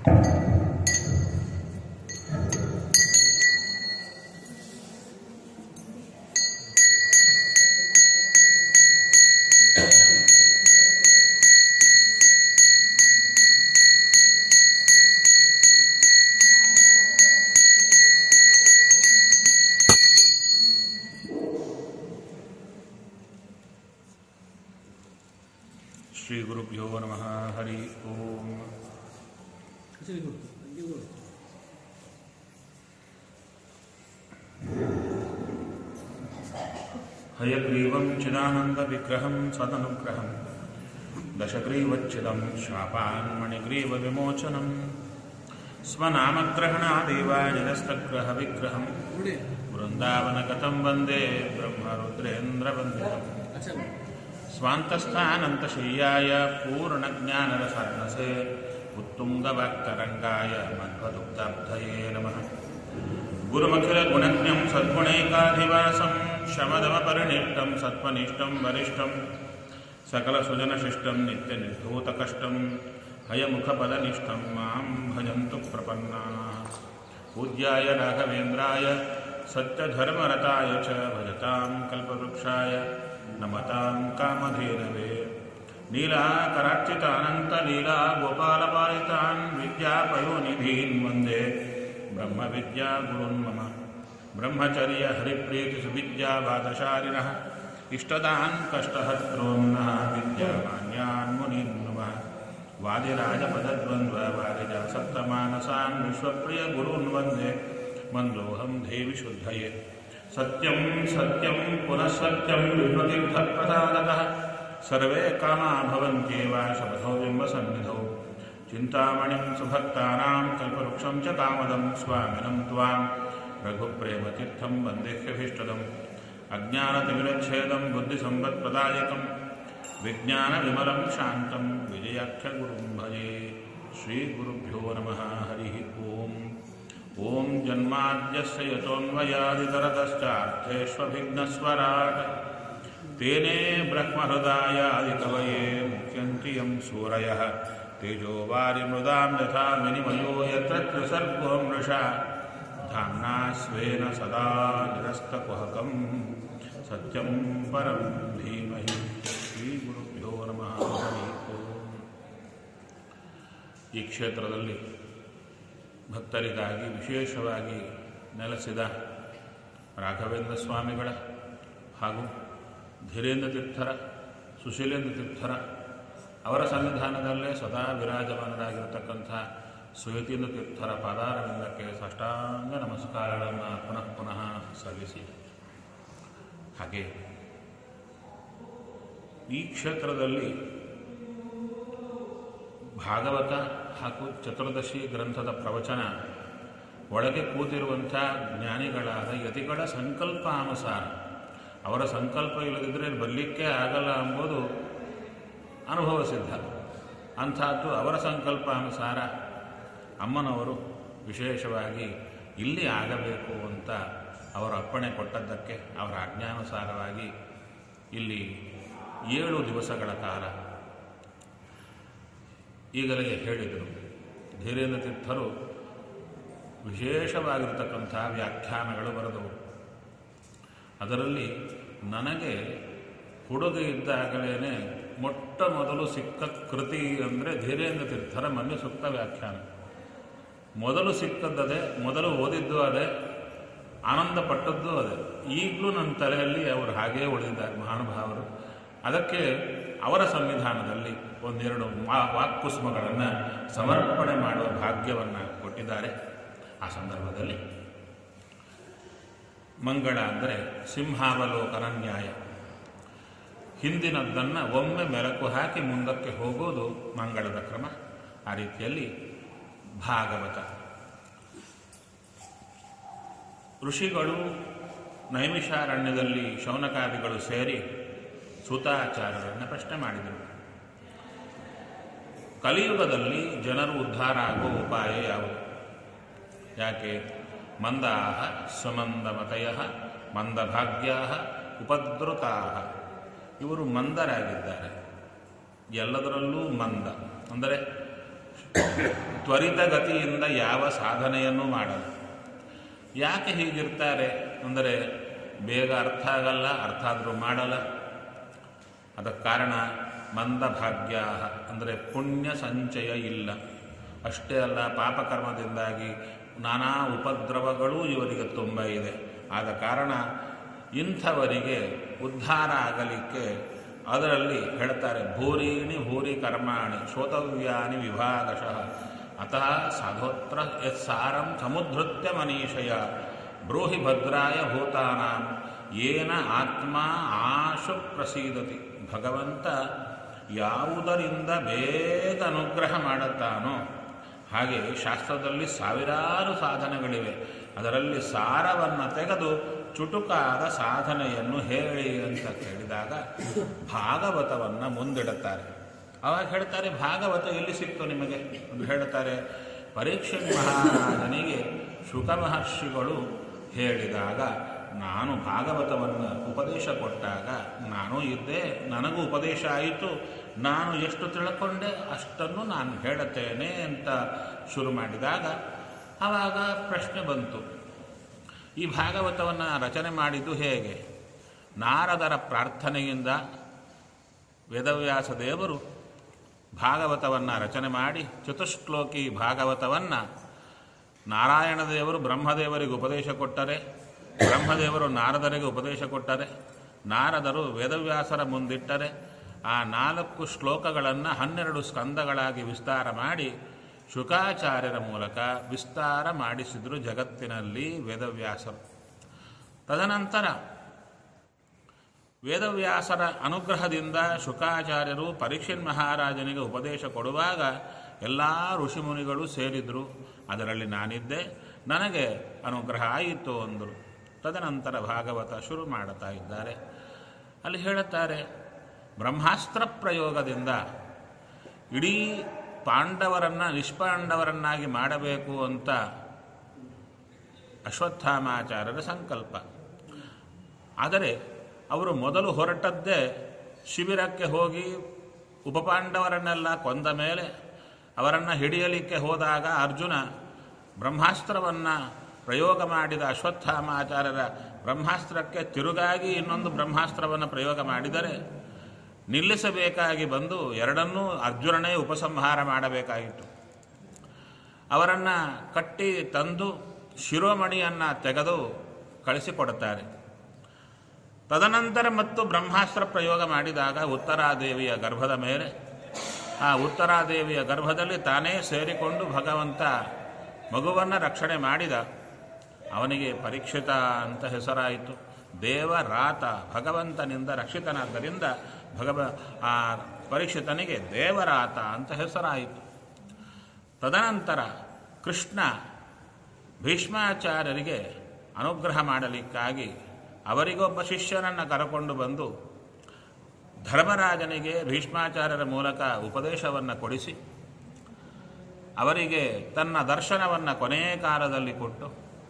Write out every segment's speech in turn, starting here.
ಶ್ರೀಗುರುಭ್ಯೋ ನಮಃ ಹರಿ ಓಂ ಸರಿ ಕೊಡ್ತು ಹಂಗೆ ಕೊಡು ಹಯಗ್ರೀವಂ ಚಿದಾನಂದವಿಗ್ರಹಂ ಸದನುಗ್ರಹಂ ದಶಗ್ರೀವಚ್ಛಿದಂ ಶಾಪಾನ್ಮಣಿಗ್ರೀವವಿಮೋಚನಂ ಸ್ವನಾಮಗ್ರಹಣಾದೇವ ನಿರಸ್ತಗ್ರಹವಿಗ್ರಹಂ ನೋಡಿ ವೃಂದಾವನಗತಂ ವಂದೇ ಬ್ರಹ್ಮರುದ್ರೇಂದ್ರವಂದಿತಂ ಅಚ್ಚ स्वान्तस्थानन्तशय्याय पूर्णज्ञानरसात्मसे उत्तुङ्गवाक्तरङ्गाय मध्वदुग्धाब्धये नमः गुरुमखिलगुणज्ञं सद्गुणैकाधिवासं शमदमपरिनिष्टं सत्त्वनिष्ठं वरिष्ठं सकलसुजनशिष्टं नित्यनिर्धूतकष्टं हयमुखपदनिष्ठं मां भजन्तु प्रपन्नाः पूज्याय राघवेन्द्राय सत्यधर्मरताय च भजतां कल्पवृक्षाय नमतां कामधेनवे नीलाकरार्चितानन्तलीला गोपालपालितान् विद्यापयोनिधीन् वन्दे ब्रह्मविद्यागुरुन् मम ब्रह्मचर्यहरिप्रीतिसुविद्यावादशालिनः इष्टदान् कष्टहर्तॄन्नः विद्यामान्यान् मुनीन् नमः वादिराजपदद्वन्द्ववादिजासप्तमानसान् विश्वप्रियगुरून् वन्दे मन्दोऽहं देवि शुद्धये सत्यं सत्यं पुनः सत्यं विष्णुतीर्थप्रसादतः सर्वे कामा भवन्त्येव शपथो बिम्बसन्निधौ चिन्तामणिं सुभक्तानां कल्पवृक्षं च कामदं स्वामिनं त्वां रघुप्रेमतीर्थं वन्देह्यभीष्टदम् अज्ञानतिमिरच्छेदं बुद्धिसम्पत्प्रदायकं विज्ञानविमलं शान्तं विजयाख्यगुरुं भजे श्रीगुरुभ्यो नमः हरिः ओम् ॐ जन्माद्यस्य यतोऽन्वयादितरतश्चार्थेष्वभिघ्नस्वराट् तेने ब्रह्महृदायादिकवये मुख्यन्ति यं सूरयः तेजो वारिमृदां यथा विनिमयो यत्र त्रिसर्गो मृषा धाम्ना स्वेन सदा निरस्तकुहकं सत्यं परं धीमहि श्रीगुरुभ्यो नमः हरि ओम् ಈ ಕ್ಷೇತ್ರದಲ್ಲಿ ಭಕ್ತರಿಗಾಗಿ ವಿಶೇಷವಾಗಿ ನೆಲೆಸಿದ ರಾಘವೇಂದ್ರ ಸ್ವಾಮಿಗಳ ಹಾಗೂ ಧೀರೇಂದ್ರ ತೀರ್ಥರ ಸುಶೀಲೇಂದ್ರ ತೀರ್ಥರ ಅವರ ಸನ್ನಿಧಾನದಲ್ಲೇ ಸದಾ ವಿರಾಜಮಾನರಾಗಿರತಕ್ಕಂಥ ಸುಯತೀಂದ್ರ ತೀರ್ಥರ ಪಾದಾರವಿಂದಕ್ಕೆ ಸಾಷ್ಟಾಂಗ ನಮಸ್ಕಾರಗಳನ್ನು ಪುನಃ ಪುನಃ ಸಲ್ಲಿಸಿ ಹಾಗೆ ಈ ಕ್ಷೇತ್ರದಲ್ಲಿ ಭಾಗವತ ಹಾಗೂ ಚತುರ್ದಶಿ ಗ್ರಂಥದ ಪ್ರವಚನ ಒಳಗೆ ಕೂತಿರುವಂಥ ಜ್ಞಾನಿಗಳಾದ ಯತಿಗಳ ಸಂಕಲ್ಪಾನುಸಾರ ಅವರ ಸಂಕಲ್ಪ ಇಲ್ಲದಿದ್ದರೆ ಬರಲಿಕ್ಕೆ ಆಗಲ್ಲ ಎಂಬುದು ಅನುಭವ ಸಿದ್ಧ ಅಂಥದ್ದು ಅವರ ಸಂಕಲ್ಪಾನುಸಾರ ಅಮ್ಮನವರು ವಿಶೇಷವಾಗಿ ಇಲ್ಲಿ ಆಗಬೇಕು ಅಂತ ಅವರ ಅಪ್ಪಣೆ ಕೊಟ್ಟದ್ದಕ್ಕೆ ಅವರ ಆಜ್ಞಾನುಸಾರವಾಗಿ ಇಲ್ಲಿ ಏಳು ದಿವಸಗಳ ಕಾಲ ಈಗಲೇ ಹೇಳಿದರು ಧೀರೇಂದ್ರ ತೀರ್ಥರು ವಿಶೇಷವಾಗಿರ್ತಕ್ಕಂಥ ವ್ಯಾಖ್ಯಾನಗಳು ಬರೆದವು ಅದರಲ್ಲಿ ನನಗೆ ಹುಡುಗ ಇದ್ದಾಗಲೇ ಮೊಟ್ಟ ಮೊದಲು ಸಿಕ್ಕ ಕೃತಿ ಅಂದರೆ ಧೀರೇಂದ್ರ ತೀರ್ಥರ ಮನ್ಯ ಸೂಕ್ತ ವ್ಯಾಖ್ಯಾನ ಮೊದಲು ಸಿಕ್ಕದ್ದದೇ ಮೊದಲು ಓದಿದ್ದು ಅದೇ ಆನಂದ ಪಟ್ಟದ್ದು ಅದೇ ಈಗಲೂ ನನ್ನ ತಲೆಯಲ್ಲಿ ಅವರು ಹಾಗೇ ಉಳಿದಿದ್ದಾರೆ ಮಹಾನುಭಾವರು ಅದಕ್ಕೆ ಅವರ ಸಂವಿಧಾನದಲ್ಲಿ ಒಂದೆರಡು ವಾ- ವಾಕ್ಕುಸ್ಮಗಳನ್ನು ಸಮರ್ಪಣೆ ಮಾಡುವ ಭಾಗ್ಯವನ್ನು ಕೊಟ್ಟಿದ್ದಾರೆ ಆ ಸಂದರ್ಭದಲ್ಲಿ ಮಂಗಳ ಅಂದರೆ ಸಿಂಹಾವಲೋಕನ ನ್ಯಾಯ ಹಿಂದಿನದ್ದನ್ನು ಒಮ್ಮೆ ಮೆಲಕು ಹಾಕಿ ಮುಂದಕ್ಕೆ ಹೋಗೋದು ಮಂಗಳದ ಕ್ರಮ ಆ ರೀತಿಯಲ್ಲಿ ಭಾಗವತ ಋಷಿಗಳು ನೈಮಿಷಾರಣ್ಯದಲ್ಲಿ ಶೌನಕಾದಿಗಳು ಸೇರಿ ಸುತಾಚಾರ್ಯರನ್ನು ಪ್ರಶ್ನೆ ಮಾಡಿದರು ಕಲಿಯುಗದಲ್ಲಿ ಜನರು ಉದ್ಧಾರ ಆಗುವ ಉಪಾಯ ಯಾವುದು ಯಾಕೆ ಮಂದಾಹ ಸ್ವಮಂದಮತಯ ಮಂದಭಾಗ್ಯಾ ಉಪದ್ರುತಾ ಇವರು ಮಂದರಾಗಿದ್ದಾರೆ ಎಲ್ಲದರಲ್ಲೂ ಮಂದ ಅಂದರೆ ತ್ವರಿತಗತಿಯಿಂದ ಯಾವ ಸಾಧನೆಯನ್ನು ಮಾಡಲ್ಲ ಯಾಕೆ ಹೀಗಿರ್ತಾರೆ ಅಂದರೆ ಬೇಗ ಅರ್ಥ ಆಗಲ್ಲ ಅರ್ಥ ಆದರೂ ಮಾಡಲ್ಲ ಅದಕ್ಕೆ ಕಾರಣ ಮಂದಭಾಗ್ಯ ಅಂದರೆ ಪುಣ್ಯ ಸಂಚಯ ಇಲ್ಲ ಅಷ್ಟೇ ಅಲ್ಲ ಪಾಪಕರ್ಮದಿಂದಾಗಿ ನಾನಾ ಉಪದ್ರವಗಳೂ ಇವರಿಗೆ ತುಂಬ ಇದೆ ಆದ ಕಾರಣ ಇಂಥವರಿಗೆ ಉದ್ಧಾರ ಆಗಲಿಕ್ಕೆ ಅದರಲ್ಲಿ ಹೇಳ್ತಾರೆ ಭೂರೀಣಿ ಭೂರಿ ಕರ್ಮಾಣಿ ಶ್ರೋತವ್ಯಾನಿ ವಿಭಾಗಶಃ ಅತಃ ಸಾಧೋತ್ರ ಯತ್ಸಾರಂ ಸಮುದ್ಧೃತ್ಯ ಮನೀಷಯ ಬ್ರೂಹಿ ಭದ್ರಾಯ ಭೂತಾನಾಂ ಏನ ಆತ್ಮ ಆಶು ಪ್ರಸೀದತಿ ಭಗವಂತ ಯಾವುದರಿಂದ ಬೇಗ ಅನುಗ್ರಹ ಮಾಡುತ್ತಾನೋ ಹಾಗೆ ಶಾಸ್ತ್ರದಲ್ಲಿ ಸಾವಿರಾರು ಸಾಧನೆಗಳಿವೆ ಅದರಲ್ಲಿ ಸಾರವನ್ನು ತೆಗೆದು ಚುಟುಕಾದ ಸಾಧನೆಯನ್ನು ಹೇಳಿ ಅಂತ ಕೇಳಿದಾಗ ಭಾಗವತವನ್ನು ಮುಂದಿಡುತ್ತಾರೆ ಅವಾಗ ಹೇಳ್ತಾರೆ ಭಾಗವತ ಎಲ್ಲಿ ಸಿಕ್ತು ನಿಮಗೆ ಅಂತ ಹೇಳ್ತಾರೆ ಪರೀಕ್ಷೆ ಮಹಾರಾಜನಿಗೆ ಶುಕ ಮಹರ್ಷಿಗಳು ಹೇಳಿದಾಗ ನಾನು ಭಾಗವತವನ್ನು ಉಪದೇಶ ಕೊಟ್ಟಾಗ ನಾನು ಇದ್ದೆ ನನಗೂ ಉಪದೇಶ ಆಯಿತು ನಾನು ಎಷ್ಟು ತಿಳ್ಕೊಂಡೆ ಅಷ್ಟನ್ನು ನಾನು ಹೇಳುತ್ತೇನೆ ಅಂತ ಶುರು ಮಾಡಿದಾಗ ಆವಾಗ ಪ್ರಶ್ನೆ ಬಂತು ಈ ಭಾಗವತವನ್ನು ರಚನೆ ಮಾಡಿದ್ದು ಹೇಗೆ ನಾರದರ ಪ್ರಾರ್ಥನೆಯಿಂದ ವೇದವ್ಯಾಸ ದೇವರು ಭಾಗವತವನ್ನು ರಚನೆ ಮಾಡಿ ಚತುಶ್ಲೋಕಿ ಭಾಗವತವನ್ನು ನಾರಾಯಣ ದೇವರು ಬ್ರಹ್ಮದೇವರಿಗೆ ಉಪದೇಶ ಕೊಟ್ಟರೆ ಬ್ರಹ್ಮದೇವರು ನಾರದರಿಗೆ ಉಪದೇಶ ಕೊಟ್ಟರೆ ನಾರದರು ವೇದವ್ಯಾಸರ ಮುಂದಿಟ್ಟರೆ ಆ ನಾಲ್ಕು ಶ್ಲೋಕಗಳನ್ನು ಹನ್ನೆರಡು ಸ್ಕಂದಗಳಾಗಿ ವಿಸ್ತಾರ ಮಾಡಿ ಶುಕಾಚಾರ್ಯರ ಮೂಲಕ ವಿಸ್ತಾರ ಮಾಡಿಸಿದರು ಜಗತ್ತಿನಲ್ಲಿ ವೇದವ್ಯಾಸರು ತದನಂತರ ವೇದವ್ಯಾಸರ ಅನುಗ್ರಹದಿಂದ ಶುಕಾಚಾರ್ಯರು ಪರೀಕ್ಷನ್ ಮಹಾರಾಜನಿಗೆ ಉಪದೇಶ ಕೊಡುವಾಗ ಎಲ್ಲ ಋಷಿಮುನಿಗಳು ಸೇರಿದರು ಅದರಲ್ಲಿ ನಾನಿದ್ದೆ ನನಗೆ ಅನುಗ್ರಹ ಆಯಿತು ಅಂದರು ತದನಂತರ ಭಾಗವತ ಶುರು ಮಾಡುತ್ತಾ ಇದ್ದಾರೆ ಅಲ್ಲಿ ಹೇಳುತ್ತಾರೆ ಬ್ರಹ್ಮಾಸ್ತ್ರ ಪ್ರಯೋಗದಿಂದ ಇಡೀ ಪಾಂಡವರನ್ನು ನಿಷ್ಪಾಂಡವರನ್ನಾಗಿ ಮಾಡಬೇಕು ಅಂತ ಅಶ್ವತ್ಥಾಮಾಚಾರ್ಯರ ಸಂಕಲ್ಪ ಆದರೆ ಅವರು ಮೊದಲು ಹೊರಟದ್ದೇ ಶಿಬಿರಕ್ಕೆ ಹೋಗಿ ಉಪಪಾಂಡವರನ್ನೆಲ್ಲ ಕೊಂದ ಮೇಲೆ ಅವರನ್ನು ಹಿಡಿಯಲಿಕ್ಕೆ ಹೋದಾಗ ಅರ್ಜುನ ಬ್ರಹ್ಮಾಸ್ತ್ರವನ್ನು ಪ್ರಯೋಗ ಮಾಡಿದ ಅಶ್ವತ್ಥಾಮಾಚಾರ್ಯರ ಬ್ರಹ್ಮಾಸ್ತ್ರಕ್ಕೆ ತಿರುಗಾಗಿ ಇನ್ನೊಂದು ಬ್ರಹ್ಮಾಸ್ತ್ರವನ್ನು ಪ್ರಯೋಗ ಮಾಡಿದರೆ ನಿಲ್ಲಿಸಬೇಕಾಗಿ ಬಂದು ಎರಡನ್ನೂ ಅರ್ಜುನನೇ ಉಪಸಂಹಾರ ಮಾಡಬೇಕಾಗಿತ್ತು ಅವರನ್ನು ಕಟ್ಟಿ ತಂದು ಶಿರೋಮಣಿಯನ್ನು ತೆಗೆದು ಕಳಿಸಿಕೊಡುತ್ತಾರೆ ತದನಂತರ ಮತ್ತು ಬ್ರಹ್ಮಾಸ್ತ್ರ ಪ್ರಯೋಗ ಮಾಡಿದಾಗ ಉತ್ತರಾದೇವಿಯ ಗರ್ಭದ ಮೇಲೆ ಆ ಉತ್ತರಾದೇವಿಯ ಗರ್ಭದಲ್ಲಿ ತಾನೇ ಸೇರಿಕೊಂಡು ಭಗವಂತ ಮಗುವನ್ನು ರಕ್ಷಣೆ ಮಾಡಿದ ಅವನಿಗೆ ಪರೀಕ್ಷಿತ ಅಂತ ಹೆಸರಾಯಿತು ದೇವರಾತ ಭಗವಂತನಿಂದ ರಕ್ಷಿತನಾದ್ದರಿಂದ ಭಗವ ಆ ಪರೀಕ್ಷಿತನಿಗೆ ದೇವರಾತ ಅಂತ ಹೆಸರಾಯಿತು ತದನಂತರ ಕೃಷ್ಣ ಭೀಷ್ಮಾಚಾರ್ಯರಿಗೆ ಅನುಗ್ರಹ ಮಾಡಲಿಕ್ಕಾಗಿ ಅವರಿಗೊಬ್ಬ ಶಿಷ್ಯನನ್ನು ಕರಕೊಂಡು ಬಂದು ಧರ್ಮರಾಜನಿಗೆ ಭೀಷ್ಮಾಚಾರ್ಯರ ಮೂಲಕ ಉಪದೇಶವನ್ನು ಕೊಡಿಸಿ ಅವರಿಗೆ ತನ್ನ ದರ್ಶನವನ್ನು ಕೊನೆಯ ಕಾಲದಲ್ಲಿ ಕೊಟ್ಟು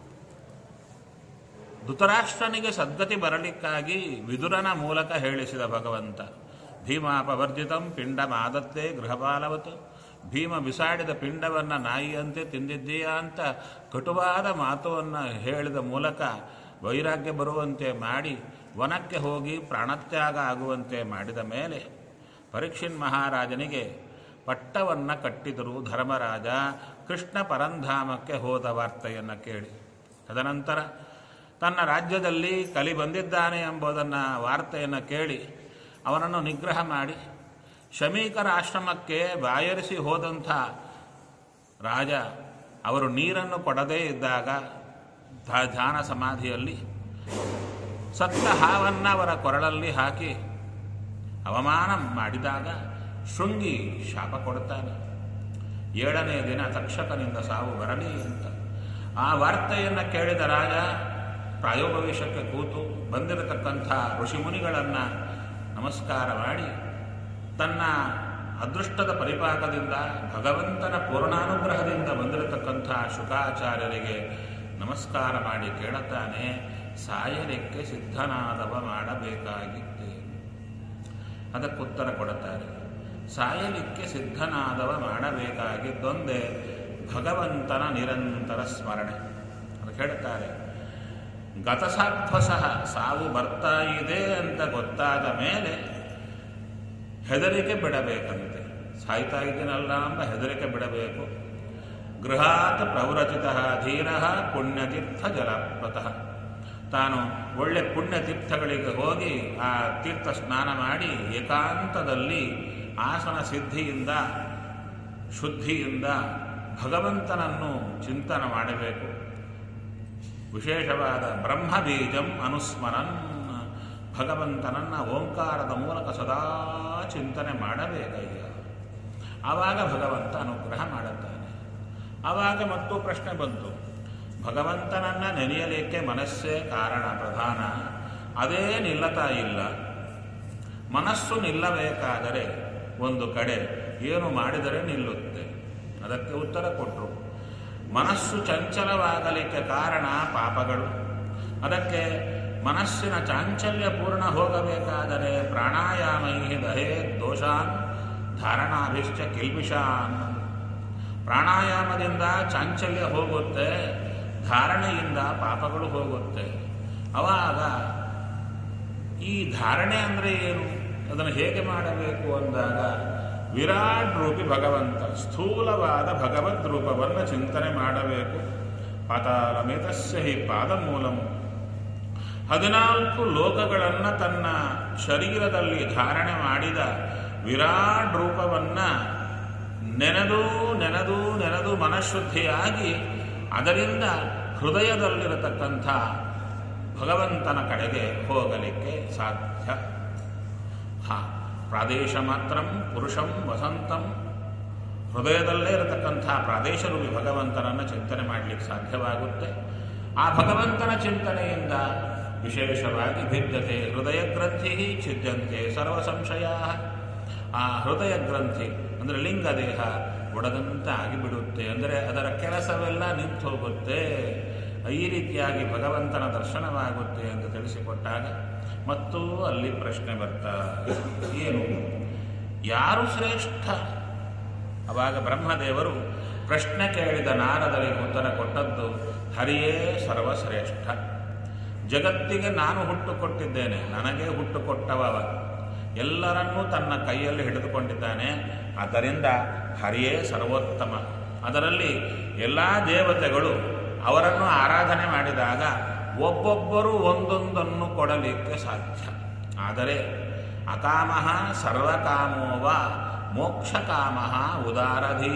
ಧೃತರಾಷ್ಟ್ರನಿಗೆ ಸದ್ಗತಿ ಬರಲಿಕ್ಕಾಗಿ ವಿದುರನ ಮೂಲಕ ಹೇಳಿಸಿದ ಭಗವಂತ ಭೀಮಾಪವರ್ಜಿತಂ ಪಿಂಡ ಮಾದತ್ತೆ ಗೃಹಪಾಲವತು ಭೀಮ ಬಿಸಾಡಿದ ಪಿಂಡವನ್ನು ನಾಯಿಯಂತೆ ತಿಂದಿದ್ದೀಯಾ ಅಂತ ಕಟುವಾದ ಮಾತುವನ್ನು ಹೇಳಿದ ಮೂಲಕ ವೈರಾಗ್ಯ ಬರುವಂತೆ ಮಾಡಿ ವನಕ್ಕೆ ಹೋಗಿ ಪ್ರಾಣತ್ಯಾಗ ಆಗುವಂತೆ ಮಾಡಿದ ಮೇಲೆ ಪರೀಕ್ಷಿನ್ ಮಹಾರಾಜನಿಗೆ ಪಟ್ಟವನ್ನು ಕಟ್ಟಿದರು ಧರ್ಮರಾಜ ಕೃಷ್ಣ ಪರಂಧಾಮಕ್ಕೆ ಹೋದ ವಾರ್ತೆಯನ್ನು ಕೇಳಿ ತದನಂತರ ತನ್ನ ರಾಜ್ಯದಲ್ಲಿ ಕಲಿ ಬಂದಿದ್ದಾನೆ ಎಂಬುದನ್ನು ವಾರ್ತೆಯನ್ನು ಕೇಳಿ ಅವನನ್ನು ನಿಗ್ರಹ ಮಾಡಿ ಶಮೀಕರ ಆಶ್ರಮಕ್ಕೆ ಬಾಯರಿಸಿ ಹೋದಂಥ ರಾಜ ಅವರು ನೀರನ್ನು ಕೊಡದೇ ಇದ್ದಾಗ ಧ- ಧ್ಯಾನ ಸಮಾಧಿಯಲ್ಲಿ ಸತ್ತ ಹಾವನ್ನು ಅವರ ಕೊರಳಲ್ಲಿ ಹಾಕಿ ಅವಮಾನ ಮಾಡಿದಾಗ ಶೃಂಗಿ ಶಾಪ ಕೊಡುತ್ತಾನೆ ಏಳನೇ ದಿನ ತಕ್ಷಕನಿಂದ ಸಾವು ಬರಲಿ ಅಂತ ಆ ವಾರ್ತೆಯನ್ನು ಕೇಳಿದ ರಾಜ ಪ್ರಾಯೋಪವೇಶಕ್ಕೆ ಕೂತು ಬಂದಿರತಕ್ಕಂಥ ಋಷಿಮುನಿಗಳನ್ನು ನಮಸ್ಕಾರ ಮಾಡಿ ತನ್ನ ಅದೃಷ್ಟದ ಪರಿಪಾಕದಿಂದ ಭಗವಂತನ ಪೂರ್ಣಾನುಗ್ರಹದಿಂದ ಬಂದಿರತಕ್ಕಂಥ ಶುಕಾಚಾರ್ಯರಿಗೆ ನಮಸ್ಕಾರ ಮಾಡಿ ಕೇಳುತ್ತಾನೆ ಸಾಯಲಿಕ್ಕೆ ಸಿದ್ಧನಾದವ ಮಾಡಬೇಕಾಗಿದ್ದೆ ಅದಕ್ಕುತ್ತರ ಕೊಡುತ್ತಾರೆ ಸಾಯಲಿಕ್ಕೆ ಸಿದ್ಧನಾದವ ಮಾಡಬೇಕಾಗಿದ್ದೊಂದೇ ಭಗವಂತನ ನಿರಂತರ ಸ್ಮರಣೆ ಅದು ಹೇಳ್ತಾರೆ ಗತಸಾಧ್ವಸಃ ಸಾವು ಬರ್ತಾ ಇದೆ ಅಂತ ಗೊತ್ತಾದ ಮೇಲೆ ಹೆದರಿಕೆ ಬಿಡಬೇಕಂತೆ ಸಾಯ್ತಾ ಇದ್ದೀನಲ್ಲ ಎಂಬ ಹೆದರಿಕೆ ಬಿಡಬೇಕು ಗೃಹಾತ್ ಪ್ರವರಚಿತ ಧೀರ ಪುಣ್ಯತೀರ್ಥ ಜಲಪ್ರತಃ ತಾನು ಒಳ್ಳೆ ಪುಣ್ಯತೀರ್ಥಗಳಿಗೆ ಹೋಗಿ ಆ ತೀರ್ಥ ಸ್ನಾನ ಮಾಡಿ ಏಕಾಂತದಲ್ಲಿ ಆಸನ ಸಿದ್ಧಿಯಿಂದ ಶುದ್ಧಿಯಿಂದ ಭಗವಂತನನ್ನು ಚಿಂತನ ಮಾಡಬೇಕು ವಿಶೇಷವಾದ ಬ್ರಹ್ಮಬೀಜಂ ಅನುಸ್ಮರನ್ ಭಗವಂತನನ್ನ ಓಂಕಾರದ ಮೂಲಕ ಸದಾ ಚಿಂತನೆ ಮಾಡಬೇಕಯ್ಯ ಆವಾಗ ಭಗವಂತ ಅನುಗ್ರಹ ಮಾಡುತ್ತಾನೆ ಆವಾಗ ಮತ್ತು ಪ್ರಶ್ನೆ ಬಂತು ಭಗವಂತನನ್ನ ನೆನೆಯಲಿಕ್ಕೆ ಮನಸ್ಸೇ ಕಾರಣ ಪ್ರಧಾನ ಅದೇ ನಿಲ್ಲತಾ ಇಲ್ಲ ಮನಸ್ಸು ನಿಲ್ಲಬೇಕಾದರೆ ಒಂದು ಕಡೆ ಏನು ಮಾಡಿದರೆ ನಿಲ್ಲುತ್ತೆ ಅದಕ್ಕೆ ಉತ್ತರ ಕೊಟ್ಟರು ಮನಸ್ಸು ಚಂಚಲವಾಗಲಿಕ್ಕೆ ಕಾರಣ ಪಾಪಗಳು ಅದಕ್ಕೆ ಮನಸ್ಸಿನ ಚಾಂಚಲ್ಯ ಪೂರ್ಣ ಹೋಗಬೇಕಾದರೆ ಪ್ರಾಣಾಯಾಮೈ ದಹೇ ದೋಷಾನ್ ಧಾರಣಾಭಿಶ್ಚ ಕಿಲ್ಬಿಷಾನ್ ಪ್ರಾಣಾಯಾಮದಿಂದ ಚಾಂಚಲ್ಯ ಹೋಗುತ್ತೆ ಧಾರಣೆಯಿಂದ ಪಾಪಗಳು ಹೋಗುತ್ತೆ ಅವಾಗ ಈ ಧಾರಣೆ ಅಂದರೆ ಏನು ಅದನ್ನು ಹೇಗೆ ಮಾಡಬೇಕು ಅಂದಾಗ ವಿರಾಟ್ ರೂಪಿ ಭಗವಂತ ಸ್ಥೂಲವಾದ ಭಗವದ್ ರೂಪವನ್ನು ಚಿಂತನೆ ಮಾಡಬೇಕು ಪಾತಾಳಮಿತಸ್ಯ ಹಿ ಪಾದಮೂಲಂ ಹದಿನಾಲ್ಕು ಲೋಕಗಳನ್ನು ತನ್ನ ಶರೀರದಲ್ಲಿ ಧಾರಣೆ ಮಾಡಿದ ವಿರಾಟ್ ರೂಪವನ್ನು ನೆನೆದು ನೆನೆದು ನೆನೆದು ಮನಃಶುದ್ಧಿಯಾಗಿ ಅದರಿಂದ ಹೃದಯದಲ್ಲಿರತಕ್ಕಂಥ ಭಗವಂತನ ಕಡೆಗೆ ಹೋಗಲಿಕ್ಕೆ ಸಾಧ್ಯ ಹಾ ಪ್ರಾದೇಶ ಮಾತ್ರ ಪುರುಷಂ ವಸಂತಂ ಹೃದಯದಲ್ಲೇ ಇರತಕ್ಕಂಥ ಪ್ರಾದೇಶರೂಪಿ ಭಗವಂತನನ್ನು ಚಿಂತನೆ ಮಾಡಲಿಕ್ಕೆ ಸಾಧ್ಯವಾಗುತ್ತೆ ಆ ಭಗವಂತನ ಚಿಂತನೆಯಿಂದ ವಿಶೇಷವಾಗಿ ಭಿದ್ಯತೆ ಹೃದಯ ಗ್ರಂಥಿ ಛಿದ್ಯಂತೆ ಸರ್ವ ಸಂಶಯ ಆ ಹೃದಯ ಗ್ರಂಥಿ ಅಂದರೆ ಲಿಂಗದೇಹ ಒಡೆದಂತೆ ಆಗಿಬಿಡುತ್ತೆ ಅಂದರೆ ಅದರ ಕೆಲಸವೆಲ್ಲ ನಿಂತು ಹೋಗುತ್ತೆ ಈ ರೀತಿಯಾಗಿ ಭಗವಂತನ ದರ್ಶನವಾಗುತ್ತೆ ಎಂದು ತಿಳಿಸಿಕೊಟ್ಟಾಗ ಮತ್ತು ಅಲ್ಲಿ ಪ್ರಶ್ನೆ ಬರ್ತಾ ಏನು ಯಾರು ಶ್ರೇಷ್ಠ ಅವಾಗ ಬ್ರಹ್ಮದೇವರು ಪ್ರಶ್ನೆ ಕೇಳಿದ ನಾರದರಿಗೆ ಉತ್ತರ ಕೊಟ್ಟದ್ದು ಹರಿಯೇ ಸರ್ವಶ್ರೇಷ್ಠ ಜಗತ್ತಿಗೆ ನಾನು ಹುಟ್ಟು ಕೊಟ್ಟಿದ್ದೇನೆ ನನಗೆ ಹುಟ್ಟು ಕೊಟ್ಟವವ ಎಲ್ಲರನ್ನೂ ತನ್ನ ಕೈಯಲ್ಲಿ ಹಿಡಿದುಕೊಂಡಿದ್ದಾನೆ ಆದ್ದರಿಂದ ಹರಿಯೇ ಸರ್ವೋತ್ತಮ ಅದರಲ್ಲಿ ಎಲ್ಲ ದೇವತೆಗಳು ಅವರನ್ನು ಆರಾಧನೆ ಮಾಡಿದಾಗ ಒಬ್ಬೊಬ್ಬರು ಒಂದೊಂದನ್ನು ಕೊಡಲಿಕ್ಕೆ ಸಾಧ್ಯ ಆದರೆ ಅಕಾಮಃ ಸರ್ವಕಾಮೋವ ಮೋಕ್ಷಕಾಮಃ ಉದಾರಧೀ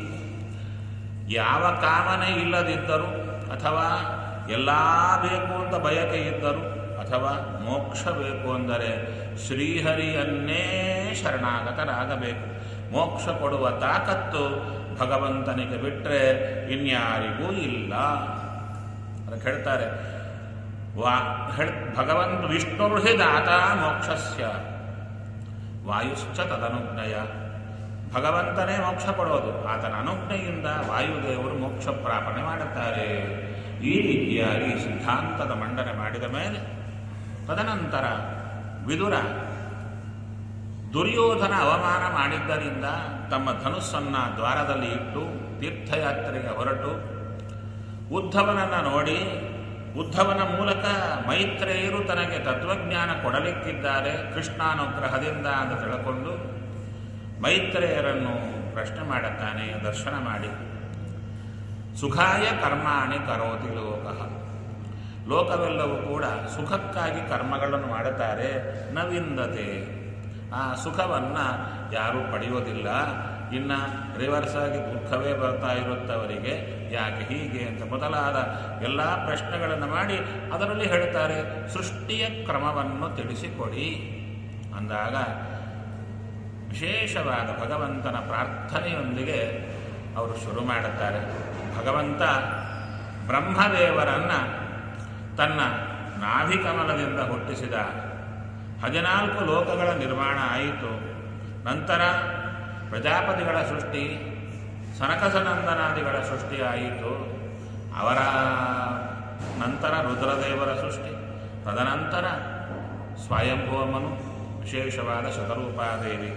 ಯಾವ ಕಾಮನೆ ಇಲ್ಲದಿದ್ದರೂ ಅಥವಾ ಎಲ್ಲ ಬೇಕು ಅಂತ ಬಯಕೆ ಇದ್ದರು ಅಥವಾ ಮೋಕ್ಷ ಬೇಕು ಅಂದರೆ ಶ್ರೀಹರಿಯನ್ನೇ ಶರಣಾಗತರಾಗಬೇಕು ಮೋಕ್ಷ ಕೊಡುವ ತಾಕತ್ತು ಭಗವಂತನಿಗೆ ಬಿಟ್ಟರೆ ಇನ್ಯಾರಿಗೂ ಇಲ್ಲ ಅದಕ್ಕೆ ಹೇಳ್ತಾರೆ ವಾ ಹೇಳ್ ಭಗವಂತ ವಿಷ್ಣುರ್ಹಿ ದಾತ ಮೋಕ್ಷಸ್ಯ ವಾಯುಶ್ಚ ತದನುಜ್ಞಯ ಭಗವಂತನೇ ಮೋಕ್ಷ ಕೊಡೋದು ಆತನ ಅನುಜ್ಞೆಯಿಂದ ವಾಯುದೇವರು ಮೋಕ್ಷ ಪ್ರಾಪಣೆ ಮಾಡುತ್ತಾರೆ ಈ ರೀತಿಯಾಗಿ ಸಿದ್ಧಾಂತದ ಮಂಡನೆ ಮಾಡಿದ ಮೇಲೆ ತದನಂತರ ವಿದುರ ದುರ್ಯೋಧನ ಅವಮಾನ ಮಾಡಿದ್ದರಿಂದ ತಮ್ಮ ಧನುಸ್ಸನ್ನ ದ್ವಾರದಲ್ಲಿ ಇಟ್ಟು ತೀರ್ಥಯಾತ್ರೆಗೆ ಹೊರಟು ಉದ್ಧವನನ್ನು ನೋಡಿ ಉದ್ಧವನ ಮೂಲಕ ಮೈತ್ರೇಯರು ತನಗೆ ತತ್ವಜ್ಞಾನ ಕೊಡಲಿಕ್ಕಿದ್ದಾರೆ ಕೃಷ್ಣಾನುಗ್ರಹದಿಂದ ಅಂತ ತಿಳ್ಕೊಂಡು ಮೈತ್ರೇಯರನ್ನು ಪ್ರಶ್ನೆ ಮಾಡುತ್ತಾನೆ ದರ್ಶನ ಮಾಡಿ ಸುಖಾಯ ಕರ್ಮಾಣಿ ಕರೋತಿ ಲೋಕ ಲೋಕವೆಲ್ಲವೂ ಕೂಡ ಸುಖಕ್ಕಾಗಿ ಕರ್ಮಗಳನ್ನು ಮಾಡುತ್ತಾರೆ ನವಿಂದತೆ ಆ ಸುಖವನ್ನು ಯಾರೂ ಪಡೆಯೋದಿಲ್ಲ ಇನ್ನು ರಿವರ್ಸ್ ಆಗಿ ದುಃಖವೇ ಬರ್ತಾ ಇರುತ್ತವರಿಗೆ ಯಾಕೆ ಹೀಗೆ ಅಂತ ಮೊದಲಾದ ಎಲ್ಲ ಪ್ರಶ್ನೆಗಳನ್ನು ಮಾಡಿ ಅದರಲ್ಲಿ ಹೇಳ್ತಾರೆ ಸೃಷ್ಟಿಯ ಕ್ರಮವನ್ನು ತಿಳಿಸಿಕೊಡಿ ಅಂದಾಗ ವಿಶೇಷವಾದ ಭಗವಂತನ ಪ್ರಾರ್ಥನೆಯೊಂದಿಗೆ ಅವರು ಶುರು ಮಾಡುತ್ತಾರೆ ಭಗವಂತ ಬ್ರಹ್ಮದೇವರನ್ನು ತನ್ನ ನಾಭಿಕಮಲದಿಂದ ಹುಟ್ಟಿಸಿದ ಹದಿನಾಲ್ಕು ಲೋಕಗಳ ನಿರ್ಮಾಣ ಆಯಿತು ನಂತರ ಪ್ರಜಾಪತಿಗಳ ಸೃಷ್ಟಿ ಸನಕಸನಂದನಾದಿಗಳ ಸೃಷ್ಟಿ ಆಯಿತು ಅವರ ನಂತರ ರುದ್ರದೇವರ ಸೃಷ್ಟಿ ತದನಂತರ ಸ್ವಯಂಭೂಮನು ವಿಶೇಷವಾದ ಶತರೂಪಾದೇವಿ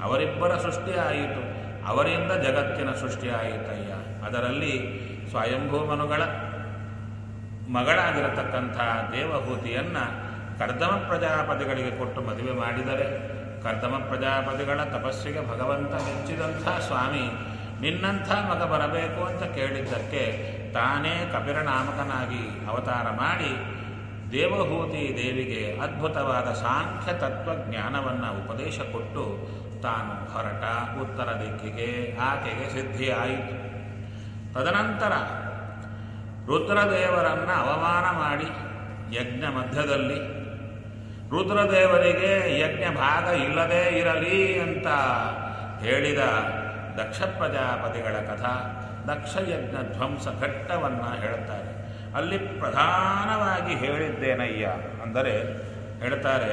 ಅವರಿಬ್ಬರ ಸೃಷ್ಟಿ ಆಯಿತು ಅವರಿಂದ ಜಗತ್ತಿನ ಸೃಷ್ಟಿ ಆಯಿತಯ್ಯ ಅದರಲ್ಲಿ ಸ್ವಯಂಭೂ ಮನುಗಳ ಮಗಳಾಗಿರತಕ್ಕಂಥ ದೇವಹೂತಿಯನ್ನ ಕರ್ದಮ ಪ್ರಜಾಪತಿಗಳಿಗೆ ಕೊಟ್ಟು ಮದುವೆ ಮಾಡಿದರೆ ಕರ್ದಮ ಪ್ರಜಾಪತಿಗಳ ತಪಸ್ಸಿಗೆ ಭಗವಂತ ಮೆಚ್ಚಿದಂಥ ಸ್ವಾಮಿ ನಿನ್ನಂಥ ಮಗ ಬರಬೇಕು ಅಂತ ಕೇಳಿದ್ದಕ್ಕೆ ತಾನೇ ಕಪಿರನಾಮಕನಾಗಿ ಅವತಾರ ಮಾಡಿ ದೇವಹೂತಿ ದೇವಿಗೆ ಅದ್ಭುತವಾದ ಸಾಂಖ್ಯ ತತ್ವಜ್ಞಾನವನ್ನು ಉಪದೇಶ ಕೊಟ್ಟು ತಾನು ಹೊರಟ ಉತ್ತರ ದಿಕ್ಕಿಗೆ ಆಕೆಗೆ ಸಿದ್ಧಿಯಾಯಿತು ತದನಂತರ ರುದ್ರದೇವರನ್ನ ಅವಮಾನ ಮಾಡಿ ಯಜ್ಞ ಮಧ್ಯದಲ್ಲಿ ರುದ್ರದೇವರಿಗೆ ಯಜ್ಞ ಭಾಗ ಇಲ್ಲದೇ ಇರಲಿ ಅಂತ ಹೇಳಿದ ದಕ್ಷ ಪ್ರಜಾಪತಿಗಳ ಕಥಾ ದಕ್ಷ ಯಜ್ಞ ಧ್ವಂಸ ಘಟ್ಟವನ್ನು ಹೇಳುತ್ತಾರೆ ಅಲ್ಲಿ ಪ್ರಧಾನವಾಗಿ ಹೇಳಿದ್ದೇನಯ್ಯ ಅಂದರೆ ಹೇಳ್ತಾರೆ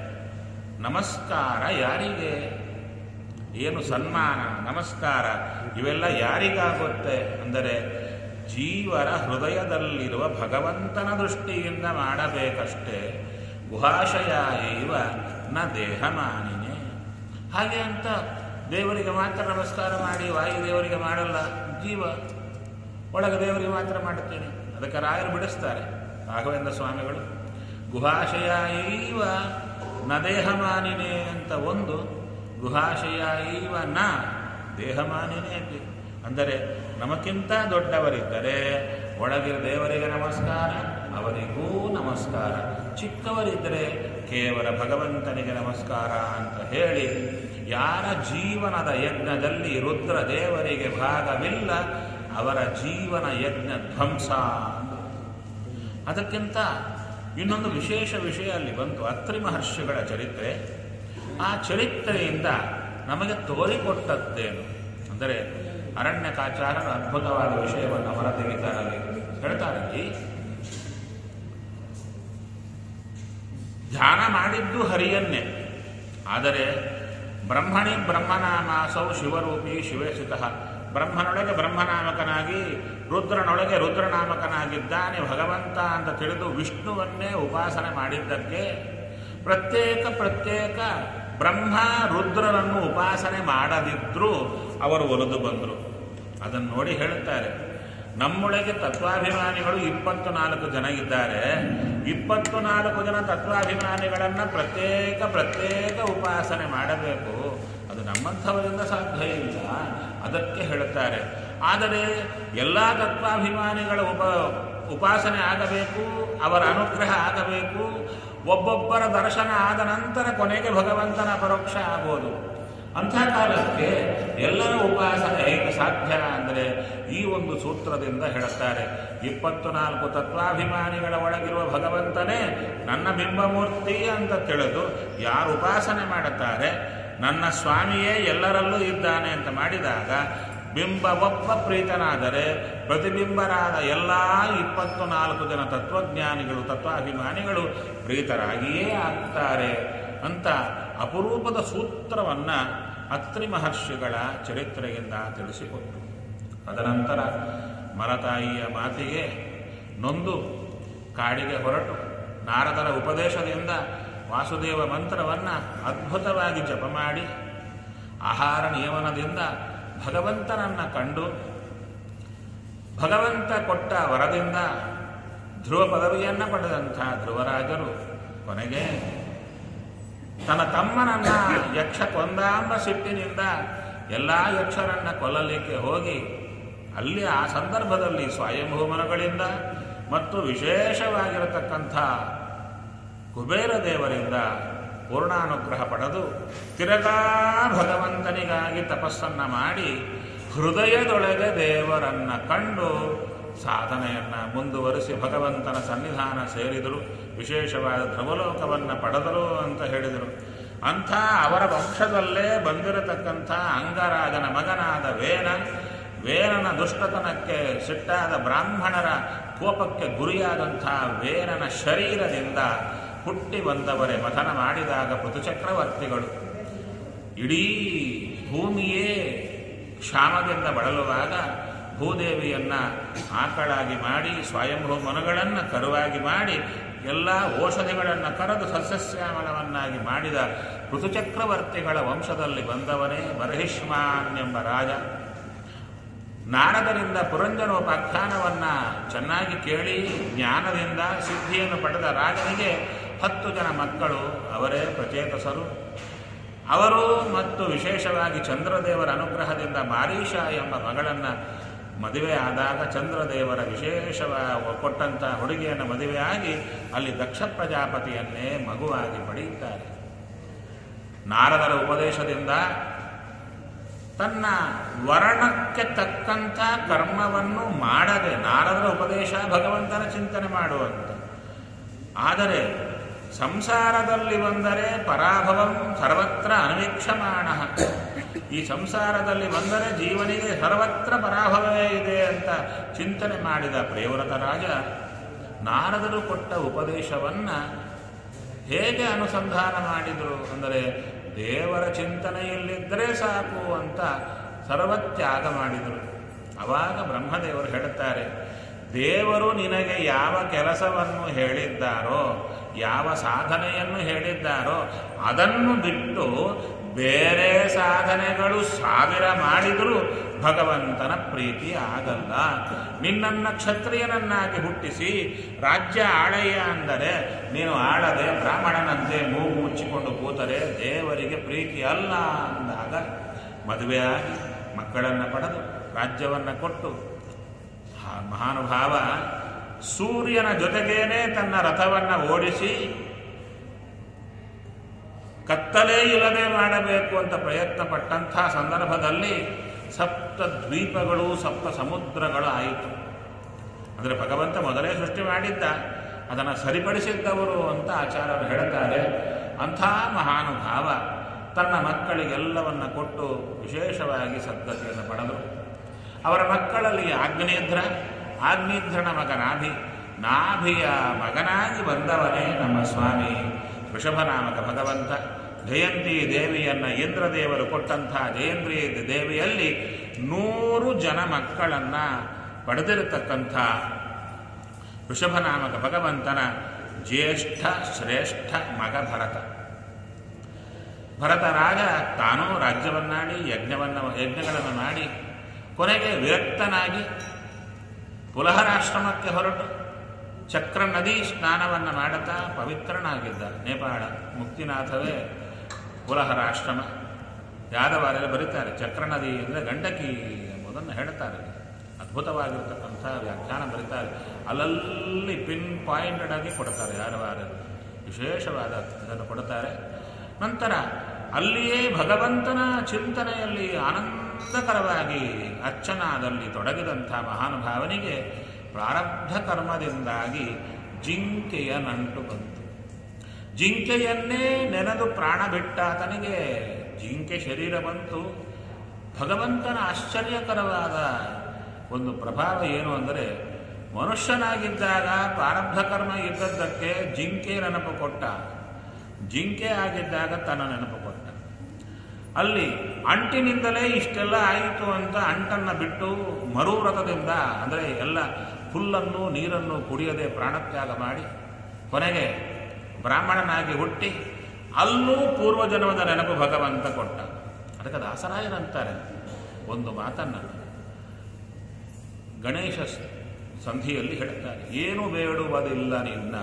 ನಮಸ್ಕಾರ ಯಾರಿಗೆ ಏನು ಸನ್ಮಾನ ನಮಸ್ಕಾರ ಇವೆಲ್ಲ ಯಾರಿಗಾಗುತ್ತೆ ಅಂದರೆ ಜೀವರ ಹೃದಯದಲ್ಲಿರುವ ಭಗವಂತನ ದೃಷ್ಟಿಯಿಂದ ಮಾಡಬೇಕಷ್ಟೇ ಗುಹಾಶಯ ಇವ ನ ದೇಹಮಾನಿನೇ ಹಾಗೆ ಅಂತ ದೇವರಿಗೆ ಮಾತ್ರ ನಮಸ್ಕಾರ ಮಾಡಿ ವಾಯುದೇವರಿಗೆ ಮಾಡಲ್ಲ ಜೀವ ಒಳಗೆ ದೇವರಿಗೆ ಮಾತ್ರ ಮಾಡುತ್ತೇನೆ ಅದಕ್ಕೆ ರಾಯರು ಬಿಡಿಸ್ತಾರೆ ರಾಘವೇಂದ್ರ ಸ್ವಾಮಿಗಳು ಗುಹಾಶಯ ಇವ ನ ದೇಹಮಾನಿನೇ ಅಂತ ಒಂದು ಗುಹಾಶಯ ಇವ ನ ದೇಹಮಾನಿನೇ ಅಂತ ಅಂದರೆ ನಮಕ್ಕಿಂತ ದೊಡ್ಡವರಿದ್ದರೆ ಒಳಗಿನ ದೇವರಿಗೆ ನಮಸ್ಕಾರ ಅವರಿಗೂ ನಮಸ್ಕಾರ ಚಿಕ್ಕವರಿದ್ದರೆ ಕೇವಲ ಭಗವಂತನಿಗೆ ನಮಸ್ಕಾರ ಅಂತ ಹೇಳಿ ಯಾರ ಜೀವನದ ಯಜ್ಞದಲ್ಲಿ ರುದ್ರ ದೇವರಿಗೆ ಭಾಗವಿಲ್ಲ ಅವರ ಜೀವನ ಯಜ್ಞ ಧ್ವಂಸ ಅಂದ್ರು. ಅದಕ್ಕಿಂತ ಇನ್ನೊಂದು ವಿಶೇಷ ವಿಷಯ ಅಲ್ಲಿ ಬಂತು ಅತ್ರಿ ಮಹರ್ಷಿಗಳ ಚರಿತ್ರೆ ಆ ಚರಿತ್ರೆಯಿಂದ ನಮಗೆ ತೋರಿಕೊಟ್ಟದ್ದೇನು ಅಂದರೆ ಅರಣ್ಯಕಾಚಾರರು ಅದ್ಭುತವಾದ ವಿಷಯವನ್ನು ಹೊರತೆಗಿತಾರೆ ಅಲ್ಲಿ ಹೇಳ್ತಾರೆ ಅಲ್ಲಿ, ಧ್ಯಾನ ಮಾಡಿದ್ದು ಹರಿಯನ್ನೇ ಆದರೆ ಬ್ರಹ್ಮಣಿ ಬ್ರಹ್ಮನಾಮಾಸೌ ಶಿವರೂಪಿ ಶಿವೇಶಿತಃ ಬ್ರಹ್ಮನೊಳಗೆ ಬ್ರಹ್ಮನಾಮಕನಾಗಿ ರುದ್ರನೊಳಗೆ ರುದ್ರನಾಮಕನಾಗಿದ್ದಾನೆ ಭಗವಂತ ಅಂತ ತಿಳಿದು ವಿಷ್ಣುವನ್ನೇ ಉಪಾಸನೆ ಮಾಡಿದ್ದಕ್ಕೆ ಪ್ರತ್ಯೇಕ ಪ್ರತ್ಯೇಕ ಬ್ರಹ್ಮ ರುದ್ರರನ್ನು ಉಪಾಸನೆ ಮಾಡದಿದ್ರೂ ಅವರು ಒಲಿದು ಬಂದರು ಅದನ್ನು ನೋಡಿ ಹೇಳುತ್ತಾರೆ ನಮ್ಮೊಳಗೆ ತತ್ವಾಭಿಮಾನಿಗಳು ಇಪ್ಪತ್ತು ನಾಲ್ಕು ಜನ ಇದ್ದಾರೆ ಇಪ್ಪತ್ತು ನಾಲ್ಕು ಜನ ತತ್ವಾಭಿಮಾನಿಗಳನ್ನು ಪ್ರತ್ಯೇಕ ಪ್ರತ್ಯೇಕ ಉಪಾಸನೆ ಮಾಡಬೇಕು ಅದು ನಮ್ಮಂಥವರಿಂದ ಸಾಧ್ಯ ಇಲ್ಲ ಅದಕ್ಕೆ ಹೇಳುತ್ತಾರೆ ಆದರೆ ಎಲ್ಲ ತತ್ವಾಭಿಮಾನಿಗಳ ಉಪ ಉಪಾಸನೆ ಆಗಬೇಕು ಅವರ ಅನುಗ್ರಹ ಆಗಬೇಕು ಒಬ್ಬೊಬ್ಬರ ದರ್ಶನ ಆದ ನಂತರ ಕೊನೆಗೆ ಭಗವಂತನ ಪರೋಕ್ಷ ಆಗೋದು ಅಂಥ ಕಾಲಕ್ಕೆ ಎಲ್ಲರ ಉಪಾಸನೆ ಹೇಗೆ ಸಾಧ್ಯ ಅಂದರೆ ಈ ಒಂದು ಸೂತ್ರದಿಂದ ಹೇಳುತ್ತಾರೆ ಇಪ್ಪತ್ತು ನಾಲ್ಕು ತತ್ವಾಭಿಮಾನಿಗಳ ಒಳಗಿರುವ ಭಗವಂತನೇ ನನ್ನ ಬಿಂಬಮೂರ್ತಿ ಅಂತ ತಿಳಿದು ಯಾರು ಉಪಾಸನೆ ಮಾಡುತ್ತಾರೆ ನನ್ನ ಸ್ವಾಮಿಯೇ ಎಲ್ಲರಲ್ಲೂ ಇದ್ದಾನೆ ಅಂತ ಮಾಡಿದಾಗ ಬಿಂಬ ಒಬ್ಬ ಪ್ರೀತನಾದರೆ ಪ್ರತಿಬಿಂಬರಾದ ಎಲ್ಲ ಇಪ್ಪತ್ತು ನಾಲ್ಕು ಜನ ತತ್ವಜ್ಞಾನಿಗಳು ತತ್ವಾಭಿಮಾನಿಗಳು ಪ್ರೀತರಾಗಿಯೇ ಆಗ್ತಾರೆ ಅಂತ ಅಪರೂಪದ ಸೂತ್ರವನ್ನು ಅತ್ರಿ ಮಹರ್ಷಿಗಳ ಚರಿತ್ರೆಯಿಂದ ತಿಳಿಸಿಕೊಟ್ಟರು ತದನಂತರ ಮಲತಾಯಿಯ ಮಾತಿಗೆ ನೊಂದು ಕಾಡಿಗೆ ಹೊರಟು ನಾರದರ ಉಪದೇಶದಿಂದ ವಾಸುದೇವ ಮಂತ್ರವನ್ನು ಅದ್ಭುತವಾಗಿ ಜಪ ಮಾಡಿ ಆಹಾರ ನಿಯಮನದಿಂದ ಭಗವಂತನನ್ನ ಕಂಡು ಭಗವಂತ ಕೊಟ್ಟ ವರದಿಂದ ಧ್ರುವ ಪದವಿಯನ್ನು ಪಡೆದಂಥ ಧ್ರುವರಾಜರು ಕೊನೆಗೆ ತನ್ನ ತಮ್ಮನನ್ನ ಯಕ್ಷ ಕೊಂದಾಂಬ ಸಿಟ್ಟಿನಿಂದ ಎಲ್ಲ ಯಕ್ಷರನ್ನ ಕೊಲ್ಲಲಿಕ್ಕೆ ಹೋಗಿ ಅಲ್ಲಿ ಆ ಸಂದರ್ಭದಲ್ಲಿ ಸ್ವಯಂಭೂಮನಗಳಿಂದ ಮತ್ತು ವಿಶೇಷವಾಗಿರತಕ್ಕಂಥ ಕುಬೇರ ದೇವರಿಂದ ಪೂರ್ಣಾನುಗ್ರಹ ಪಡೆದು ತಿರಗಾ ಭಗವಂತನಿಗಾಗಿ ತಪಸ್ಸನ್ನ ಮಾಡಿ ಹೃದಯದೊಳಗೆ ದೇವರನ್ನ ಕಂಡು ಸಾಧನೆಯನ್ನ ಮುಂದುವರಿಸಿ ಭಗವಂತನ ಸನ್ನಿಧಾನ ಸೇರಿದರು ವಿಶೇಷವಾದ ಧ್ರುವಲೋಕವನ್ನು ಪಡೆದರು ಅಂತ ಹೇಳಿದರು ಅಂಥ ಅವರ ವಂಶದಲ್ಲೇ ಬಂದಿರತಕ್ಕಂಥ ಅಂಗರಾಜನ ಮಗನಾದ ವೇನ ವೇನನ ದುಷ್ಟತನಕ್ಕೆ ಸಿಟ್ಟಾದ ಬ್ರಾಹ್ಮಣರ ಕೋಪಕ್ಕೆ ಗುರಿಯಾದಂಥ ವೇನನ ಶರೀರದಿಂದ ಹುಟ್ಟಿ ಬಂದವರೇ ಮಥನ ಮಾಡಿದಾಗ ಪೃಥುಚಕ್ರವರ್ತಿಗಳು ಇಡೀ ಭೂಮಿಯೇ ಕ್ಷಾಮದಿಂದ ಬಳಲುವಾಗ ಭೂದೇವಿಯನ್ನ ಆಕಳಾಗಿ ಮಾಡಿ ಸ್ವಯಂಭೂ ಮನಗಳನ್ನು ಕರುವಾಗಿ ಮಾಡಿ ಎಲ್ಲ ಔಷಧಿಗಳನ್ನು ಕರೆದು ಸಸ್ಯಶ್ಯಾಮಲವನ್ನಾಗಿ ಮಾಡಿದ ಋತುಚಕ್ರವರ್ತಿಗಳ ವಂಶದಲ್ಲಿ ಬಂದವನೇ ಬರಹಿಷ್ಮಾನ್ ಎಂಬ ರಾಜ ನಾರದರಿಂದ ಪುರಂಜನೋಪಾಖ್ಯಾನವನ್ನ ಚೆನ್ನಾಗಿ ಕೇಳಿ ಜ್ಞಾನದಿಂದ ಸಿದ್ಧಿಯನ್ನು ಪಡೆದ ರಾಜನಿಗೆ ಹತ್ತು ಜನ ಮಕ್ಕಳು ಅವರೇ ಪ್ರಚೇತಸರು ಅವರು ಮತ್ತು ವಿಶೇಷವಾಗಿ ಚಂದ್ರದೇವರ ಅನುಗ್ರಹದಿಂದ ಮಾರೀಷ ಎಂಬ ಮಗಳನ್ನು ಮದುವೆ ಆದಾಗ ಚಂದ್ರದೇವರ ವಿಶೇಷವ ಕೊಟ್ಟಂಥ ಹುಡುಗಿಯನ್ನು ಮದುವೆಯಾಗಿ ಅಲ್ಲಿ ದಕ್ಷ ಪ್ರಜಾಪತಿಯನ್ನೇ ಮಗುವಾಗಿ ಪಡೆಯುತ್ತಾರೆ ನಾರದರ ಉಪದೇಶದಿಂದ ತನ್ನ ವರ್ಣಕ್ಕೆ ತಕ್ಕಂಥ ಕರ್ಮವನ್ನು ಮಾಡದೆ ನಾರದರ ಉಪದೇಶ ಭಗವಂತನ ಚಿಂತನೆ ಮಾಡುವಂತ ಆದರೆ ಸಂಸಾರದಲ್ಲಿ ಬಂದರೆ ಪರಾಭವಂ ಸರ್ವತ್ರ ಅನ್ವೀಕ್ಷಮಾಣ ಈ ಸಂಸಾರದಲ್ಲಿ ಬಂದರೆ ಜೀವನಿಗೆ ಸರ್ವತ್ರ ಪರಾಭವವೇ ಇದೆ ಅಂತ ಚಿಂತನೆ ಮಾಡಿದ ಪ್ರೇವ್ರತ ರಾಜ ನಾರದರು ಕೊಟ್ಟ ಉಪದೇಶವನ್ನ ಹೇಗೆ ಅನುಸಂಧಾನ ಮಾಡಿದರು ಅಂದರೆ ದೇವರ ಚಿಂತನೆಯಲ್ಲಿದ್ದರೆ ಸಾಕು ಅಂತ ಸರ್ವತ್ಯಾಗ ಮಾಡಿದರು ಅವಾಗ ಬ್ರಹ್ಮದೇವರು ಹೇಳುತ್ತಾರೆ ದೇವರು ನಿನಗೆ ಯಾವ ಕೆಲಸವನ್ನು ಹೇಳಿದ್ದಾರೋ ಯಾವ ಸಾಧನೆಯನ್ನು ಹೇಳಿದ್ದಾರೋ ಅದನ್ನು ಬಿಟ್ಟು ಬೇರೆ ಸಾಧನೆಗಳು ಸಾವಿರ ಮಾಡಿದರೂ ಭಗವಂತನ ಪ್ರೀತಿ ಆಗಲ್ಲ ನಿನ್ನನ್ನು ಕ್ಷತ್ರಿಯನನ್ನಾಗಿ ಹುಟ್ಟಿಸಿ ರಾಜ್ಯ ಆಳಯ್ಯ ಅಂದರೆ ನೀನು ಆಳದೆ ಬ್ರಾಹ್ಮಣನಂತೆ ಮೂಗು ಮುಚ್ಚಿಕೊಂಡು ಕೂತರೆ ದೇವರಿಗೆ ಪ್ರೀತಿ ಅಲ್ಲ ಅಂದಾಗ ಮದುವೆಯಾಗಿ ಮಕ್ಕಳನ್ನು ಪಡೆದು ರಾಜ್ಯವನ್ನು ಕೊಟ್ಟು ಆ ಮಹಾನುಭಾವ ಸೂರ್ಯನ ಜೊತೆಗೇನೆ ತನ್ನ ರಥವನ್ನು ಓಡಿಸಿ ಕತ್ತಲೇ ಇಲ್ಲದೆ ಮಾಡಬೇಕು ಅಂತ ಪ್ರಯತ್ನ ಪಟ್ಟಂಥ ಸಂದರ್ಭದಲ್ಲಿ ಸಪ್ತ ದ್ವೀಪಗಳು ಸಪ್ತ ಸಮುದ್ರಗಳು ಆಯಿತು ಅಂದರೆ ಭಗವಂತ ಮೊದಲೇ ಸೃಷ್ಟಿ ಮಾಡಿದ್ದ ಅದನ್ನು ಸರಿಪಡಿಸಿದ್ದವರು ಅಂತ ಆಚಾರ್ಯರು ಹೇಳ್ತಾರೆ ಅಂಥ ಮಹಾನುಭಾವ ತನ್ನ ಮಕ್ಕಳಿಗೆಲ್ಲವನ್ನ ಕೊಟ್ಟು ವಿಶೇಷವಾಗಿ ಸದ್ಗತಿಯನ್ನು ಪಡೆದು ಅವರ ಮಕ್ಕಳಲ್ಲಿ ಆಗ್ನೇಧ್ರ ಆಗ್ನೇಧ್ರನ ಮಗ ನಾಭಿ ನಾಭಿಯ ಮಗನಾಗಿ ಬಂದವನೇ ನಮ್ಮ ಸ್ವಾಮಿ ವೃಷಭನಾಮಕ ಭಗವಂತ ಜಯಂತಿ ದೇವಿಯನ್ನ ಇಂದ್ರದೇವರು ಕೊಟ್ಟಂಥ ಜಯಂತಿ ದೇವಿಯಲ್ಲಿ ನೂರು ಜನ ಮಕ್ಕಳನ್ನ ಪಡೆದಿರತಕ್ಕಂಥ ವೃಷಭನಾಮಕ ಭಗವಂತನ ಜ್ಯೇಷ್ಠ ಶ್ರೇಷ್ಠ ಮಗ ಭರತ ಭರತ ರಾಜ ತಾನೂ ರಾಜ್ಯವನ್ನಾಡಿ ಯಜ್ಞವನ್ನು ಯಜ್ಞಗಳನ್ನು ಮಾಡಿ ಕೊನೆಗೆ ವಿರಕ್ತನಾಗಿ ಪುಲಹರಾಶ್ರಮಕ್ಕೆ ಹೊರಟು ಚಕ್ರ ನದಿ ಸ್ನಾನವನ್ನು ಮಾಡುತ್ತಾ ಪವಿತ್ರನಾಗಿದ್ದ ನೇಪಾಳ ಮುಕ್ತಿನಾಥವೇ ಪುಲಹರಾಶ್ರಮ ಯಾದವಾರೆಲ್ಲ ಬರೀತಾರೆ ಚಕ್ರ ನದಿ ಅಂದರೆ ಗಂಡಕಿ ಎಂಬುದನ್ನು ಹೇಳ್ತಾರೆ ಅದ್ಭುತವಾಗಿರ್ತಕ್ಕಂಥ ವ್ಯಾಖ್ಯಾನ ಬರೀತಾರೆ ಅಲ್ಲಲ್ಲಿ ಪಿನ್ ಪಾಯಿಂಟೆಡ್ ಆಗಿ ಕೊಡ್ತಾರೆ ಯಾದವಾರ ವಿಶೇಷವಾದ ಇದನ್ನು ಕೊಡುತ್ತಾರೆ ನಂತರ ಅಲ್ಲಿಯೇ ಭಗವಂತನ ಚಿಂತನೆಯಲ್ಲಿ ಆನಂದಕರವಾಗಿ ಅರ್ಚನಾದಲ್ಲಿ ತೊಡಗಿದಂಥ ಮಹಾನುಭಾವನಿಗೆ ಪ್ರಾರಬ್ಧ ಕರ್ಮದಿಂದಾಗಿ ಜಿಂಕೆಯ ನಂಟು ಬಂತು ಜಿಂಕೆಯನ್ನೇ ನೆನೆದು ಪ್ರಾಣ ಬಿಟ್ಟ ಆತನಿಗೆ ಜಿಂಕೆ ಶರೀರ ಬಂತು ಭಗವಂತನ ಆಶ್ಚರ್ಯಕರವಾದ ಒಂದು ಪ್ರಭಾವ ಏನು ಅಂದರೆ ಮನುಷ್ಯನಾಗಿದ್ದಾಗ ಪ್ರಾರಬ್ಧ ಕರ್ಮ ಇದ್ದದ್ದಕ್ಕೆ ಜಿಂಕೆ ನೆನಪು ಕೊಟ್ಟ ಜಿಂಕೆ ಆಗಿದ್ದಾಗ ತನ್ನ ನೆನಪು ಕೊಟ್ಟ ಅಲ್ಲಿ ಅಂಟಿನಿಂದಲೇ ಇಷ್ಟೆಲ್ಲ ಆಯಿತು ಅಂತ ಅಂಟನ್ನು ಬಿಟ್ಟು ಮರುವ್ರತದಿಂದ ಅಂದರೆ ಎಲ್ಲ ಹುಲ್ಲನ್ನು ನೀರನ್ನು ಕುಡಿಯದೆ ಪ್ರಾಣತ್ಯಾಗ ಮಾಡಿ ಕೊನೆಗೆ ಬ್ರಾಹ್ಮಣನಾಗಿ ಹುಟ್ಟಿ ಅಲ್ಲೂ ಪೂರ್ವಜನ್ಮದ ನೆನಪು ಭಗವಂತ ಕೊಟ್ಟ ಅದಕ್ಕೆ ದಾಸರಾಯರಂತಾರೆ ಒಂದು ಮಾತನ್ನು ಗಣೇಶ ಸಂಧಿಯಲ್ಲಿ ಹೇಳ್ತಾರೆ ಏನು ಬೇಡುವುದಿಲ್ಲ ನಿನ್ನ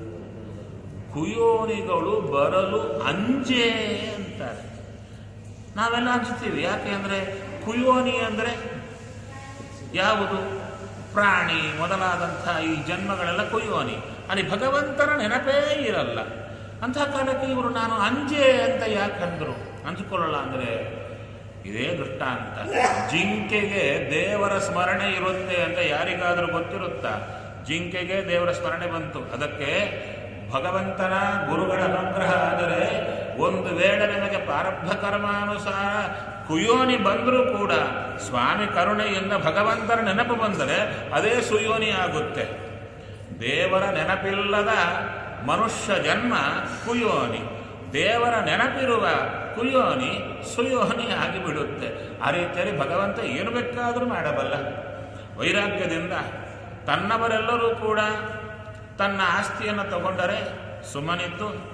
ಕುಯೋನಿಗಳು ಬರಲು ಅಂಜೆ ಅಂತಾರೆ ನಾವೆಲ್ಲ ಅನ್ಸ್ತೀವಿ ಯಾಕೆ ಅಂದರೆ ಕುಯೋನಿ ಅಂದರೆ ಯಾವುದು ಪ್ರಾಣಿ ಮೊದಲಾದಂಥ ಈ ಜನ್ಮಗಳೆಲ್ಲ ಕುಯೋನಿ ಅಲ್ಲಿ ಭಗವಂತನ ನೆನಪೇ ಇರಲ್ಲ ಅಂಥ ಕಾಲಕ್ಕೆ ಇವರು ನಾನು ಅಂಜೆ ಅಂತ ಯಾಕಂದ್ರು ಅಂಜಿಕೊಳ್ಳಲ್ಲ ಅಂದರೆ ಇದೇ ದೃಷ್ಟಾಂತ ಜಿಂಕೆಗೆ ದೇವರ ಸ್ಮರಣೆ ಇರುತ್ತೆ ಅಂತ ಯಾರಿಗಾದರೂ ಗೊತ್ತಿರುತ್ತಾ ಜಿಂಕೆಗೆ ದೇವರ ಸ್ಮರಣೆ ಬಂತು ಅದಕ್ಕೆ ಭಗವಂತನ ಗುರುಗಳ ಅನುಗ್ರಹ ಆದರೆ ಒಂದು ವೇಳೆ ನಿಮಗೆ ಪ್ರಾರಬ್ಧ ಕರ್ಮಾನುಸಾರ ಕುಯೋನಿ ಬಂದರೂ ಕೂಡ ಸ್ವಾಮಿ ಕರುಣೆಯಿಂದ ಭಗವಂತನ ನೆನಪು ಬಂದರೆ ಅದೇ ಸುಯೋನಿ ಆಗುತ್ತೆ ದೇವರ ನೆನಪಿಲ್ಲದ ಮನುಷ್ಯ ಜನ್ಮ ಕುಯೋನಿ ದೇವರ ನೆನಪಿರುವ ಕುಯೋನಿ ಸುಯೋನಿ ಆಗಿಬಿಡುತ್ತೆ ಆ ರೀತಿಯಲ್ಲಿ ಭಗವಂತ ಏನು ಬೇಕಾದರೂ ಮಾಡಬಲ್ಲ ವೈರಾಗ್ಯದಿಂದ ತನ್ನವರೆಲ್ಲರೂ ಕೂಡ ತನ್ನ ಆಸ್ತಿಯನ್ನು ತಗೊಂಡರೆ ಸುಮ್ಮನಿದ್ದು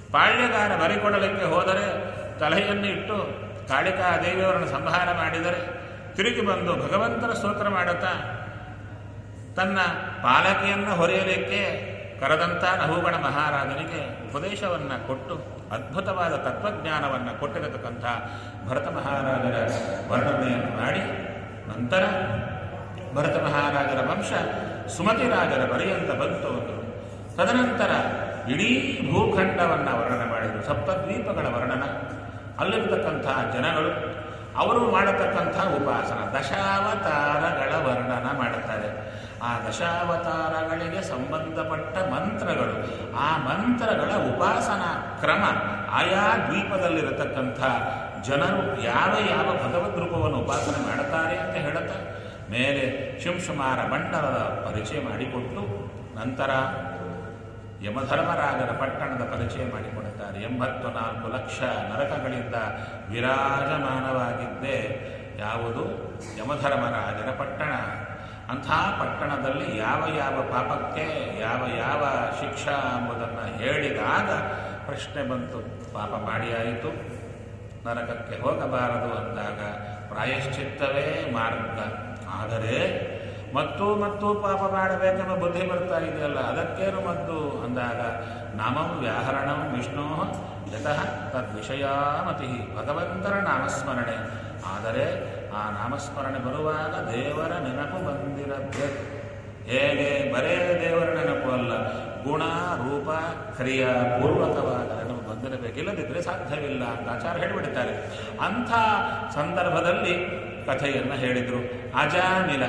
ಪಾಳ್ಯಗಾರ ಬರಿಕೊಡಲಿಕ್ಕೆ ಹೋದರೆ ತಲೆಯನ್ನು ಇಟ್ಟು ಕಾಳಿಕಾ ದೇವಿಯವರನ್ನು ಸಂಹಾರ ಮಾಡಿದರೆ ತಿರುಗಿ ಬಂದು ಭಗವಂತನ ಸ್ತೋತ್ರ ಮಾಡುತ್ತಾ ತನ್ನ ಪಾಲಕಿಯನ್ನು ಹೊರೆಯಲಿಕ್ಕೆ ಕರೆದಂಥ ನಹುಗಣ ಮಹಾರಾಜನಿಗೆ ಉಪದೇಶವನ್ನು ಕೊಟ್ಟು ಅದ್ಭುತವಾದ ತತ್ವಜ್ಞಾನವನ್ನು ಕೊಟ್ಟಿರತಕ್ಕಂಥ ಭರತ ಮಹಾರಾಜರ ವರ್ಣನೆಯನ್ನು ಮಾಡಿ ನಂತರ ಭರತ ಮಹಾರಾಜರ ವಂಶ ಸುಮತಿ ರಾಜರ ಪರ್ಯಂತ ಬಂತು ಅಂದರು ತದನಂತರ ಇಡೀ ಭೂಖಂಡವನ್ನು ವರ್ಣನೆ ಮಾಡಿದರು ಸಪ್ತದ್ವೀಪಗಳ ವರ್ಣನ ಅಲ್ಲಿರ್ತಕ್ಕಂಥ ಜನಗಳು ಅವರು ಮಾಡತಕ್ಕಂಥ ಉಪಾಸನ ದಶಾವತಾರಗಳ ವರ್ಣನ ಮಾಡುತ್ತಾರೆ ಆ ದಶಾವತಾರಗಳಿಗೆ ಸಂಬಂಧಪಟ್ಟ ಮಂತ್ರಗಳು ಆ ಮಂತ್ರಗಳ ಉಪಾಸನಾ ಕ್ರಮ ಆಯಾ ದ್ವೀಪದಲ್ಲಿರತಕ್ಕಂಥ ಜನರು ಯಾವ ಯಾವ ಭಗವದ್ ರೂಪವನ್ನು ಉಪಾಸನೆ ಮಾಡುತ್ತಾರೆ ಅಂತ ಹೇಳುತ್ತಾ ಮೇಲೆ ಶಿಂಶುಮಾರ ಮಂಡಲದ ಪರಿಚಯ ಮಾಡಿಕೊಟ್ಟು ನಂತರ ಯಮಧರ್ಮರಾಜರ ಪಟ್ಟಣದ ಪರಿಚಯ ಮಾಡಿಕೊಡುತ್ತಾರೆ ಎಂಬತ್ತು ನಾಲ್ಕು ಲಕ್ಷ ನರಕಗಳಿಂದ ವಿರಾಜಮಾನವಾಗಿದ್ದೇ ಯಾವುದು ಯಮಧರ್ಮರಾಜರ ಪಟ್ಟಣ ಅಂಥ ಪಟ್ಟಣದಲ್ಲಿ ಯಾವ ಯಾವ ಪಾಪಕ್ಕೆ ಯಾವ ಯಾವ ಶಿಕ್ಷಾ ಎಂಬುದನ್ನು ಹೇಳಿದಾಗ ಪ್ರಶ್ನೆ ಬಂತು ಪಾಪ ಮಾಡಿಯಾಯಿತು ನರಕಕ್ಕೆ ಹೋಗಬಾರದು ಅಂದಾಗ ಪ್ರಾಯಶ್ಚಿತ್ತವೇ ಮಾರ್ಗ ಆದರೆ ಮತ್ತು ಮತ್ತು ಪಾಪ ಮಾಡಬೇಕೆಂಬ ಬುದ್ಧಿ ಬರ್ತಾ ಇದೆಯಲ್ಲ ಅದಕ್ಕೇನು ಮದ್ದು ಅಂದಾಗ ನಾಮಂ ವ್ಯಾಹರಣಂ ವಿಷ್ಣು ಯತಃ ತದ್ವಿಷಯಾಮತಿ ಭಗವಂತನ ನಾಮಸ್ಮರಣೆ ಆದರೆ ಆ ನಾಮಸ್ಮರಣೆ ಬರುವಾಗ ದೇವರ ನೆನಪು ಬಂದಿರಬೇಕು ಹೇಗೆ ಬರೇ ದೇವರ ನೆನಪು ಅಲ್ಲ ಗುಣ ರೂಪ ಕ್ರಿಯಾ ಪೂರ್ವಕವಾದ ನೆನಪು ಬಂದಿರಬೇಕು ಇಲ್ಲದಿದ್ದರೆ ಸಾಧ್ಯವಿಲ್ಲ ಅಂತ ಆಚಾರ ಹೇಳಿಬಿಡ್ತಾರೆ ಅಂಥ ಸಂದರ್ಭದಲ್ಲಿ ಕಥೆಯನ್ನು ಹೇಳಿದರು ಅಜಾಮಿಲ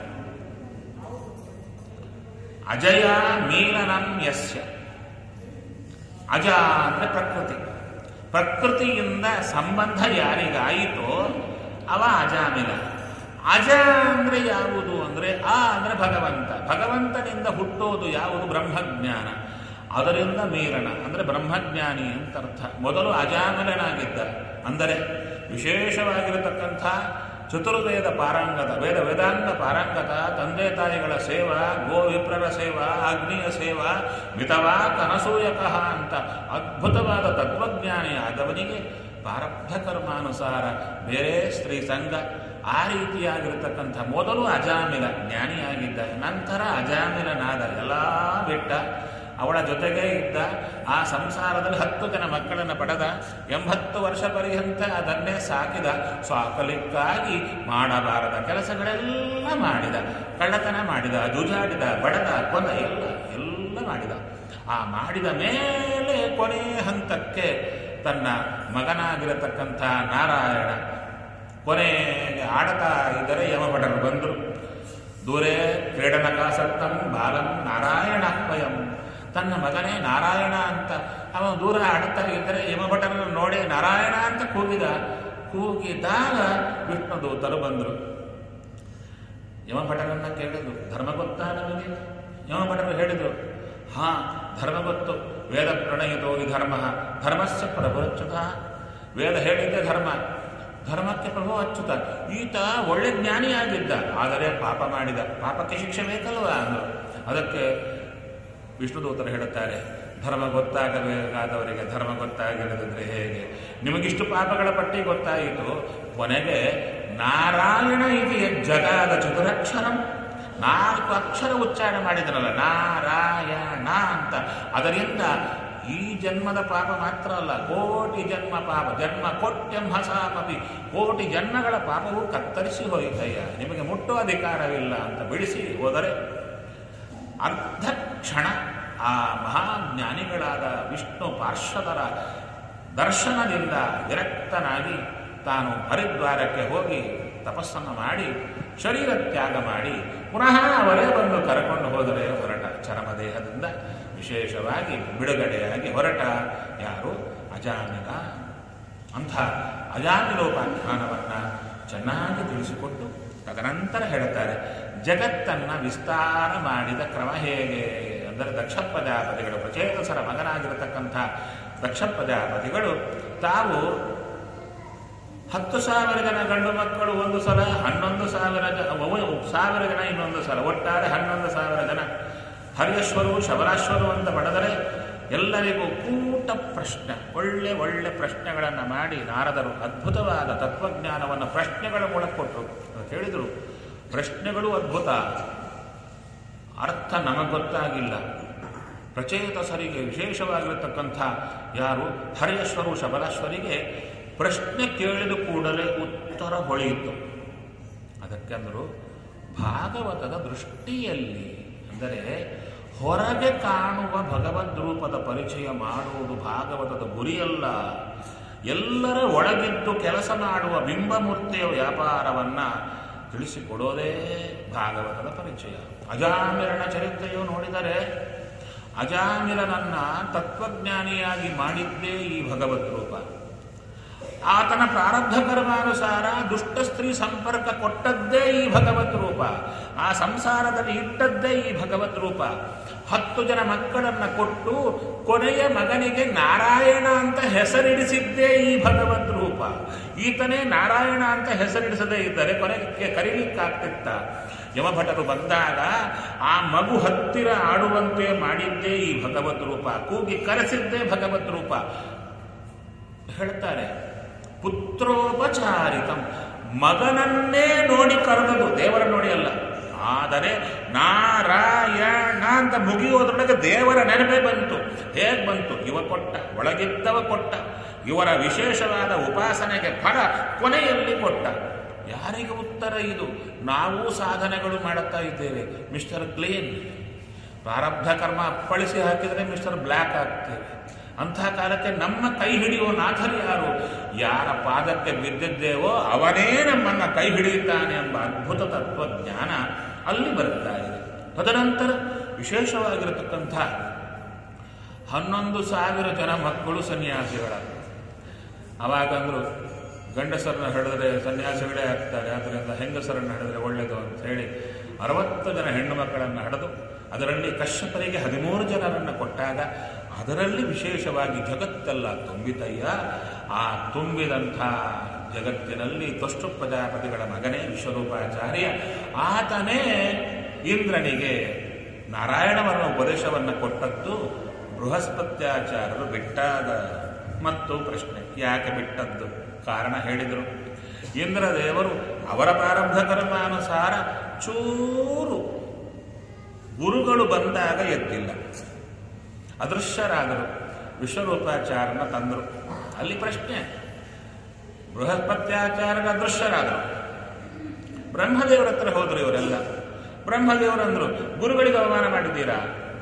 ಅಜಯ ಮೀಲನಂ ಯಸ್ಯ ಅಜ ಅಂದರೆ ಪ್ರಕೃತಿ ಪ್ರಕೃತಿಯಿಂದ ಸಂಬಂಧ ಯಾರಿಗಾಯಿತೋ ಅವ ಅಜಾಮಿಲ ಅಜ ಅಂದರೆ ಯಾವುದು ಅಂದರೆ ಆ ಅಂದರೆ ಭಗವಂತ ಭಗವಂತನಿಂದ ಹುಟ್ಟೋದು ಯಾವುದು ಬ್ರಹ್ಮಜ್ಞಾನ ಅದರಿಂದ ಮೀರಣ ಅಂದರೆ ಬ್ರಹ್ಮಜ್ಞಾನಿ ಅಂತ ಅರ್ಥ ಮೊದಲು ಅಜಾಮಿಲನಾಗಿದ್ದ ಅಂದರೆ ವಿಶೇಷವಾಗಿರತಕ್ಕಂಥ ಚತುರ್ವೇದ ಪಾರಂಗತ ವೇದ ವೇದಾಂಗ ಪಾರಂಗತ ತಂದೆ ತಾಯಿಗಳ ಸೇವಾ ಗೋ ವಿಪ್ರರ ಸೇವಾ ಅಗ್ನಿಯ ಸೇವಾ ಮಿತವಾ ಕನಸೂಯಕಃ ಅಂತ ಅದ್ಭುತವಾದ ತತ್ವಜ್ಞಾನಿ ಆದವನಿಗೆ ಪ್ರಾರಬ್ಧ ಕರ್ಮಾನುಸಾರ ಬೇರೆ ಸ್ತ್ರೀ ಸಂಘ ಆ ರೀತಿಯಾಗಿರತಕ್ಕಂಥ ಮೊದಲು ಅಜಾಮಿಲ ಜ್ಞಾನಿಯಾಗಿದ್ದ ನಂತರ ಅಜಾಮಿಲನಾದ ಎಲ್ಲ ಬಿಟ್ಟ ಅವಳ ಜೊತೆಗೇ ಇದ್ದ ಆ ಸಂಸಾರದಲ್ಲಿ ಹತ್ತು ಜನ ಮಕ್ಕಳನ್ನು ಪಡೆದ ಎಂಬತ್ತು ವರ್ಷ ಪರ್ಯಂತ ಅದನ್ನೇ ಸಾಕಿದ ಸಾಕಲಿಕ್ಕಾಗಿ ಮಾಡಬಾರದ ಕೆಲಸಗಳೆಲ್ಲ ಮಾಡಿದ ಕಳ್ಳತನ ಮಾಡಿದ ಜೂಜಾಡಿದ ಬಡದ ಕೊನ ಎಲ್ಲ ಎಲ್ಲ ಮಾಡಿದ ಆ ಮಾಡಿದ ಮೇಲೆ ಕೊನೆ ಹಂತಕ್ಕೆ ತನ್ನ ಮಗನಾಗಿರತಕ್ಕಂಥ ನಾರಾಯಣ ಕೊನೆಗೆ ಆಡತಾ ಇದ್ದರೆ ಯಮಭಟರು ಬಂದರು ದೂರೇ ಕ್ರೀಡನಕಾಸಕ್ತಂ ಬಾಲಂ ನಾರಾಯಣಾತ್ಮಯಂ ತನ್ನ ಮಗನೇ ನಾರಾಯಣ ಅಂತ ಅವನು ದೂರ ಆಡುತ್ತಾ ಇದ್ದರೆ ಯಮಭಟರನ್ನು ನೋಡಿ ನಾರಾಯಣ ಅಂತ ಕೂಗಿದ ಕೂಗಿದಾಗ ವಿಷ್ಣು ದೂತರು ಬಂದರು ಯಮಭಟರನ್ನ ಕೇಳಿದ್ರು ಧರ್ಮ ಗೊತ್ತಾ ನಮಗೆ ಯಮಭಟರು ಹೇಳಿದರು ಹಾ ಧರ್ಮ ಗೊತ್ತು ವೇದ ಪ್ರಣಯಿತೋ ಈ ಧರ್ಮ ಧರ್ಮಸ್ಯ ಪ್ರಭುರಚ್ಯುತ ವೇದ ಹೇಳಿದ್ದೆ ಧರ್ಮ ಧರ್ಮಕ್ಕೆ ಪ್ರಭು ಅಚ್ಯುತ ಈತ ಒಳ್ಳೆ ಜ್ಞಾನಿಯಾಗಿದ್ದ ಆದರೆ ಪಾಪ ಮಾಡಿದ ಪಾಪಕ್ಕೆ ಶಿಕ್ಷೆ ಬೇಕಲ್ವಾ ಅಂದರು ಅದಕ್ಕೆ ವಿಷ್ಣುದೂತರು ಹೇಳುತ್ತಾರೆ ಧರ್ಮ ಗೊತ್ತಾಗಬೇಕಾದವರಿಗೆ ಧರ್ಮ ಗೊತ್ತಾಗಿರದಿದ್ರೆ ಹೇಗೆ ನಿಮಗಿಷ್ಟು ಪಾಪಗಳ ಪಟ್ಟಿ ಗೊತ್ತಾಯಿತು ಕೊನೆಗೆ ನಾರಾಯಣ ಇದು ಜಗಾದ ಚತುರಕ್ಷರಂ ನಾಲ್ಕು ಅಕ್ಷರ ಉಚ್ಚಾರಣೆ ಮಾಡಿದ್ರಲ್ಲ ನಾರಾಯಣ ಅಂತ ಅದರಿಂದ ಈ ಜನ್ಮದ ಪಾಪ ಮಾತ್ರ ಅಲ್ಲ ಕೋಟಿ ಜನ್ಮ ಪಾಪ ಜನ್ಮ ಕೊಟ್ಯಂ ಹಸಾಮಪಿ ಕೋಟಿ ಜನ್ಮಗಳ ಪಾಪವು ಕತ್ತರಿಸಿ ಹೋಯಿತಯ್ಯ ನಿಮಗೆ ಮುಟ್ಟುವ ಅಧಿಕಾರವಿಲ್ಲ ಅಂತ ಬಿಡಿಸಿ ಹೋದರೆ ಅರ್ಧ ಕ್ಷಣ ಆ ಮಹಾಜ್ಞಾನಿಗಳಾದ ವಿಷ್ಣು ಪಾರ್ಶ್ವದರ ದರ್ಶನದಿಂದ ವಿರಕ್ತನಾಗಿ ತಾನು ಹರಿದ್ವಾರಕ್ಕೆ ಹೋಗಿ ತಪಸ್ಸನ್ನು ಮಾಡಿ ಶರೀರ ತ್ಯಾಗ ಮಾಡಿ ಪುನಃ ಅವರೇ ಬಂದು ಕರ್ಕೊಂಡು ಹೋದರೆ ಹೊರಟ ಚರಮದೇಹದಿಂದ ವಿಶೇಷವಾಗಿ ಬಿಡುಗಡೆಯಾಗಿ ಹೊರಟ ಯಾರು ಅಜಾಮಿಲ ಅಂಥ ಅಜಾಮಿಲೋಪಾಖ್ಯಾನವನ್ನು ಚೆನ್ನಾಗಿ ತಿಳಿಸಿಕೊಟ್ಟು ತದನಂತರ ಹೇಳುತ್ತಾರೆ ಜಗತ್ತನ್ನು ವಿಸ್ತಾರ ಮಾಡಿದ ಕ್ರಮ ಹೇಗೆ ಅಂದರೆ ದಕ್ಷ ಪ್ರಜಾಪತಿಗಳು ಪ್ರಚೇತಸರ ಮಗನಾಗಿರತಕ್ಕಂಥ ದಕ್ಷ ಪ್ರಜಾಪತಿಗಳು ತಾವು ಹತ್ತು ಸಾವಿರ ಜನ ಗಂಡು ಮಕ್ಕಳು ಒಂದು ಸಲ ಹನ್ನೊಂದು ಸಾವಿರ ಜನ ಒವ- ಸಾವಿರ ಜನ ಇನ್ನೊಂದು ಸಲ ಒಟ್ಟಾರೆ ಹನ್ನೊಂದು ಸಾವಿರ ಜನ ಹರಿಯಶ್ವರು ಶಬರಾಶ್ವರು ಅಂತ ಪಡೆದರೆ ಎಲ್ಲರಿಗೂ ಕೂಟ ಪ್ರಶ್ನೆ ಒಳ್ಳೆ ಒಳ್ಳೆ ಪ್ರಶ್ನೆಗಳನ್ನು ಮಾಡಿ ನಾರದರು ಅದ್ಭುತವಾದ ತತ್ವಜ್ಞಾನವನ್ನು ಪ್ರಶ್ನೆಗಳ ಮೂಲಕ ಕೊಟ್ಟರು ಅದಕ್ಕೆ ಹೇಳಿದರು ಪ್ರಶ್ನೆಗಳು ಅದ್ಭುತ ಅರ್ಥ ನಮಗೆ ಗೊತ್ತಾಗಿಲ್ಲ ಪ್ರಚೇತಸರಿಗೆ ವಿಶೇಷವಾಗಿರತಕ್ಕಂಥ ಯಾರು ಹರೇಶ್ವರು ಶಬಲೇಶ್ವರಿಗೆ ಪ್ರಶ್ನೆ ಕೇಳಿದ ಕೂಡಲೇ ಉತ್ತರ ಹೊಳೆಯಿತು ಅದಕ್ಕೆ ಅಂದರು ಭಾಗವತದ ದೃಷ್ಟಿಯಲ್ಲಿ ಅಂದರೆ ಹೊರಗೆ ಕಾಣುವ ಭಗವದ್ ರೂಪದ ಪರಿಚಯ ಮಾಡುವುದು ಭಾಗವತದ ಗುರಿಯಲ್ಲ ಎಲ್ಲರ ಒಳಗಿದ್ದು ಕೆಲಸ ಮಾಡುವ ಬಿಂಬಮೂರ್ತಿಯ ವ್ಯಾಪಾರವನ್ನು ತಿಳಿಸಿಕೊಡೋದೇ ಭಾಗವತದ ಪರಿಚಯ ಅಜಾಮಿರನ ಚರಿತ್ರೆಯು ನೋಡಿದರೆ ಅಜಾಮಿರನನ್ನ ತತ್ವಜ್ಞಾನಿಯಾಗಿ ಮಾಡಿದ್ದೇ ಈ ಭಗವದ್ ರೂಪ ಆತನ ಪ್ರಾರಬ್ಧ ಕರ್ಮಾನುಸಾರ ದುಷ್ಟ ಸ್ತ್ರೀ ಸಂಪರ್ಕ ಕೊಟ್ಟದ್ದೇ ಈ ಭಗವತ್ ರೂಪ ಆ ಸಂಸಾರದಲ್ಲಿ ಇಟ್ಟದ್ದೇ ಈ ಭಗವತ್ ರೂಪ ಹತ್ತು ಜನ ಮಕ್ಕಳನ್ನ ಕೊಟ್ಟು ಕೊನೆಯ ಮಗನಿಗೆ ನಾರಾಯಣ ಅಂತ ಹೆಸರಿಡಿಸಿದ್ದೇ ಈ ಭಗವತ್ ರೂಪ ಈತನೇ ನಾರಾಯಣ ಅಂತ ಹೆಸರಿಡಿಸದೇ ಇದ್ದರೆ ಕೊನೆಗೆ ಕರೀಲಿಕ್ಕಾಗ್ತಿತ್ತ ಯಮಭಟರು ಬಂದಾಗ ಆ ಮಗು ಹತ್ತಿರ ಆಡುವಂತೆ ಮಾಡಿದ್ದೇ ಈ ಭಗವತ್ ರೂಪ ಕೂಗಿ ಕರೆಸಿದ್ದೇ ಭಗವತ್ ರೂಪ ಹೇಳ್ತಾರೆ ಪುತ್ರೋಪಚಾರಿತಂ ಮಗನನ್ನೇ ನೋಡಿ ಕರೆದದು ದೇವರ ನೋಡಿ ಅಲ್ಲ ಆದರೆ ನಾರಾಯಣ ಅಂತ ಮುಗಿಯೋದ್ರೊಳಗೆ ದೇವರ ನೆನಪೇ ಬಂತು ಹೇಗೆ ಬಂತು ಇವ ಕೊಟ್ಟ ಒಳಗಿದ್ದವ ಕೊಟ್ಟ ಇವರ ವಿಶೇಷವಾದ ಉಪಾಸನೆಗೆ ಫಲ ಕೊನೆಯಲ್ಲಿ ಕೊಟ್ಟ ಯಾರಿಗೆ ಉತ್ತರ ಇದು ನಾವು ಸಾಧನೆಗಳು ಮಾಡುತ್ತಾ ಇದ್ದೇವೆ ಮಿಸ್ಟರ್ ಕ್ಲೀನ್ ಪ್ರಾರಬ್ಧ ಕರ್ಮ ಅಪ್ಪಳಿಸಿ ಹಾಕಿದರೆ ಮಿಸ್ಟರ್ ಬ್ಲ್ಯಾಕ್ ಆಗ್ತೇವೆ ಅಂತಹ ಕಾಲಕ್ಕೆ ನಮ್ಮ ಕೈ ಹಿಡಿಯುವ ನಾಥರು ಯಾರು ಯಾರ ಪಾದಕ್ಕೆ ಬಿದ್ದಿದ್ದೇವೋ ಅವನೇ ನಮ್ಮನ್ನ ಕೈ ಹಿಡಿಯುತ್ತಾನೆ ಎಂಬ ಅದ್ಭುತ ತತ್ವಜ್ಞಾನ ಅಲ್ಲಿ ಬರುತ್ತಾ ಇದೆ ತದನಂತರ ವಿಶೇಷವಾಗಿರತಕ್ಕಂಥ ಹನ್ನೊಂದು ಸಾವಿರ ಜನ ಮಕ್ಕಳು ಸನ್ಯಾಸಿಗಳ ಅವಾಗಂದ್ರು ಗಂಡಸರನ್ನ ಹಿಡಿದ್ರೆ ಸನ್ಯಾಸಿಗಳೇ ಆಗ್ತಾರೆ ಆದ್ದರಿಂದ ಹೆಂಗಸರನ್ನು ಹಿಡಿದ್ರೆ ಒಳ್ಳೆಯದು ಅಂತ ಹೇಳಿ ಅರವತ್ತು ಜನ ಹೆಣ್ಣು ಮಕ್ಕಳನ್ನು ಹಡೆದು ಅದರಲ್ಲಿ ಕಶ್ಯಪರಿಗೆ ಹದಿಮೂರು ಜನರನ್ನು ಕೊಟ್ಟಾಗ ಅದರಲ್ಲಿ ವಿಶೇಷವಾಗಿ ಜಗತ್ತೆಲ್ಲ ತುಂಬಿತಯ್ಯ ಆ ತುಂಬಿದಂಥ ಜಗತ್ತಿನಲ್ಲಿ ತ್ವಷ್ಟು ಪ್ರಜಾಪತಿಗಳ ಮಗನೇ ವಿಶ್ವರೂಪಾಚಾರ್ಯ ಆತನೇ ಇಂದ್ರನಿಗೆ ನಾರಾಯಣವರ ಉಪದೇಶವನ್ನು ಕೊಟ್ಟದ್ದು ಬೃಹಸ್ಪತ್ಯಾಚಾರ್ಯರು ಬಿಟ್ಟಾಗ ಮತ್ತು ಪ್ರಶ್ನೆ ಯಾಕೆ ಬಿಟ್ಟದ್ದು ಕಾರಣ ಹೇಳಿದರು ಇಂದ್ರದೇವರು ಅವರ ಪ್ರಾರಬ್ಧ ಕರ್ಮಾನುಸಾರ ಚೂರು ಗುರುಗಳು ಬಂದಾಗ ಎದ್ದಿಲ್ಲ ಅದೃಶ್ಯರಾದರು ವಿಶ್ವರೂಪಾಚಾರನ ತಂದರು ಅಲ್ಲಿ ಪ್ರಶ್ನೆ ಬೃಹಸ್ಪತ್ಯಾಚಾರ್ಯರ ಅದೃಶ್ಯರಾದರು ಬ್ರಹ್ಮದೇವರ ಹತ್ರ ಹೋದ್ರು ಇವರೆಲ್ಲ ಬ್ರಹ್ಮದೇವರಂದ್ರು ಗುರುಗಳಿಗೆ ಅವಮಾನ ಮಾಡಿದ್ದೀರಾ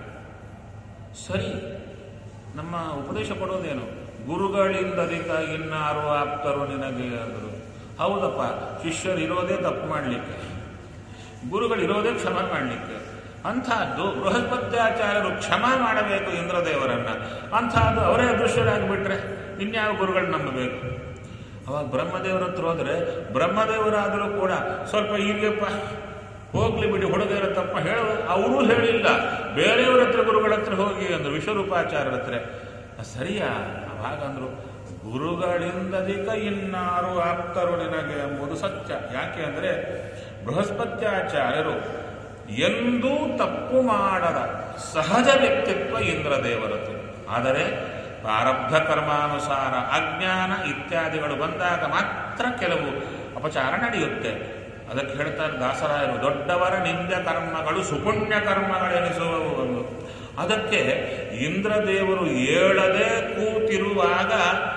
ಸರಿ ನಮ್ಮ ಉಪದೇಶ ಕೊಡೋದೇನು ಗುರುಗಳಿಂದಧಿಕ ಇನ್ನಾರು ಆಪ್ತರು ನಿನಗೆ ಅಂದರು ಹೌದಪ್ಪ ಶಿಷ್ಯರು ಇರೋದೇ ತಪ್ಪು ಮಾಡಲಿಕ್ಕೆ ಗುರುಗಳಿರೋದೇ ಕ್ಷಮ ಮಾಡಲಿಕ್ಕೆ ಅಂಥದ್ದು ಬೃಹಸ್ಪತ್ಯಾಚಾರ್ಯರು ಕ್ಷಮ ಮಾಡಬೇಕು ಇಂದ್ರದೇವರನ್ನ ಅಂಥದ್ದು ಅವರೇ ಅದೃಶ್ಯರಾಗಿಬಿಟ್ರೆ ಇನ್ಯಾವ ಗುರುಗಳು ನಂಬಬೇಕು ಅವಾಗ ಬ್ರಹ್ಮದೇವರ ಹತ್ರ ಹೋದ್ರೆ ಬ್ರಹ್ಮದೇವರಾದರೂ ಕೂಡ ಸ್ವಲ್ಪ ಈಗಪ್ಪ ಹೋಗ್ಲಿ ಬಿಡಿ ಹುಡುಗರ ತಪ್ಪ ಹೇಳ ಅವರೂ ಹೇಳಿಲ್ಲ ಬೇರೆಯವ್ರ ಹತ್ರ ಗುರುಗಳ ಹತ್ರ ಹೋಗಿ ಅಂದ್ರು ವಿಶ್ವರೂಪಾಚಾರ್ಯರ ಹತ್ರ ಸರಿಯಾ ಅವಾಗ ಅಂದ್ರು ಗುರುಗಳಿಂದಧಿಕ ಇನ್ನಾರು ಆಪ್ತರು ನಿನಗೆ ಎಂಬುದು ಸತ್ಯ ಯಾಕೆ ಅಂದರೆ ಬೃಹಸ್ಪತ್ಯಾಚಾರ್ಯರು ಎಂದೂ ತಪ್ಪು ಮಾಡದ ಸಹಜ ವ್ಯಕ್ತಿತ್ವ ಇಂದ್ರದೇವರದು ಆದರೆ ಪ್ರಾರಬ್ಧ ಕರ್ಮಾನುಸಾರ ಅಜ್ಞಾನ ಇತ್ಯಾದಿಗಳು ಬಂದಾಗ ಮಾತ್ರ ಕೆಲವು ಅಪಚಾರ ನಡೆಯುತ್ತೆ ಅದಕ್ಕೆ ಹೇಳ್ತಾರೆ ದಾಸರಾಯರು ದೊಡ್ಡವರ ನಿಂದ ಕರ್ಮಗಳು ಸುಪುಣ್ಯ ಕರ್ಮಗಳೆನಿಸುವವು ಒಂದು ಅದಕ್ಕೆ ಇಂದ್ರದೇವರು ಏಳದೆ ಕೂತಿರುವಾಗ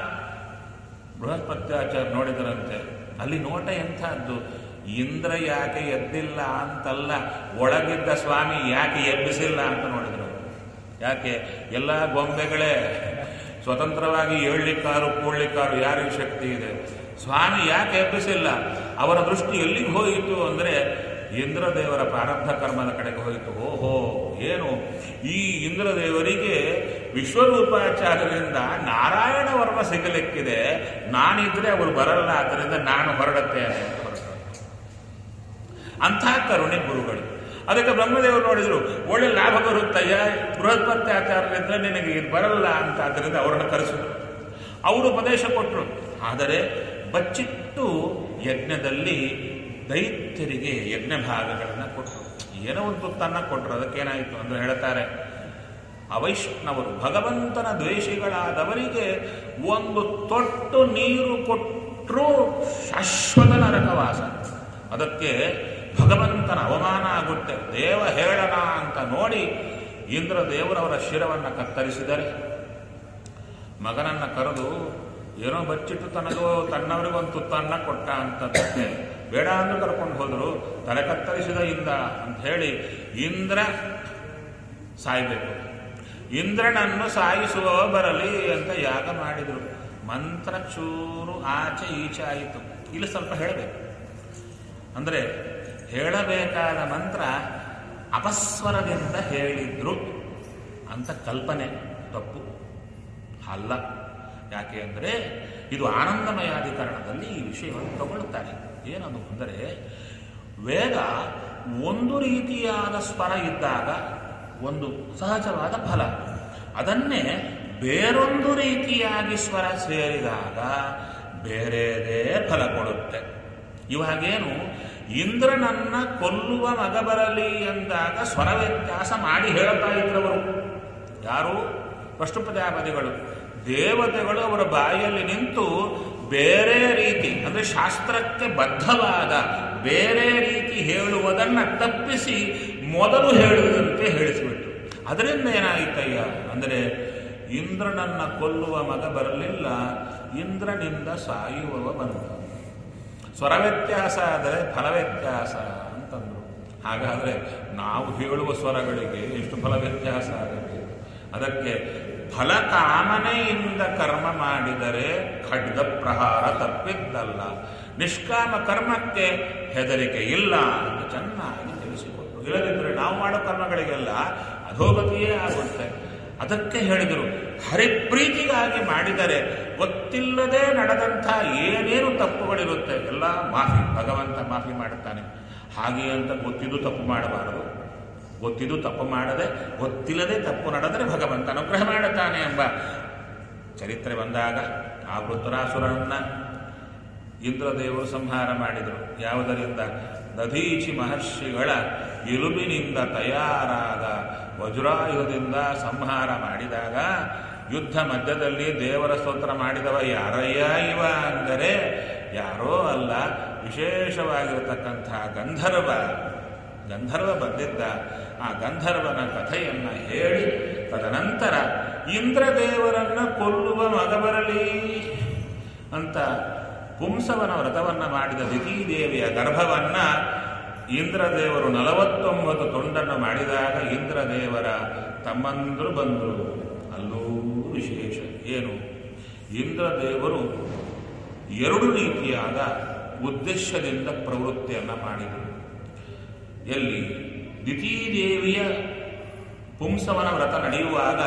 ಬೃಹಸ್ಪತ್ಯಾಚಾರ್ಯ ನೋಡಿದರಂತೆ ಅಲ್ಲಿ ನೋಟ ಎಂಥದ್ದು ಇಂದ್ರ ಯಾಕೆ ಎದ್ದಿಲ್ಲ ಅಂತಲ್ಲ ಒಳಗಿದ್ದ ಸ್ವಾಮಿ ಯಾಕೆ ಎಬ್ಬಿಸಿಲ್ಲ ಅಂತ ನೋಡಿದ್ರು ಯಾಕೆ ಎಲ್ಲ ಗೊಂಬೆಗಳೇ ಸ್ವತಂತ್ರವಾಗಿ ಏಳ್ಲಿಕ್ಕಾರು ಕೂಡ್ಲಿಕ್ಕಾರು ಯಾರಿಗೆ ಶಕ್ತಿ ಇದೆ ಸ್ವಾಮಿ ಯಾಕೆ ಎಬ್ಬಿಸಿಲ್ಲ ಅವರ ದೃಷ್ಟಿ ಎಲ್ಲಿಗೆ ಹೋಯಿತು ಅಂದರೆ ಇಂದ್ರದೇವರ ಪ್ರಾರಬ್ಧ ಕರ್ಮದ ಕಡೆಗೆ ಹೋಯಿತು ಓಹೋ ಏನು ಈ ಇಂದ್ರದೇವರಿಗೆ ವಿಶ್ವರೂಪಾಚಾರ್ಯರಿಂದ ನಾರಾಯಣ ವರ್ಮ ಸಿಗಲಿಕ್ಕಿದೆ ನಾನಿದ್ರೆ ಅವರು ಬರಲ್ಲ ಆದ್ದರಿಂದ ನಾನು ಹೊರಡುತ್ತೇನೆ ಅಂತ ಹೊರಟರು ಅಂಥ ಕರುಣೆ ಗುರುಗಳು ಅದಕ್ಕೆ ಬ್ರಹ್ಮದೇವರು ನೋಡಿದ್ರು ಒಳ್ಳೆ ಲಾಭ ಬರುತ್ತಯ್ಯ ಬೃಹಸ್ಪತ್ಯಾಚಾರ್ಯರಿಂದ ನಿನಗೆ ಇದು ಬರಲ್ಲ ಅಂತ ಆದ್ದರಿಂದ ಅವರನ್ನು ಕರೆಸಿದ್ರು ಅವರು ಉಪದೇಶ ಕೊಟ್ಟರು ಆದರೆ ಬಚ್ಚಿಟ್ಟು ಯಜ್ಞದಲ್ಲಿ ದೈತ್ಯರಿಗೆ ಯಜ್ಞ ಭಾಗಗಳನ್ನು ಕೊಟ್ಟರು ಏನೋ ಒಂದು ತುತ್ತನ್ನ ಕೊಟ್ಟರು ಅದಕ್ಕೇನಾಯಿತು ಅಂದ್ರೆ ಹೇಳ್ತಾರೆ ಅವೈಷ್ಣವರು ಭಗವಂತನ ದ್ವೇಷಿಗಳಾದವರಿಗೆ ಒಂದು ತೊಟ್ಟು ನೀರು ಕೊಟ್ಟರೂ ಶಾಶ್ವತ ನರಕವಾಸ ಅದಕ್ಕೆ ಭಗವಂತನ ಅವಮಾನ ಆಗುತ್ತೆ ದೇವ ಹೇಳನ ಅಂತ ನೋಡಿ ಇಂದ್ರ ದೇವರವರ ಶಿರವನ್ನು ಕತ್ತರಿಸಿದರೆ ಮಗನನ್ನ ಕರೆದು ಏನೋ ಬಚ್ಚಿಟ್ಟು ತನಗೋ ತನ್ನವರಿಗೊಂದು ತುತ್ತನ್ನ ಕೊಟ್ಟ ಅಂತಂತೆ ಬೇಡ ಅಂದ್ರೂ ಕರ್ಕೊಂಡು ಹೋದ್ರು ತಲೆ ಕತ್ತರಿಸಿದ ಇಂದ ಅಂತ ಹೇಳಿ ಇಂದ್ರ ಸಾಯ್ಬೇಕು ಇಂದ್ರನನ್ನು ಸಾಯಿಸುವ ಬರಲಿ ಅಂತ ಯಾಗ ಮಾಡಿದರು ಮಂತ್ರ ಚೂರು ಆಚೆ ಈಚೆ ಆಯಿತು ಇಲ್ಲಿ ಸ್ವಲ್ಪ ಹೇಳಬೇಕು ಅಂದರೆ ಹೇಳಬೇಕಾದ ಮಂತ್ರ ಅಪಸ್ವರದಿಂದ ಹೇಳಿದ್ರು ಅಂತ ಕಲ್ಪನೆ ತಪ್ಪು ಅಲ್ಲ ಯಾಕೆ ಅಂದರೆ ಇದು ಆನಂದಮಯಾಧಿಕರಣದಲ್ಲಿ ಈ ವಿಷಯವನ್ನು ತಗೊಳ್ಳುತ್ತಾರೆ ಏನದು ಅಂದರೆ ವೇದ ಒಂದು ರೀತಿಯಾದ ಸ್ವರ ಇದ್ದಾಗ ಒಂದು ಸಹಜವಾದ ಫಲ ಅದನ್ನೇ ಬೇರೊಂದು ರೀತಿಯಾಗಿ ಸ್ವರ ಸೇರಿದಾಗ ಬೇರೆದೇ ಫಲ ಕೊಡುತ್ತೆ ಇವಾಗೇನು ಇಂದ್ರನನ್ನ ಕೊಲ್ಲುವ ಮಗ ಬರಲಿ ಎಂದಾಗ ಸ್ವರ ವ್ಯತ್ಯಾಸ ಮಾಡಿ ಹೇಳ್ತಾ ಇದ್ರವರು ಯಾರು ಪೃಷ್ಠುಪದ್ಯಾಪದಿಗಳು ದೇವತೆಗಳು ಅವರ ಬಾಯಲ್ಲಿ ನಿಂತು ಬೇರೆ ರೀತಿ ಅಂದರೆ ಶಾಸ್ತ್ರಕ್ಕೆ ಬದ್ಧವಾದ ಬೇರೆ ರೀತಿ ಹೇಳುವುದನ್ನು ತಪ್ಪಿಸಿ ಮೊದಲು ಹೇಳುವುದಂತೆ ಹೇಳಿಸಿಬಿಟ್ರು ಅದರಿಂದ ಏನಾಯಿತಯ್ಯ ಅಂದರೆ ಇಂದ್ರನನ್ನ ಕೊಲ್ಲುವ ಮಗ ಬರಲಿಲ್ಲ ಇಂದ್ರನಿಂದ ಸಾಯುವವ ಬಂದ ಸ್ವರ ವ್ಯತ್ಯಾಸ ಆದರೆ ಫಲ ವ್ಯತ್ಯಾಸ ಅಂತಂದ್ರು ಹಾಗಾದರೆ ನಾವು ಹೇಳುವ ಸ್ವರಗಳಿಗೆ ಎಷ್ಟು ಫಲ ವ್ಯತ್ಯಾಸ ಆಗಬೇಕು ಅದಕ್ಕೆ ಫಲ ಕಾಮನೆಯಿಂದ ಕರ್ಮ ಮಾಡಿದರೆ ಖಡ್ಗ ಪ್ರಹಾರ ತಪ್ಪಿದ್ದಲ್ಲ ನಿಷ್ಕಾಮ ಕರ್ಮಕ್ಕೆ ಹೆದರಿಕೆ ಇಲ್ಲ ಅಂತ ಚೆನ್ನಾಗಿ ತಿಳಿಸಿಕೊಟ್ರು ಇಲ್ಲದಿದ್ದರೆ ನಾವು ಮಾಡೋ ಕರ್ಮಗಳಿಗೆಲ್ಲ ಅಧೋಗತಿಯೇ ಆಗುತ್ತೆ ಅದಕ್ಕೆ ಹೇಳಿದರು ಹರಿಪ್ರೀತಿಗಾಗಿ ಮಾಡಿದರೆ ಗೊತ್ತಿಲ್ಲದೆ ನಡೆದಂಥ ಏನೇನು ತಪ್ಪುಗಳಿರುತ್ತೆ ಎಲ್ಲ ಮಾಫಿ ಭಗವಂತ ಮಾಫಿ ಮಾಡುತ್ತಾನೆ ಹಾಗೆ ಅಂತ ಗೊತ್ತಿದ್ದು ತಪ್ಪು ಮಾಡಬಾರದು ಗೊತ್ತಿದ್ದು ತಪ್ಪು ಮಾಡದೆ ಗೊತ್ತಿಲ್ಲದೆ ತಪ್ಪು ನಡೆದರೆ ಭಗವಂತ ಅನುಗ್ರಹ ಮಾಡುತ್ತಾನೆ ಎಂಬ ಚರಿತ್ರೆ ಬಂದಾಗ ಆ ವೃತ್ತರಾಸುರನನ್ನ ಇಂದ್ರದೇವರು ಸಂಹಾರ ಮಾಡಿದರು ಯಾವುದರಿಂದ ದಧೀಚಿ ಮಹರ್ಷಿಗಳ ಎಲುಬಿನಿಂದ ತಯಾರಾದ ವಜ್ರಾಯುಧದಿಂದ ಸಂಹಾರ ಮಾಡಿದಾಗ ಯುದ್ಧ ಮಧ್ಯದಲ್ಲಿ ದೇವರ ಸ್ತೋತ್ರ ಮಾಡಿದವ ಯಾರಯ್ಯ ಇವ ಅಂದರೆ ಯಾರೋ ಅಲ್ಲ ವಿಶೇಷವಾಗಿರತಕ್ಕಂತಹ ಗಂಧರ್ವ ಗಂಧರ್ವ ಬಂದಿದ್ದ ಆ ಗಂಧರ್ವನ ಕಥೆಯನ್ನ ಹೇಳಿ ತದನಂತರ ಇಂದ್ರದೇವರನ್ನ ಕೊಲ್ಲುವ ಮಗ ಬರಲಿ ಅಂತ ಪುಂಸವನ ವ್ರತವನ್ನ ಮಾಡಿದ ದಿತಿದೇವಿಯ ಗರ್ಭವನ್ನ ಇಂದ್ರದೇವರು ನಲವತ್ತೊಂಬತ್ತು ತುಂಡನ್ನು ಮಾಡಿದಾಗ ಇಂದ್ರದೇವರ ತಮ್ಮಂದರು ಬಂದರು ಅಲ್ಲೂ ವಿಶೇಷ ಏನು ಇಂದ್ರದೇವರು ಎರಡು ರೀತಿಯಾದ ಉದ್ದೇಶದಿಂದ ಪ್ರವೃತ್ತಿಯನ್ನು ಮಾಡಿದರು ಎಲ್ಲಿ ದಿತಿದೇವಿಯ ಪುಂಸವನ ವ್ರತ ನಡೆಯುವಾಗ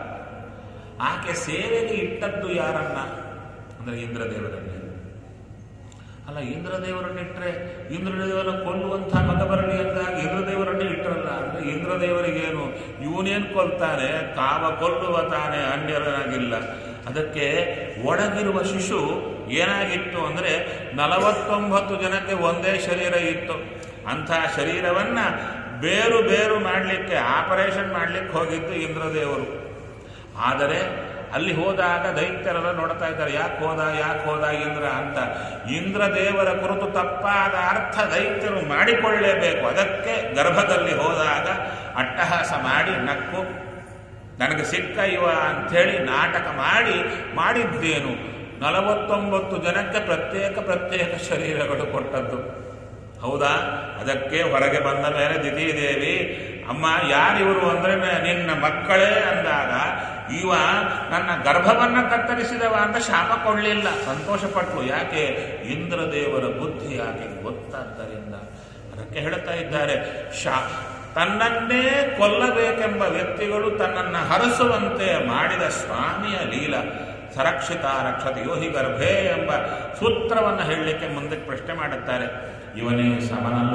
ಆಕೆ ಸೇವೆಗೆ ಇಟ್ಟದ್ದು ಯಾರನ್ನ ಅಂದರೆ ಇಂದ್ರದೇವರನ್ನೇ ಅಲ್ಲ ಇಂದ್ರದೇವರನ್ನಿಟ್ಟರೆ ಇಂದ್ರದೇವರ ಕೊಲ್ಲುವಂಥ ಮಗ ಬರಲಿ ಅಂದಾಗ ಇಂದ್ರದೇವರನ್ನೇ ಇಟ್ಟರಲ್ಲ ಅಂದರೆ ಇಂದ್ರದೇವರಿಗೇನು ಇವನೇನು ಕೊಲ್ತಾನೆ ಕಾವ ಕೊಲ್ಲುವ ತಾನೇ ಅನ್ಯರನಾಗಿಲ್ಲ ಅದಕ್ಕೆ ಒಳಗಿರುವ ಶಿಶು ಏನಾಗಿತ್ತು ಅಂದರೆ ನಲವತ್ತೊಂಬತ್ತು ಜನಕ್ಕೆ ಒಂದೇ ಶರೀರ ಇತ್ತು ಅಂಥ ಶರೀರವನ್ನ ಬೇರು ಬೇರು ಮಾಡಲಿಕ್ಕೆ ಆಪರೇಷನ್ ಮಾಡಲಿಕ್ಕೆ ಹೋಗಿದ್ದು ಇಂದ್ರದೇವರು ಆದರೆ ಅಲ್ಲಿ ಹೋದಾಗ ದೈತ್ಯರೆಲ್ಲ ನೋಡ್ತಾ ಇದ್ದಾರೆ ಯಾಕೆ ಹೋದ ಯಾಕೆ ಹೋದ ಇಂದ್ರ ಅಂತ ಇಂದ್ರದೇವರ ಕುರಿತು ತಪ್ಪಾದ ಅರ್ಥ ದೈತ್ಯರು ಮಾಡಿಕೊಳ್ಳಲೇಬೇಕು ಅದಕ್ಕೆ ಗರ್ಭದಲ್ಲಿ ಹೋದಾಗ ಅಟ್ಟಹಾಸ ಮಾಡಿ ನಕ್ಕು ನನಗೆ ಸಿಕ್ಕ ಇವ ಅಂಥೇಳಿ ನಾಟಕ ಮಾಡಿ ಮಾಡಿದ್ದೇನು ನಲವತ್ತೊಂಬತ್ತು ಜನಕ್ಕೆ ಪ್ರತ್ಯೇಕ ಪ್ರತ್ಯೇಕ ಶರೀರಗಳು ಕೊಟ್ಟದ್ದು ಹೌದಾ ಅದಕ್ಕೆ ಹೊರಗೆ ಬಂದ ಮೇಲೆ ದಿತಿದೇವಿ ಅಮ್ಮ ಯಾರಿವರು ಅಂದ್ರೆ ನಿನ್ನ ಮಕ್ಕಳೇ ಅಂದಾಗ ಇವ ನನ್ನ ಗರ್ಭವನ್ನ ಕತ್ತರಿಸಿದವ ಅಂತ ಶಾಪ ಕೊಡಲಿಲ್ಲ ಸಂತೋಷಪಟ್ಲು ಯಾಕೆ ಇಂದ್ರದೇವರ ಬುದ್ಧಿ ಯಾಕೆ ಗೊತ್ತಾದ್ದರಿಂದ ಅದಕ್ಕೆ ಹೇಳ್ತಾ ಇದ್ದಾರೆ ಶಾ ತನ್ನನ್ನೇ ಕೊಲ್ಲಬೇಕೆಂಬ ವ್ಯಕ್ತಿಗಳು ತನ್ನನ್ನು ಹರಸುವಂತೆ ಮಾಡಿದ ಸ್ವಾಮಿಯ ಲೀಲ ಸರಕ್ಷಿತ ರಕ್ಷತೆ ಯೋಹಿ ಗರ್ಭೇ ಎಂಬ ಸೂತ್ರವನ್ನು ಹೇಳಲಿಕ್ಕೆ ಮುಂದೆ ಪ್ರಶ್ನೆ ಮಾಡುತ್ತಾರೆ ಇವನೇ ಸಮನಲ್ಲ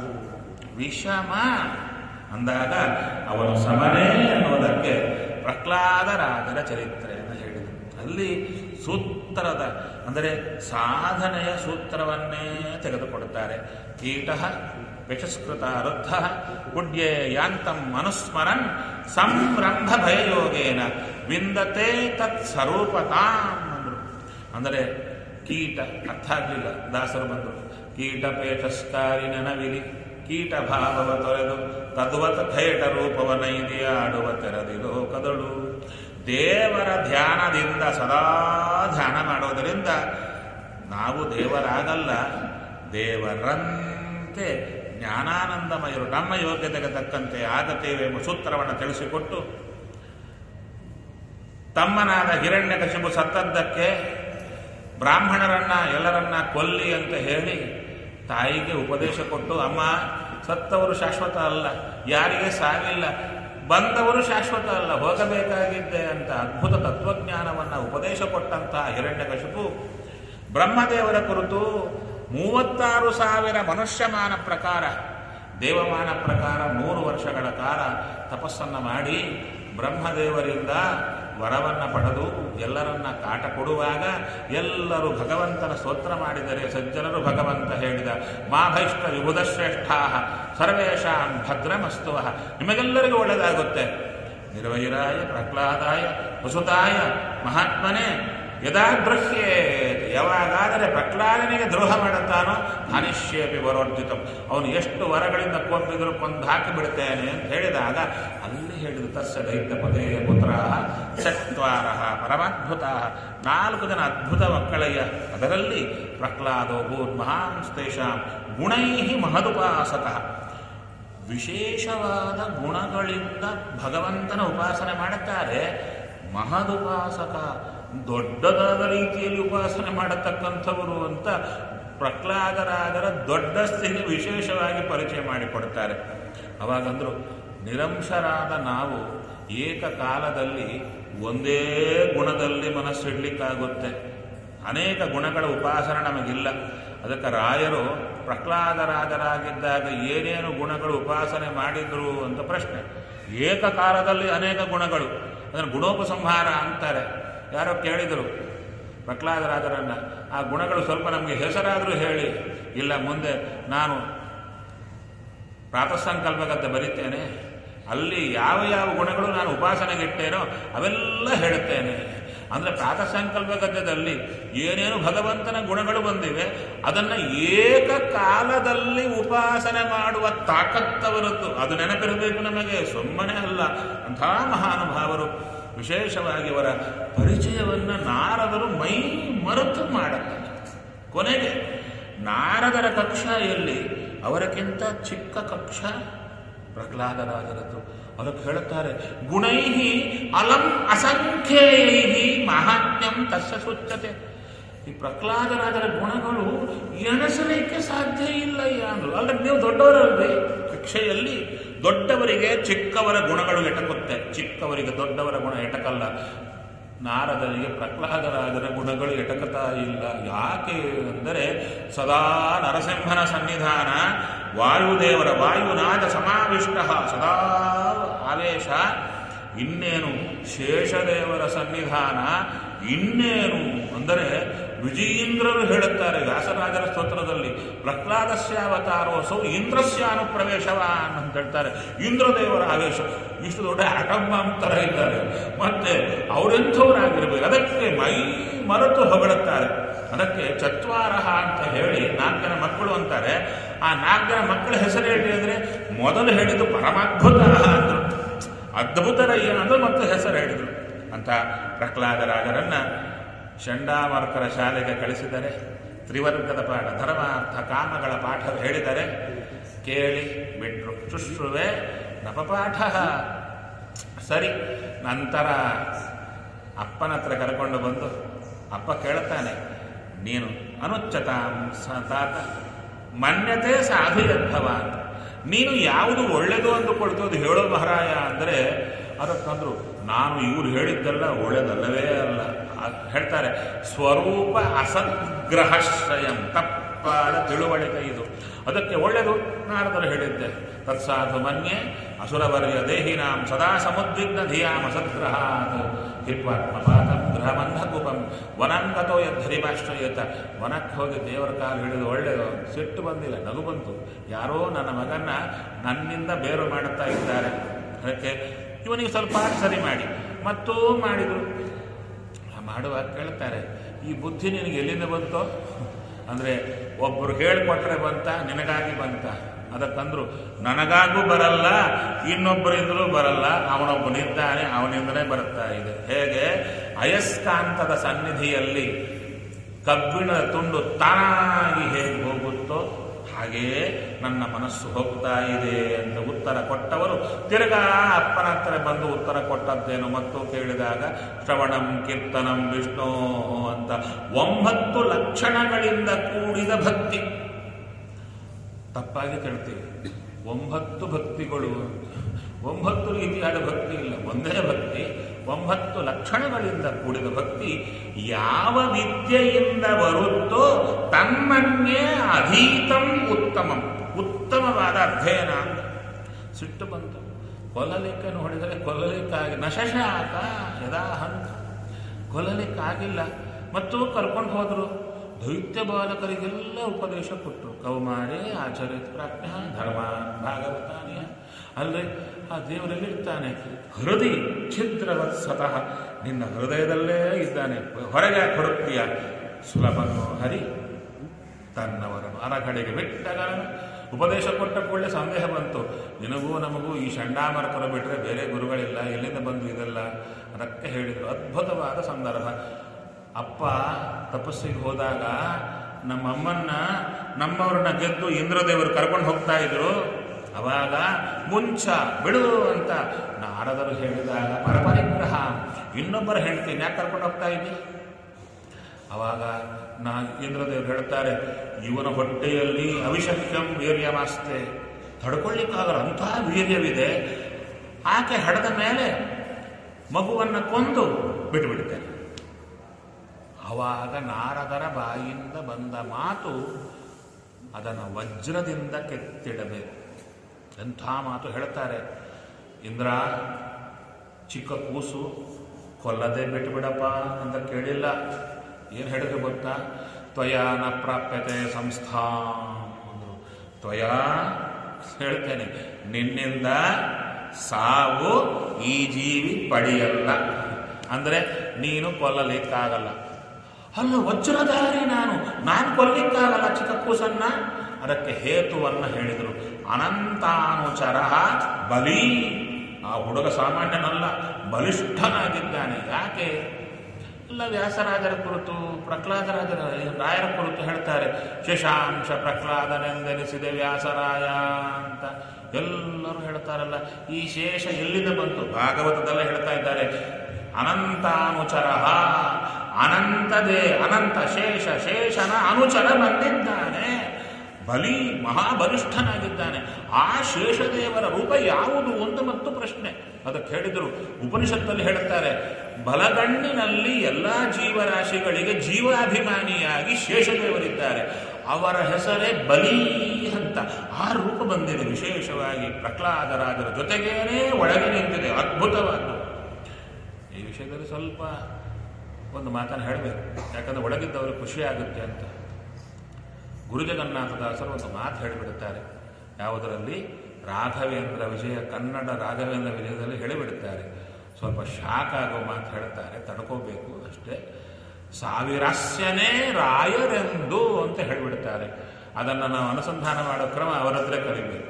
ವಿಷಮ ಅಂದಾಗ ಅವನು ಸಮನೇ ಅನ್ನೋದಕ್ಕೆ ಪ್ರಹ್ಲಾದರಾಜರ ಚರಿತ್ರೆಯನ್ನು ಹೇಳಿದರು ಅಲ್ಲಿ ಸುತ್ತ ಸೂತ್ರದ ಅಂದರೆ ಸಾಧನೆಯ ಸೂತ್ರವನ್ನೇ ತೆಗೆದುಕೊಡುತ್ತಾರೆ ಕೀಟ ಯಶಸ್ಕೃತ ವೃದ್ಧ ಗುಡ್ಯೆ ಯಾಂತಂ ಅನುಸ್ಮರನ್ ಸಂರಂಭ ಭಯಯೋಗೇನ ವಿಂದತೆ ತತ್ ಸ್ವರೂಪತಾಂ ಅಂದರು ಅಂದರೆ ಕೀಟ ಅರ್ಥ ಆಗಲಿಲ್ಲ ದಾಸರು ಬಂದರು ಕೀಟ ಪೇಟಸ್ಕಾರಿ ನೆನವಿಲಿ ಕೀಟ ಭಾವವ ತೊರೆದು ತದ್ವತ ಥೇಟ ರೂಪವ ನೈದಿಯಾಡುವ ತೆರದಿ ಲೋಕದಳು ದೇವರ ಧ್ಯಾನದಿಂದ ಸದಾ ಧ್ಯಾನ ಮಾಡೋದರಿಂದ ನಾವು ದೇವರಾಗಲ್ಲ ದೇವರಂತೆ ಜ್ಞಾನಾನಂದಮಯರು ನಮ್ಮ ಯೋಗ್ಯತೆಗೆ ತಕ್ಕಂತೆ ಆಗತೇವೆ ಎಂಬ ಸೂತ್ರವನ್ನು ತಿಳಿಸಿಕೊಟ್ಟು ತಮ್ಮನಾದ ಹಿರಣ್ಯಕಶಿಪು ಸತ್ತದ್ದಕ್ಕೆ ಬ್ರಾಹ್ಮಣರನ್ನ ಎಲ್ಲರನ್ನ ಕೊಲ್ಲಿ ಅಂತ ಹೇಳಿ ತಾಯಿಗೆ ಉಪದೇಶ ಕೊಟ್ಟು ಅಮ್ಮ ಸತ್ತವರು ಶಾಶ್ವತ ಅಲ್ಲ ಯಾರಿಗೆ ಸಾವಿಲ್ಲ ಬಂದವರು ಶಾಶ್ವತ ಅಲ್ಲ ಹೋಗಬೇಕಾಗಿದ್ದೆ ಅಂತ ಅದ್ಭುತ ತತ್ವಜ್ಞಾನವನ್ನು ಉಪದೇಶ ಕೊಟ್ಟಂತಹ ಹಿರಣ್ಯಕಶಿಪು ಬ್ರಹ್ಮದೇವರ ಕುರಿತು ಮೂವತ್ತಾರು ಸಾವಿರ ಮನುಷ್ಯಮಾನ ಪ್ರಕಾರ ದೇವಮಾನ ಪ್ರಕಾರ ನೂರು ವರ್ಷಗಳ ಕಾಲ ತಪಸ್ಸನ್ನು ಮಾಡಿ ಬ್ರಹ್ಮದೇವರಿಂದ ವರವನ್ನು ಪಡೆದು ಎಲ್ಲರನ್ನ ಕಾಟ ಕೊಡುವಾಗ ಎಲ್ಲರೂ ಭಗವಂತನ ಸ್ತೋತ್ರ ಮಾಡಿದರೆ ಸಜ್ಜನರು ಭಗವಂತ ಹೇಳಿದ ಮಾ ಭೈಷ್ಟ ವಿಭುಧ ಶ್ರೇಷ್ಠಾ ಸರ್ವೇಶಾಂ ಭದ್ರಮಸ್ತುವ ನಿಮಗೆಲ್ಲರಿಗೂ ಒಳ್ಳೆಯದಾಗುತ್ತೆ ನಿರ್ವೈರಾಯ ಪ್ರಹ್ಲಾದಾಯ ವಸುತಾಯ ಮಹಾತ್ಮನೇ ಯದಾ ಗೃಹ್ಯೇ ಯಾವಾಗಾದರೆ ಪ್ರಹ್ಲಾದನಿಗೆ ದ್ರೋಹ ಮಾಡುತ್ತಾನೋ ಅನಿಶ್ಯೇಪಿ ವರೋರ್ಜಿತಂ ಅವನು ಎಷ್ಟು ವರಗಳಿಂದ ಕೊಂದಿದ್ರು ಕೊಂದು ಹಾಕಿ ಬಿಡ್ತೇನೆ ಅಂತ ಹೇಳಿದಾಗ ಅಲ್ಲಿ ಹೇಳಿದ ತಸ್ಯ ದೈತ್ಯ ಪದೇ ಪುತ್ರ ಚತ್ವಾರ ಪರಮಾದ್ಭುತ ನಾಲ್ಕು ಜನ ಅದ್ಭುತ ಮಕ್ಕಳಯ್ಯ ಅದರಲ್ಲಿ ಪ್ರಹ್ಲಾದೋ ಭೂತ್ ಮಹಾಂಸ್ತೇಷಾಂ ಗುಣೈ ಮಹದುಪಾಸಕ ವಿಶೇಷವಾದ ಗುಣಗಳಿಂದ ಭಗವಂತನ ಉಪಾಸನೆ ಮಾಡುತ್ತಾರೆ ಮಹದುಪಾಸಕ ದೊಡ್ಡದಾದ ರೀತಿಯಲ್ಲಿ ಉಪಾಸನೆ ಮಾಡತಕ್ಕಂಥವರು ಅಂತ ಪ್ರಹ್ಲಾದರಾದರ ದೊಡ್ಡ ಸ್ಥಿತಿ ವಿಶೇಷವಾಗಿ ಪರಿಚಯ ಮಾಡಿಕೊಡ್ತಾರೆ ಅವಾಗಂದ್ರು ನಿರಂಶರಾದ ನಾವು ಏಕಕಾಲದಲ್ಲಿ ಒಂದೇ ಗುಣದಲ್ಲಿ ಮನಸ್ಸಿಡ್ಲಿಕ್ಕಾಗುತ್ತೆ ಅನೇಕ ಗುಣಗಳ ಉಪಾಸನೆ ನಮಗಿಲ್ಲ ಅದಕ್ಕೆ ರಾಯರು ಪ್ರಹ್ಲಾದರಾಜರಾಗಿದ್ದಾಗ ಏನೇನು ಗುಣಗಳು ಉಪಾಸನೆ ಮಾಡಿದ್ರು ಅಂತ ಪ್ರಶ್ನೆ ಏಕಕಾಲದಲ್ಲಿ ಅನೇಕ ಗುಣಗಳು ಅದನ್ನು ಗುಣೋಪಸಂಹಾರ ಅಂತಾರೆ ಯಾರೋ ಕೇಳಿದರು ಪ್ರಹ್ಲಾದರಾಜರನ್ನ ಆ ಗುಣಗಳು ಸ್ವಲ್ಪ ನಮಗೆ ಹೆಸರಾದರೂ ಹೇಳಿ ಇಲ್ಲ ಮುಂದೆ ನಾನು ಪ್ರಾತಃಸಂಕಲ್ಪಗತ್ತೆ ಬರೀತೇನೆ ಅಲ್ಲಿ ಯಾವ ಯಾವ ಗುಣಗಳು ನಾನು ಉಪಾಸನೆಗಿಟ್ಟೇನೋ ಅವೆಲ್ಲ ಹೇಳುತ್ತೇನೆ ಅಂದರೆ ಪ್ರಾತಃಸಂಕಲ್ಪ ಗದ್ಯದಲ್ಲಿ ಏನೇನು ಭಗವಂತನ ಗುಣಗಳು ಬಂದಿವೆ ಅದನ್ನು ಏಕಕಾಲದಲ್ಲಿ ಉಪಾಸನೆ ಮಾಡುವ ತಾಕತ್ತವರದ್ದು ಅದು ನೆನಪಿರಬೇಕು ನಮಗೆ ಸುಮ್ಮನೆ ಅಲ್ಲ ಅಂಥ ಮಹಾನುಭಾವರು ವಿಶೇಷವಾಗಿ ಅವರ ಪರಿಚಯವನ್ನು ನಾರದರು ಮೈ ಮರೆತು ಮಾಡುತ್ತಾರೆ ಕೊನೆಗೆ ನಾರದರ ಕಕ್ಷ ಎಲ್ಲಿ ಅವರಕ್ಕಿಂತ ಚಿಕ್ಕ ಕಕ್ಷ ಪ್ರಹ್ಲಾದರಾಜರದ್ದು ಅದಕ್ಕೆ ಹೇಳುತ್ತಾರೆ ಗುಣೈಹಿ ಅಲಂ ಅಸಂಖ್ಯೇಯೈಹಿ ಮಹಾತ್ಮ್ಯಂ ತಸ್ಯ ಸುಚ್ಚತೆ ಈ ಪ್ರಹ್ಲಾದರಾಜರ ಗುಣಗಳು ಎಣಿಸಲಿಕ್ಕೆ ಸಾಧ್ಯ ಇಲ್ಲ ಅಂದ್ರು ಅಲ್ಲ ನೀವು ದೊಡ್ಡವರಲ್ರಿ ಕಕ್ಷೆಯಲ್ಲಿ ದೊಡ್ಡವರಿಗೆ ಚಿಕ್ಕವರ ಗುಣಗಳು ಎಟಕುತ್ತೆ ಚಿಕ್ಕವರಿಗೆ ದೊಡ್ಡವರ ಗುಣ ಎಟಕಲ್ಲ ನಾರದರಿಗೆ ಪ್ರಹ್ಲಾದರಾಜರ ಗುಣಗಳು ಎಟಕತಾ ಇಲ್ಲ ಯಾಕೆ ಅಂದರೆ ಸದಾ ನರಸಿಂಹನ ಸನ್ನಿಧಾನ ವಾಯುದೇವರ ವಾಯುನಾದ ಸಮಾವಿಷ್ಟ ಸದಾ ಆವೇಶ ಇನ್ನೇನು ಶೇಷದೇವರ ಸನ್ನಿಧಾನ ಇನ್ನೇನು ಅಂದರೆ ವಿಜಯೀಂದ್ರರು ಹೇಳುತ್ತಾರೆ ವ್ಯಾಸರಾಜರ ಸ್ತೋತ್ರದಲ್ಲಿ ಪ್ರಹ್ಲಾದಸ್ಯಾವತಾರೋಸೌ ಇಂದ್ರಸ್ಯಾನುಪ್ರವೇಶವಾನ್ ಅಂತ ಹೇಳ್ತಾರೆ ಇಂದ್ರದೇವರ ಆವೇಶ ಇಷ್ಟು ದೊಡ್ಡ ಆಟಮ್ ಬಾಂಬ್ ಥರ ಇದ್ದಾರೆ ಮತ್ತೆ ಅವರೆಂಥವರಾಗಿರ್ಬೇಕು ಅದಕ್ಕೆ ಮೈ ಮರೆತು ಹೊಗಳುತ್ತಾರೆ ಅದಕ್ಕೆ ಚತ್ವಾರ ಅಂತ ಹೇಳಿ ನಾಲ್ಕು ಜನ ಮಕ್ಕಳು ಅಂತಾರೆ ಆ ನಾಲ್ಕು ಜನ ಮಕ್ಕಳ ಹೆಸರು ಹೇಳಿ ಅಂದರೆ ಮೊದಲು ಹೇಳಿದ್ದು ಪರಮಾದ್ಭುತ ಅಂದರು ಅದ್ಭುತರಯ್ಯ ಅಂದ್ರೆ ಮತ್ತೆ ಹೆಸರು ಹೇಳಿದರು ಅಂತ ಪ್ರಹ್ಲಾದರಾಜರನ್ನ ಚಂಡಾಮರ್ಕರ ಶಾಲೆಗೆ ಕಳಿಸಿದರೆ ತ್ರಿವರ್ಗದ ಪಾಠ ಧರ್ಮಾರ್ಥ ಕಾಮಗಳ ಪಾಠ ಹೇಳಿದರೆ ಕೇಳಿ ಬಿಟ್ರು ಶುಶ್ರುವೆ ನಪಪಾಠ ಸರಿ ನಂತರ ಅಪ್ಪನ ಹತ್ರ ಕರ್ಕೊಂಡು ಬಂದು ಅಪ್ಪ ಕೇಳುತ್ತಾನೆ ನೀನು ಅನುಚ್ಚತಾಂ ಸ ತಾತ ಮನ್ಯತೆ ಸಾಧುಯದ್ಭವ ಅಂತ ನೀನು ಯಾವುದು ಒಳ್ಳೆಯದು ಅಂದುಕೊಳ್ತು ಅದು ಹೇಳೋ ಮಹಾರಾಯ ಅಂದರೆ ಅದಕ್ಕಂದ್ರು ನಾನು ಇವ್ರು ಹೇಳಿದ್ದೆಲ್ಲ ಒಳ್ಳೆಯದಲ್ಲವೇ ಅಲ್ಲ ಆ- ಹೇಳ್ತಾರೆ ಸ್ವರೂಪ ಅಸದ್ಗ್ರಹಶ್ರಯಂ ತಪ್ಪಾದ ತಿಳುವಳಿಕೆ ಇದು ಅದಕ್ಕೆ ಒಳ್ಳೆಯದು ನಾರದರು ಹೇಳಿದ್ದೆ ತತ್ಸಾಧು ಮನ್ಯೆ ಅಸುರವರ್ಯ ದೇಹಿನಾಂ ಸದಾ ಸಮುದ್ವಿಗ್ನ ಧಿಯಾಮ ಸದ್ಗ್ರಹಾತ್ ಹಿತ್ವಾತ್ಮಪಾತಂ ಗೃಹಮಂಧಕೂಪಂ ವನಾಂಕತೋ ಯದ್ಧರಿಮಾಶ್ರಯೇತ ವನಕ್ಕೆ ಹೋಗಿ ದೇವರ ಕಾಲು ಹಿಡಿದು ಒಳ್ಳೆಯದು ಸಿಟ್ಟು ಬಂದಿಲ್ಲ ನಗು ಬಂತು ಯಾರೋ ನನ್ನ ಮಗನ್ನ ನನ್ನಿಂದ ಬೇರು ಮಾಡುತ್ತಾ ಇದ್ದಾರೆ ಅದಕ್ಕೆ ಇವನಿಗೆ ಸ್ವಲ್ಪ ಸರಿ ಮಾಡಿ ಮತ್ತೂ ಮಾಡಿದರು ಮಾಡುವಾಗ ಕೇಳ್ತಾರೆ ಈ ಬುದ್ಧಿ ನಿನಗೆ ಎಲ್ಲಿಂದ ಬಂತೋ ಅಂದರೆ ಒಬ್ಬರು ಹೇಳಿಕೊಟ್ರೆ ಬಂತ ನಿನಗಾಗಿ ಬಂತ ಅದಕ್ಕಂದ್ರು ನನಗಾಗೂ ಬರಲ್ಲ ಇನ್ನೊಬ್ಬರಿಂದಲೂ ಬರಲ್ಲ ಅವನೊಬ್ಬನಿದ್ದಾನೆ ಅವನಿಂದಲೇ ಬರುತ್ತಾ ಇದೆ ಹೇಗೆ ಅಯಸ್ಕಾಂತದ ಸನ್ನಿಧಿಯಲ್ಲಿ ಕಬ್ಬಿಣದ ತುಂಡು ತಾನಾಗಿ ಹೇಗೆ ಹೋಗುತ್ತೋ ಹಾಗೆಯೇ ನನ್ನ ಮನಸ್ಸು ಹೋಗ್ತಾ ಇದೆ ಅಂತ ಉತ್ತರ ಕೊಟ್ಟವರು ತಿರ್ಗಾ ಅಪ್ಪನ ಹತ್ರ ಬಂದು ಉತ್ತರ ಕೊಟ್ಟದ್ದೇನು ಮತ್ತು ಕೇಳಿದಾಗ ಶ್ರವಣಂ ಕೀರ್ತನಂ ವಿಷ್ಣು ಅಂತ ಒಂಬತ್ತು ಲಕ್ಷಣಗಳಿಂದ ಕೂಡಿದ ಭಕ್ತಿ ತಪ್ಪಾಗಿ ಕೇಳ್ತೀವಿ ಒಂಬತ್ತು ಭಕ್ತಿಗಳು ಒಂಬತ್ತು ರೀತಿಯಾದ ಭಕ್ತಿ ಇಲ್ಲ ಒಂದೇ ಭಕ್ತಿ ಒಂಬತ್ತು ಲಕ್ಷಣಗಳಿಂದ ಕೂಡಿದ ಭಕ್ತಿ ಯಾವ ವಿದ್ಯೆಯಿಂದ ಬರುತ್ತೋ ತನ್ನನ್ನೇ ಅಧೀತಂ ಉತ್ತಮಂ ಉತ್ತಮವಾದ ಅಧ್ಯಯನ ಅಂತ ಸಿಟ್ಟು ಬಂತು ಕೊಲ್ಲಲಿಕ್ಕೆ ನೋಡಿದರೆ ಕೊಲ್ಲಲಿಕ್ಕಾಗಿ ನಶಶಾಕ ಯದಾ ಹಂತ ಕೊಲ್ಲಲಿಕ್ಕಾಗಿಲ್ಲ ಮತ್ತು ಕರ್ಕೊಂಡು ಹೋದರು ದೈತ್ಯ ಬಾಲಕರಿಗೆಲ್ಲ ಉಪದೇಶ ಕೊಟ್ಟರು ಕೌಮಾರಿ ಆಚರಿತ ಪ್ರಾಜ್ಞ ಧರ್ಮ ಭಾಗವತಾನಿಯ ಅಲ್ಲದೆ ಆ ದೇವರಲ್ಲಿರ್ತಾನೆ ಹೃದಯ ಛಿದ್ರವತ್ ಸ್ವತಃ ನಿನ್ನ ಹೃದಯದಲ್ಲೇ ಇದ್ದಾನೆ ಹೊರಗೆ ಯಾಕೆ ಹೊರಡ್ತೀಯ ಸುಲಭನೋ ಹರಿ ತನ್ನವರನ್ನು ಅರಗಡೆಗೆ ಬಿಟ್ಟಗರನು ಉಪದೇಶ ಕೊಟ್ಟ ಕೂಡಲೇ ಸಂದೇಹ ಬಂತು ನಿನಗೂ ನಮಗೂ ಈ ಚಂಡಾಮರಕರು ಬಿಟ್ಟರೆ ಬೇರೆ ಗುರುಗಳಿಲ್ಲ ಎಲ್ಲಿಂದ ಬಂದು ಇದೆಲ್ಲ ಅದಕ್ಕೆ ಹೇಳಿದರು ಅದ್ಭುತವಾದ ಸಂದರ್ಭ ಅಪ್ಪ ತಪಸ್ಸಿಗೆ ಹೋದಾಗ ನಮ್ಮಮ್ಮನ್ನ ನಮ್ಮವ್ರನ್ನ ಗೆದ್ದು ಇಂದ್ರದೇವರು ಕರ್ಕೊಂಡು ಹೋಗ್ತಾ ಇದ್ರು ಅವಾಗ ಮುಂಚ ಬಿಡು ಅಂತ ನಾರದರು ಹೇಳಿದಾಗ ಪರಪರಿಗ್ರಹ ಇನ್ನೊಬ್ಬರ ಹೆಂಡತಿ ಯಾಕೆ ಕರ್ಕೊಂಡು ಹೋಗ್ತಾ ಇದ್ದಿ ಅವಾಗ ನಾ ಇಂದ್ರದೇವರು ಹೇಳ್ತಾರೆ ಇವನ ಹೊಟ್ಟೆಯಲ್ಲಿ ಅವಿಶಕ್ಯಂ ವೀರ್ಯಮಾಸ್ತೆ ತಡ್ಕೊಳ್ಳಿಕ್ಕಾಗಲ್ಲ ಅಂಥ ವೀರ್ಯವಿದೆ ಆಕೆ ಹಡೆದ ಮೇಲೆ ಮಗುವನ್ನು ಕೊಂದು ಬಿಟ್ಟುಬಿಡ್ತೇನೆ ಆವಾಗ ನಾರದರ ಬಾಯಿಂದ ಬಂದ ಮಾತು ಅದನ್ನು ವಜ್ರದಿಂದ ಕೆತ್ತಿಡಬೇಕು ಎಂಥ ಮಾತು ಹೇಳ್ತಾರೆ ಇಂದ್ರ ಚಿಕ್ಕ ಕೂಸು ಕೊಲ್ಲದೆ ಬಿಟ್ಟುಬಿಡಪ್ಪ ಅಂತ ಕೇಳಿಲ್ಲ ಏನು ಹೇಳಿದ್ರು ಗೊತ್ತಾ ತ್ವಯಾ ನ ಪ್ರಾಪ್ಯತೆ ಸಂಸ್ಥಾ ಅಂದರು ತ್ವಯಾ ಹೇಳ್ತೇನೆ ನಿನ್ನಿಂದ ಸಾವು ಈ ಜೀವಿ ಪಡೆಯಲ್ಲ ಅಂದರೆ ನೀನು ಕೊಲ್ಲಲಿಕ್ಕಾಗಲ್ಲ ಅಲ್ಲ ವಜ್ರಧಾರಿ ನಾನು ನಾನು ಕೊಲ್ಲಿಕ್ಕಾಗಲ್ಲ ಚಿಕ್ಕ ಕೂಸನ್ನ ಅದಕ್ಕೆ ಹೇತುವನ್ನು ಹೇಳಿದರು ಅನಂತಾನುಚರ ಬಲಿ ಆ ಹುಡುಗ ಸಾಮಾನ್ಯನಲ್ಲ ಬಲಿಷ್ಠನಾಗಿದ್ದಾನೆ ಯಾಕೆ ಎಲ್ಲ ವ್ಯಾಸರಾಜರ ಕುರಿತು ಪ್ರಹ್ಲಾದರಾಜರ ರಾಯರ ಕುರಿತು ಹೇಳ್ತಾರೆ ಶಶಾಂಶ ಪ್ರಹ್ಲಾದನೆಂದೆನಿಸಿದೆ ವ್ಯಾಸರಾಯ ಅಂತ ಎಲ್ಲರೂ ಹೇಳ್ತಾರಲ್ಲ ಈ ಶೇಷ ಎಲ್ಲಿಂದ ಬಂತು ಭಾಗವತದಲ್ಲೇ ಹೇಳ್ತಾ ಇದ್ದಾರೆ ಅನಂತಾನುಚರ ಅನಂತದೇ ಅನಂತ ಶೇಷ ಶೇಷನ ಅನುಚರ ಬಂದಿದ್ದಾನೆ ಬಲಿ ಮಹಾಬಲಿಷ್ಠನಾಗಿದ್ದಾನೆ ಆ ಶೇಷದೇವರ ರೂಪ ಯಾವುದು ಒಂದು ಮತ್ತು ಪ್ರಶ್ನೆ ಅದಕ್ಕೆ ಹೇಳಿದರು ಉಪನಿಷತ್ತಲ್ಲಿ ಹೇಳುತ್ತಾರೆ ಬಲಗಣ್ಣಿನಲ್ಲಿ ಎಲ್ಲ ಜೀವರಾಶಿಗಳಿಗೆ ಜೀವಾಭಿಮಾನಿಯಾಗಿ ಶೇಷದೇವರಿದ್ದಾರೆ ಅವರ ಹೆಸರೇ ಬಲಿ ಅಂತ ಆ ರೂಪ ಬಂದಿದೆ ವಿಶೇಷವಾಗಿ ಪ್ರಹ್ಲಾದರಾಜರ ಜೊತೆಗೇನೆ ಒಳಗೆ ನಿಂತಿದೆ ಅದ್ಭುತವಾದ್ದು ಈ ವಿಷಯದಲ್ಲಿ ಸ್ವಲ್ಪ ಒಂದು ಮಾತನ್ನು ಹೇಳಬೇಕು ಯಾಕಂದ್ರೆ ಒಳಗಿದ್ದವರು ಖುಷಿ ಆಗುತ್ತೆ ಅಂತ ಗುರುಜಗನ್ನಾಥದಾಸರು ಒಂದು ಮಾತು ಹೇಳಿಬಿಡುತ್ತಾರೆ ಯಾವುದರಲ್ಲಿ ರಾಘವೇಂದ್ರ ವಿಜಯ ಕನ್ನಡ ರಾಘವೇಂದ್ರ ವಿಜಯದಲ್ಲಿ ಹೇಳಿಬಿಡುತ್ತಾರೆ ಸ್ವಲ್ಪ ಶಾಕ್ ಆಗೋ ಮಾತು ಹೇಳ್ತಾರೆ ತಡ್ಕೋಬೇಕು ಅಷ್ಟೇ ಸಾವಿರಾಸ್ಯನೇ ರಾಯರೆಂದು ಅಂತ ಹೇಳಿಬಿಡ್ತಾರೆ ಅದನ್ನು ನಾವು ಅನುಸಂಧಾನ ಮಾಡೋ ಕ್ರಮ ಅವರ ಹತ್ರ ಕಲಿಬೇಕು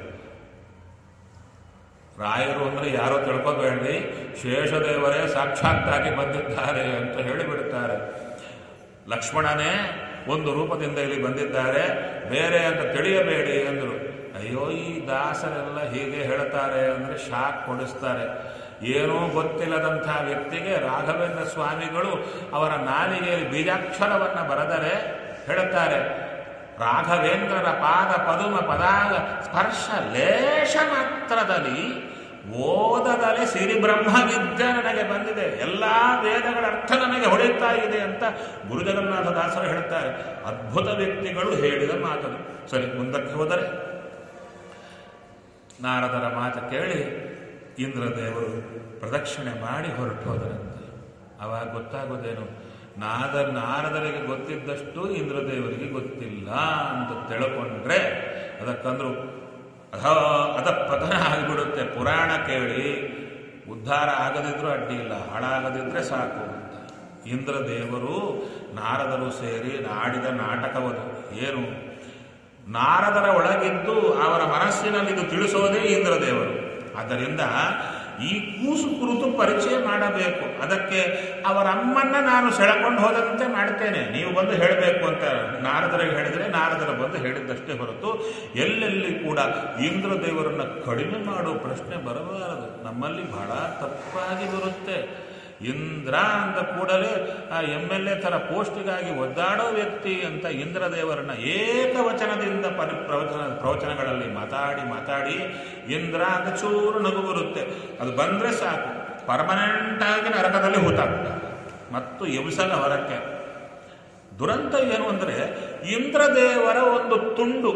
ರಾಯರು ಅಂದರೆ ಯಾರೋ ತಿಳ್ಕೊಬೇಡ್ರಿ ಶೇಷದೇವರೇ ಸಾಕ್ಷಾತ್ತಾಗಿ ಬಂದಿದ್ದಾರೆ ಅಂತ ಹೇಳಿಬಿಡುತ್ತಾರೆ ಲಕ್ಷ್ಮಣನೇ ಒಂದು ರೂಪದಿಂದ ಇಲ್ಲಿ ಬಂದಿದ್ದಾರೆ ಬೇರೆ ಅಂತ ತಿಳಿಯಬೇಡಿ ಅಂದರು ಅಯ್ಯೋ ಈ ದಾಸರೆಲ್ಲ ಹೀಗೆ ಹೇಳ್ತಾರೆ ಅಂದರೆ ಶಾಕ್ ಕೊಡಿಸ್ತಾರೆ ಏನೂ ಗೊತ್ತಿಲ್ಲದಂಥ ವ್ಯಕ್ತಿಗೆ ರಾಘವೇಂದ್ರ ಸ್ವಾಮಿಗಳು ಅವರ ನಾಲಿಗೆಯಲ್ಲಿ ಬೀಜಾಕ್ಷರವನ್ನು ಬರೆದರೆ ಹೇಳುತ್ತಾರೆ ರಾಘವೇಂದ್ರರ ಪಾದ ಪದುಮ ಪದಾಗ ಸ್ಪರ್ಶ ಲೇಷ ಮಾತ್ರದಲ್ಲಿ ಓದದಲೆ ಸಿರಿ ಬ್ರಹ್ಮ ವಿದ್ಯೆ ನನಗೆ ಬಂದಿದೆ ಎಲ್ಲ ವೇದಗಳ ಅರ್ಥ ನನಗೆ ಹೊಳೆಯುತ್ತಾ ಇದೆ ಅಂತ ಗುರುಜಗನ್ನಾಥ ದಾಸರು ಹೇಳ್ತಾರೆ ಅದ್ಭುತ ವ್ಯಕ್ತಿಗಳು ಹೇಳಿದ ಮಾತದು ಸರಿ ಮುಂದಕ್ಕೆ ಹೋದರೆ ನಾರದರ ಮಾತು ಕೇಳಿ ಇಂದ್ರದೇವರು ಪ್ರದಕ್ಷಿಣೆ ಮಾಡಿ ಹೊರಟು ಹೋದರಂತೆ ಅವಾಗ ಗೊತ್ತಾಗೋದೇನು ನಾದ ನಾರದರಿಗೆ ಗೊತ್ತಿದ್ದಷ್ಟು ಇಂದ್ರದೇವರಿಗೆ ಗೊತ್ತಿಲ್ಲ ಅಂತ ತಿಳ್ಕೊಂಡ್ರೆ ಅದಕ್ಕಂದ್ರು ಅಧ ಅದ ಪತನ ಆಗಿಬಿಡುತ್ತೆ ಪುರಾಣ ಕೇಳಿ ಉದ್ಧಾರ ಆಗದಿದ್ರೂ ಅಡ್ಡಿ ಇಲ್ಲ ಹಾಳಾಗದಿದ್ರೆ ಸಾಕು ಅಂತ ಇಂದ್ರದೇವರು ನಾರದರು ಸೇರಿ ಆಡಿದ ನಾಟಕವದು ಏನು ನಾರದರ ಒಳಗಿದ್ದು ಅವರ ಮನಸ್ಸಿನಲ್ಲಿ ಇದು ತಿಳಿಸೋದೇ ಇಂದ್ರದೇವರು ಆದ್ದರಿಂದ ಈ ಕೂಸು ಕುರಿತು ಪರಿಚಯ ಮಾಡಬೇಕು ಅದಕ್ಕೆ ಅವರ ಅಮ್ಮನ್ನ ನಾನು ಸೆಳೆಕೊಂಡು ಹೋದಂತೆ ಮಾಡ್ತೇನೆ ನೀವು ಬಂದು ಹೇಳಬೇಕು ಅಂತ ನಾರದರಿಗೆ ಹೇಳಿದರೆ ನಾರದರ ಬಂದು ಹೇಳಿದ್ದಷ್ಟೇ ಹೊರತು ಎಲ್ಲೆಲ್ಲಿ ಕೂಡ ಇಂದ್ರದೇವರನ್ನ ಕಡಿಮೆ ಮಾಡೋ ಪ್ರಶ್ನೆ ಬರಬಾರದು ನಮ್ಮಲ್ಲಿ ಬಹಳ ತಪ್ಪಾಗಿ ಬರುತ್ತೆ ಇಂದ್ರ ಅಂದ ಕೂಡಲೇ ಆ ಎಮ್ ಎಲ್ ಎ ಥರ ಪೋಸ್ಟಿಗಾಗಿ ಒದ್ದಾಡೋ ವ್ಯಕ್ತಿ ಅಂತ ಇಂದ್ರದೇವರನ್ನ ಏಕವಚನದಿಂದ ಪರಿ ಪ್ರವಚನ ಪ್ರವಚನಗಳಲ್ಲಿ ಮಾತಾಡಿ ಮಾತಾಡಿ ಇಂದ್ರ ಅಂತ ಚೂರು ನಗು ಬರುತ್ತೆ ಅದು ಬಂದ್ರೆ ಸಾಕು ಪರ್ಮನೆಂಟ್ ಆಗಿ ನರಕದಲ್ಲಿ ಹೂತಾಗ್ತಾರೆ ಮತ್ತು ಎಬ್ಸಲ ಹೊರಕ್ಕೆ ದುರಂತ ಏನು ಅಂದರೆ ಇಂದ್ರದೇವರ ಒಂದು ತುಂಡು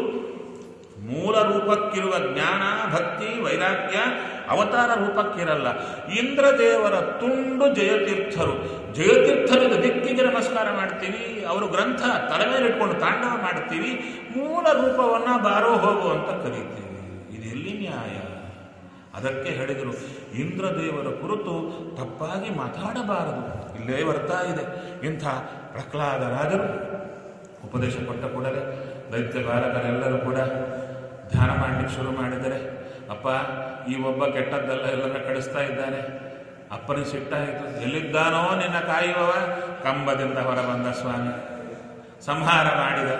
ಮೂಲ ರೂಪಕ್ಕಿರುವ ಜ್ಞಾನ ಭಕ್ತಿ ವೈರಾಗ್ಯ ಅವತಾರ ರೂಪಕ್ಕಿರಲ್ಲ ಇಂದ್ರದೇವರ ತುಂಡು ಜಯತೀರ್ಥರು ಜಯತೀರ್ಥರಿಗೆ ದಿಕ್ಕಿಗೆ ನಮಸ್ಕಾರ ಮಾಡ್ತೀವಿ ಅವರು ಗ್ರಂಥ ತಲೆ ಮೇಲೆ ಇಟ್ಕೊಂಡು ತಾಂಡವ ಮಾಡ್ತೀವಿ ಮೂಲ ರೂಪವನ್ನ ಬಾರೋ ಹೋಗು ಅಂತ ಕರೀತೀವಿ ಇದೆಲ್ಲಿ ನ್ಯಾಯ ಅದಕ್ಕೆ ಹೇಳಿದರು ಇಂದ್ರದೇವರ ಕುರಿತು ತಪ್ಪಾಗಿ ಮಾತಾಡಬಾರದು ಇಲ್ಲೇ ಬರ್ತಾ ಇದೆ ಇಂಥ ಪ್ರಹ್ಲಾದರಾಜರು ಉಪದೇಶ ಕೊಟ್ಟ ಕೂಡಲೇ ದೈತ್ಯ ಬಾಲಕರೆಲ್ಲರೂ ಕೂಡ ಧ್ಯಾನ ಮಾಡಲಿಕ್ಕೆ ಶುರು ಮಾಡಿದರೆ ಅಪ್ಪ ಈ ಒಬ್ಬ ಕೆಟ್ಟದ್ದೆಲ್ಲ ಎಲ್ಲರ ಕಡಿಸ್ತಾ ಇದ್ದಾನೆ ಅಪ್ಪನಿಗೆ ಸಿಟ್ಟಾಯಿತು ಎಲ್ಲಿದ್ದಾನೋ ನಿನ್ನ ಕಾಯುವವ ಕಂಬದಿಂದ ಹೊರಬಂದ ಸ್ವಾಮಿ ಸಂಹಾರ ಮಾಡಿದ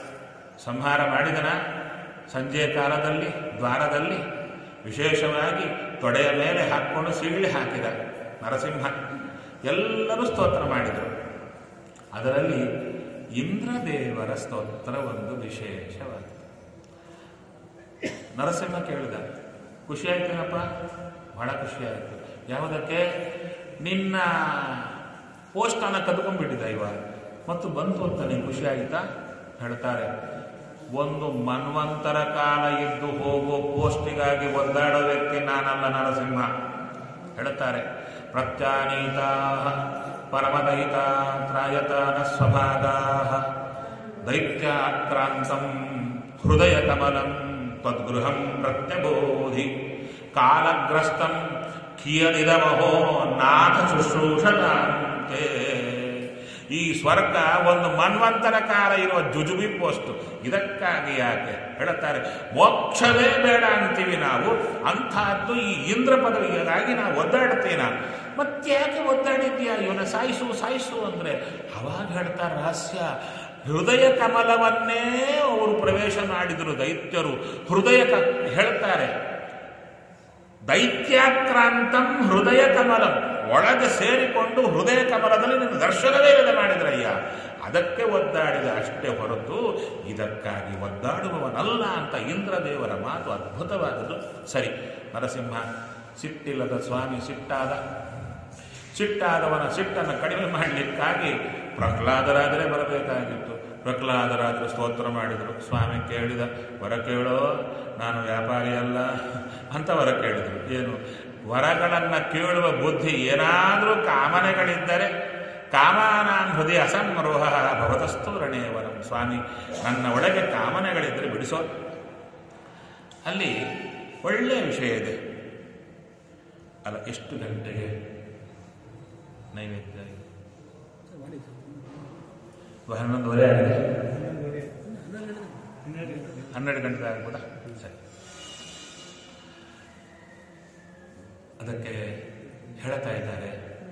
ಸಂಹಾರ ಮಾಡಿದನ ಸಂಜೆಯ ಕಾಲದಲ್ಲಿ ದ್ವಾರದಲ್ಲಿ ವಿಶೇಷವಾಗಿ ತೊಡೆಯ ಮೇಲೆ ಹಾಕ್ಕೊಂಡು ಸೀಳಿ ಹಾಕಿದ ನರಸಿಂಹ ಎಲ್ಲರೂ ಸ್ತೋತ್ರ ಮಾಡಿದರು ಅದರಲ್ಲಿ ಇಂದ್ರದೇವರ ಸ್ತೋತ್ರ ಒಂದು ವಿಶೇಷವಾಗಿದೆ ನರಸಿಂಹ ಕೇಳಿದ ಖುಷಿ ಆಯ್ತೇನಪ್ಪ ಬಹಳ ಖುಷಿ ಆಯಿತು ಯಾವುದಕ್ಕೆ ನಿನ್ನ ಪೋಸ್ಟನ್ನು ಕದ್ಕೊಂಡ್ಬಿಟ್ಟಿದ್ದ ಇವ ಮತ್ತು ಬಂತು ಅಂತ ನೀನು ಖುಷಿ ಆಯಿತಾ ಹೇಳ್ತಾರೆ ಒಂದು ಮನ್ವಂತರ ಕಾಲ ಇದ್ದು ಹೋಗೋ ಪೋಸ್ಟಿಗಾಗಿ ಒದ್ದಾಡೋ ವ್ಯಕ್ತಿ ನಾನಲ್ಲ ನರಸಿಂಹ ಹೇಳ್ತಾರೆ ಪ್ರತ್ಯಾನೀತಾ ಪರಮದಯಿತ ತ್ರಾಯತಾನ ಸ್ವಭಾಗಾ ದೈತ್ಯಾಕ್ರಾಂತಂ ಹೃದಯ ಕಮಲಂ ತದ್ಗೃಹಂ ಪ್ರತ್ಯಬೋಧಿ ಕಾಲಗ್ರಸ್ತಂ ಕಿಯನಿದಮಹೋ ನಾಥ ಶುಶ್ರೂಷತಾಂತೆ ಈ ಸ್ವರ್ಗ ಒಂದು ಮನ್ವಂತರ ಕಾಲ ಇರುವ ಜುಜುಬಿ ಪೋಸ್ಟ್ ಇದಕ್ಕಾಗಿ ಯಾಕೆ ಹೇಳುತ್ತಾರೆ ಮೋಕ್ಷವೇ ಬೇಡ ಅಂತೀವಿ ನಾವು ಅಂಥದ್ದು ಈ ಇಂದ್ರ ಪದವಿಗಾಗಿ ನಾವು ಒದ್ದಾಡ್ತೀನ ಮತ್ತ್ಯಾಕೆ ಒದ್ದಾಡಿದ್ಯಾ ಇವನ ಸಾಯಿಸು ಸಾಯಿಸು ಅಂದ್ರೆ ಅವಾಗ ಹೇಳ್ತಾರೆ ರಹಸ್ಯ ಹೃದಯ ಕಮಲವನ್ನೇ ಅವರು ಪ್ರವೇಶ ಮಾಡಿದರು ದೈತ್ಯರು ಹೃದಯ ಕ ಹೇಳ್ತಾರೆ ದೈತ್ಯಾಕ್ರಾಂತಂ ಹೃದಯ ಕಮಲಂ ಒಳಗೆ ಸೇರಿಕೊಂಡು ಹೃದಯ ಕಮಲದಲ್ಲಿ ನಿನ್ನ ದರ್ಶನವೇ ಇಲ್ಲದೆ ಮಾಡಿದ್ರಯ್ಯ ಅದಕ್ಕೆ ಒದ್ದಾಡಿದ ಅಷ್ಟೇ ಹೊರತು ಇದಕ್ಕಾಗಿ ಒದ್ದಾಡುವವನಲ್ಲ ಅಂತ ಇಂದ್ರದೇವರ ಮಾತು ಅದ್ಭುತವಾದದ್ದು ಸರಿ ನರಸಿಂಹ ಸಿಟ್ಟಿಲ್ಲದ ಸ್ವಾಮಿ ಸಿಟ್ಟಾದ ಸಿಟ್ಟಾದವನ ಸಿಟ್ಟನ್ನು ಕಡಿಮೆ ಮಾಡಲಿಕ್ಕಾಗಿ ಪ್ರಹ್ಲಾದರಾದರೆ ಬರಬೇಕಾಗಿತ್ತು ಪ್ರಹ್ಲಾದರಾದರು ಸ್ತೋತ್ರ ಮಾಡಿದರು ಸ್ವಾಮಿ ಕೇಳಿದ ವರ ಕೇಳೋ ನಾನು ವ್ಯಾಪಾರಿ ಅಲ್ಲ ಅಂತ ವರ ಕೇಳಿದರು ಏನು ವರಗಳನ್ನು ಕೇಳುವ ಬುದ್ಧಿ ಏನಾದರೂ ಕಾಮನೆಗಳಿದ್ದರೆ ಕಾಮಾನಾಂ ಹೃದಯ ಅಸಮರೋಹ ಭವತಸ್ತು ರಣೇ ವರಂ ಸ್ವಾಮಿ ನನ್ನ ಒಳಗೆ ಕಾಮನೆಗಳಿದ್ದರೆ ಬಿಡಿಸೋ ಅಲ್ಲಿ ಒಳ್ಳೆಯ ವಿಷಯ ಇದೆ ಅಲ್ಲ ಎಷ್ಟು ಗಂಟೆಗೆ ನೈವೇದ್ಯ ಇದೆ? ಸರ್ ಮಾಡಿ ಸರ್ ಹನ್ನೊಂದುವರೆ ಆಗಿದೆ ಹನ್ನೆರಡು ಹನ್ನೆರಡು ಗಂಟೆ ಆಗ್ಬೋದಾ ಸರಿ ಅದಕ್ಕೆ ಹೇಳ್ತಾ ಇದ್ದಾರೆ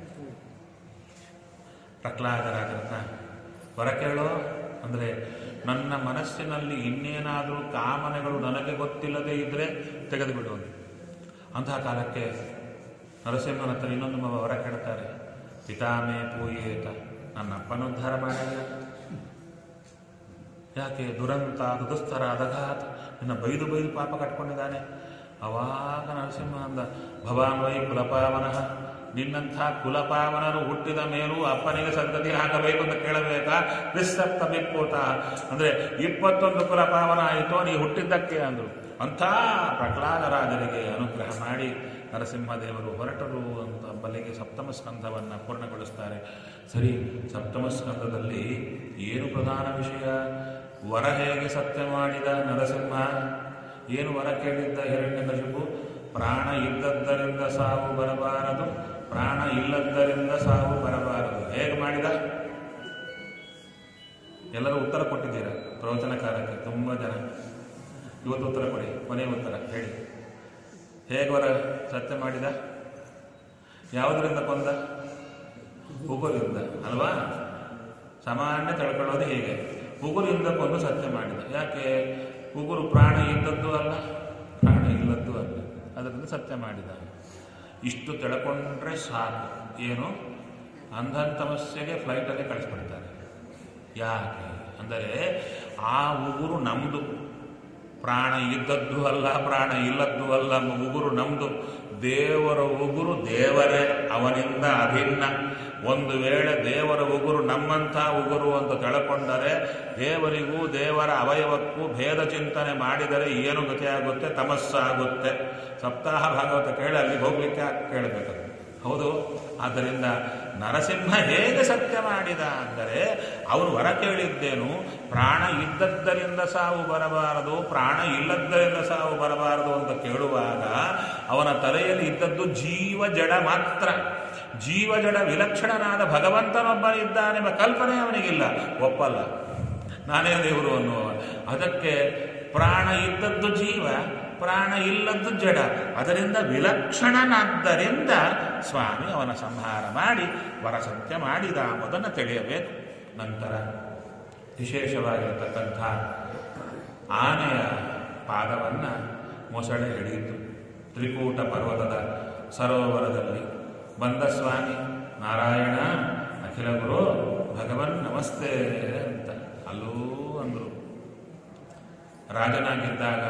ಪ್ರಹ್ಲಾದರಾಜರನ್ನ ವರ ಕೇಳೋ ಅಂದರೆ ನನ್ನ ಮನಸ್ಸಿನಲ್ಲಿ ಇನ್ನೇನಾದರೂ ಕಾಮನೆಗಳು ನನಗೆ ಗೊತ್ತಿಲ್ಲದೆ ಇದ್ದರೆ ತೆಗೆದುಬಿಡು ಅಂತಹ ಕಾಲಕ್ಕೆ ನರಸಿಂಹನ ಹತ್ರ ಇನ್ನೊಂದು ಮ- ವರ ಕೇಳ್ತಾರೆ ಪಿತಾಮೇ ಪೂಯೇತ ನನ್ನ ಅಪ್ಪನುದ್ಧಾರ ಮಾಡಿಲ್ಲ ಯಾಕೆ ದುರಂತ ದುದುಸ್ತರ ಅದಘಾತ ನಿನ್ನ ಬೈದು ಬೈದು ಪಾಪ ಕಟ್ಕೊಂಡಿದ್ದಾನೆ ಅವಾಗ ನರಸಿಂಹ ಅಂದ ಭವಾನ್ ವೈ ಕುಲಪಾವನಃ ನಿನ್ನಂಥ ಕುಲಪಾವನರು ಹುಟ್ಟಿದ ಮೇಲೂ ಅಪ್ಪನಿಗೆ ಸದ್ಗತಿ ಹಾಕಬೇಕು ಅಂತ ಕೇಳಬೇಕಾ ವಿಸಪ್ತ ಬಿಪ್ಪೋತ ಅಂದ್ರೆ ಇಪ್ಪತ್ತೊಂದು ಕುಲಪಾವನ ಆಯಿತು ನೀ ಹುಟ್ಟಿದ್ದಕ್ಕೆ ಅಂದ್ರು ಅಂಥ ಪ್ರಹ್ಲಾದರಾಜರಿಗೆ ಅನುಗ್ರಹ ಮಾಡಿ ನರಸಿಂಹದೇವರು ಹೊರಟರು ಅಂತ ಬಲ್ಲಿಗೆ ಸಪ್ತಮ ಸ್ಕಂಧವನ್ನು ಪೂರ್ಣಗೊಳಿಸ್ತಾರೆ ಸರಿ ಸಪ್ತಮ ಸ್ಕಂಧದಲ್ಲಿ ಏನು ಪ್ರಧಾನ ವಿಷಯ ವರ ಹೇಗೆ ಸತ್ಯ ಮಾಡಿದ ನರಸಿಂಹ ಏನು ವರ ಕೇಳಿದ್ದ ಹಿರಣ್ಯಕಶಿಪು ಪ್ರಾಣ ಇದ್ದದ್ದರಿಂದ ಸಾವು ಬರಬಾರದು ಪ್ರಾಣ ಇಲ್ಲದ್ದರಿಂದ ಸಾವು ಬರಬಾರದು ಹೇಗೆ ಮಾಡಿದ ಎಲ್ಲರೂ ಉತ್ತರ ಕೊಟ್ಟಿದ್ದೀರಾ ಪ್ರವಚನಕಾರಕ್ಕೆ ತುಂಬ ಜನ ಇವತ್ತು ಉತ್ತರ ಕೊಡಿ ಕೊನೆಯ ಉತ್ತರ ಹೇಳಿ ಹೇಗೆ ವರ ಸತ್ಯ ಮಾಡಿದ ಯಾವುದರಿಂದ ಕೊಂದ ಉಗುರಿಂದ ಅಲ್ವಾ ಸಾಮಾನ್ಯ ತಿಳ್ಕೊಳ್ಳೋದು ಹೀಗೆ ಉಗುರಿಂದ ಕೊಂದು ಸತ್ಯ ಮಾಡಿದ ಯಾಕೆ ಉಗುರು ಪ್ರಾಣ ಇದ್ದದ್ದು ಅಲ್ಲ ಪ್ರಾಣ ಇಲ್ಲದ್ದು ಅಲ್ಲ ಅದರಿಂದ ಸತ್ಯ ಮಾಡಿದ ಇಷ್ಟು ತಿಳ್ಕೊಂಡ್ರೆ ಸಾಕು ಏನು ಅಂಧನ್ ಸಮಸ್ಯೆಗೆ ಫ್ಲೈಟಲ್ಲೇ ಕಳಿಸ್ಬಿಡ್ತಾರೆ ಯಾಕೆ ಅಂದರೆ ಆ ಉಗುರು ನಮ್ಮದು ಪ್ರಾಣ ಇದ್ದದ್ದು ಅಲ್ಲ ಪ್ರಾಣ ಇಲ್ಲದ್ದು ಅಲ್ಲ ಉಗುರು ನಮ್ಮದು ದೇವರ ಉಗುರು ದೇವರೇ ಅವನಿಂದ ಅಭಿನ್ನ ಒಂದು ವೇಳೆ ದೇವರ ಉಗುರು ನಮ್ಮಂಥ ಉಗುರು ಅಂತ ತಿಳ್ಕೊಂಡರೆ ದೇವರಿಗೂ ದೇವರ ಅವಯವಕ್ಕೂ ಭೇದ ಚಿಂತನೆ ಮಾಡಿದರೆ ಏನು ಗತಿಯಾಗುತ್ತೆ ತಮಸ್ಸಾಗುತ್ತೆ ಸಪ್ತಾಹ ಭಾಗವತ ಕೇಳಿ ಅಲ್ಲಿಗೆ ಹೋಗ್ಲಿಕ್ಕೆ ಕೇಳಬೇಕು ಹೌದು ಆದ್ದರಿಂದ ನರಸಿಂಹ ಹೇಗೆ ಸತ್ಯ ಮಾಡಿದ ಅಂದರೆ ಅವನು ವರ ಕೇಳಿದ್ದೇನು ಪ್ರಾಣ ಇದ್ದದ್ದರಿಂದ ಸಾವು ಬರಬಾರದು ಪ್ರಾಣ ಇಲ್ಲದ್ದರಿಂದ ಸಾವು ಬರಬಾರದು ಅಂತ ಕೇಳುವಾಗ ಅವನ ತಲೆಯಲ್ಲಿ ಇದ್ದದ್ದು ಜೀವ ಜಡ ಮಾತ್ರ ಜೀವ ಜಡ ವಿಲಕ್ಷಣನಾದ ಭಗವಂತನೊಬ್ಬನಿದ್ದಾನೆಂಬ ಕಲ್ಪನೆ ಅವನಿಗಿಲ್ಲ ಒಪ್ಪಲ್ಲ ನಾನೇ ದೇವರು ಅನ್ನುವ ಅದಕ್ಕೆ ಪ್ರಾಣ ಇದ್ದದ್ದು ಜೀವ ಪ್ರಾಣ ಇಲ್ಲದ್ದು ಜಡ ಅದರಿಂದ ವಿಲಕ್ಷಣನಾದ್ದರಿಂದ ಸ್ವಾಮಿ ಅವನ ಸಂಹಾರ ಮಾಡಿ ವರ ಸತ್ಯ ಮಾಡಿದ ಎಂಬುದನ್ನು ತಿಳಿಯಬೇಕು ನಂತರ ವಿಶೇಷವಾಗಿರತಕ್ಕಂಥ ಆನೆಯ ಪಾದವನ್ನು ಮೊಸಳೆ ಹಿಡಿಯಿತು ತ್ರಿಕೂಟ ಪರ್ವತದ ಸರೋವರದಲ್ಲಿ ಬಂದ ಸ್ವಾಮಿ ನಾರಾಯಣ ಅಖಿಲ ಗುರು ಭಗವನ್ ನಮಸ್ತೆ ಅಂತ ಅಲ್ಲೂ ಅಂದರು ರಾಜನಾಗಿದ್ದಾಗ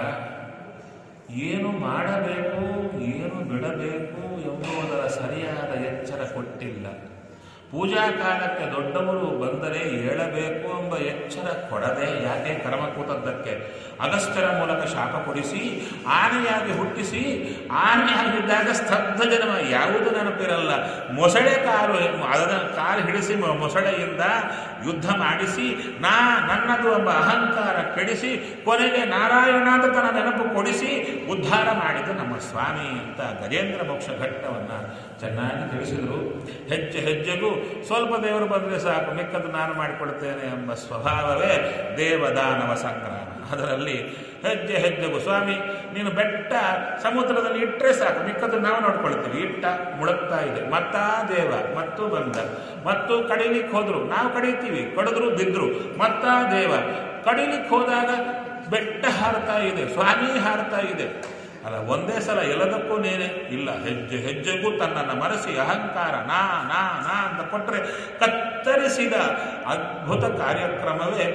ಏನು ಮಾಡಬೇಕು ಏನು ಬಿಡಬೇಕು ಎಂಬುದರ ಸರಿಯಾದ ಎಚ್ಚರ ಕೊಟ್ಟಿಲ್ಲ ಪೂಜಾ ಕಾಲಕ್ಕೆ ದೊಡ್ಡವರು ಬಂದರೆ ಏಳಬೇಕು ಎಂಬ ಎಚ್ಚರ ಕೊಡದೆ ಯಾಕೆ ಕರ್ಮ ಕೂತದ್ದಕ್ಕೆ ಅಗಸ್ತ್ಯರ ಮೂಲಕ ಶಾಪ ಕೊಡಿಸಿ ಆನೆಯಾಗಿ ಹುಟ್ಟಿಸಿ ಆನೆಯಾಗಿದ್ದಾಗ ಸ್ತಬ್ಧ ಜನ್ಮ ಯಾವುದು ನೆನಪಿರಲ್ಲ ಮೊಸಳೆ ಕಾಲು ಅದರ ಕಾಲು ಹಿಡಿಸಿ ಮೊ- ಮೊಸಳೆಯಿಂದ ಯುದ್ಧ ಮಾಡಿಸಿ ನಾ ನನ್ನದು ಎಂಬ ಅಹಂಕಾರ ಕೆಡಿಸಿ ಕೊನೆಗೆ ನಾರಾಯಣ ಅಂತ ತನ್ನ ನೆನಪು ಕೊಡಿಸಿ ಉದ್ಧಾರ ಮಾಡಿದ ನಮ್ಮ ಸ್ವಾಮಿ ಅಂತ ಗಜೇಂದ್ರ ಮೋಕ್ಷ ಘಟ್ಟವನ್ನು ಚೆನ್ನಾಗಿ ತಿಳಿಸಿದರು ಹೆಜ್ಜೆ ಹೆಜ್ಜೆಗೂ ಸ್ವಲ್ಪ ದೇವರು ಬಂದರೆ ಸಾಕು ಮಿಕ್ಕದ್ದು ನಾನು ಮಾಡಿಕೊಡ್ತೇನೆ ಎಂಬ ಸ್ವಭಾವವೇ ದೇವದಾನವ ಸಂಗ್ರಾಮ ಅದರಲ್ಲಿ ಹೆಜ್ಜೆ ಹೆಜ್ಜೆಗೂ ಸ್ವಾಮಿ ನೀನು ಬೆಟ್ಟ ಸಮುದ್ರದಲ್ಲಿ ಇಟ್ಟರೆ ಸಾಕು ಮಿಕ್ಕದ್ದು ನಾವು ನೋಡ್ಕೊಳ್ತೀವಿ ಇಟ್ಟ ಮುಳುಗ್ತಾ ಇದೆ ಮತ್ತಾ ದೇವ ಮತ್ತು ಬಂದ ಮತ್ತು ಕಡಿಲಿಕ್ಕೆ ಹೋದ್ರು ನಾವು ಕಡಿತೀವಿ ಕಡಿದ್ರು ಬಿದ್ರು ಮತ್ತಾ ದೇವ ಕಡಿಲಿಕ್ಕೆ ಹೋದಾಗ ಬೆಟ್ಟ ಹಾರ್ತಾ ಇದೆ ಸ್ವಾಮಿ ಹಾರ್ತಾ ಇದೆ ಅಲ್ಲ ಒಂದೇ ಸಲ ಎಲ್ಲದಕ್ಕೂ ನೀನೆ ಇಲ್ಲ ಹೆಜ್ಜೆ ಹೆಜ್ಜೆಗೂ ತನ್ನನ್ನು ಮರೆಸಿ ಅಹಂಕಾರ ನಾ ನಾ ನಾ ಅಂತ ಕೊಟ್ಟರೆ ಕತ್ತರಿಸಿದ ಅದ್ಭುತ ಕಾರ್ಯಕ್ರಮವೇ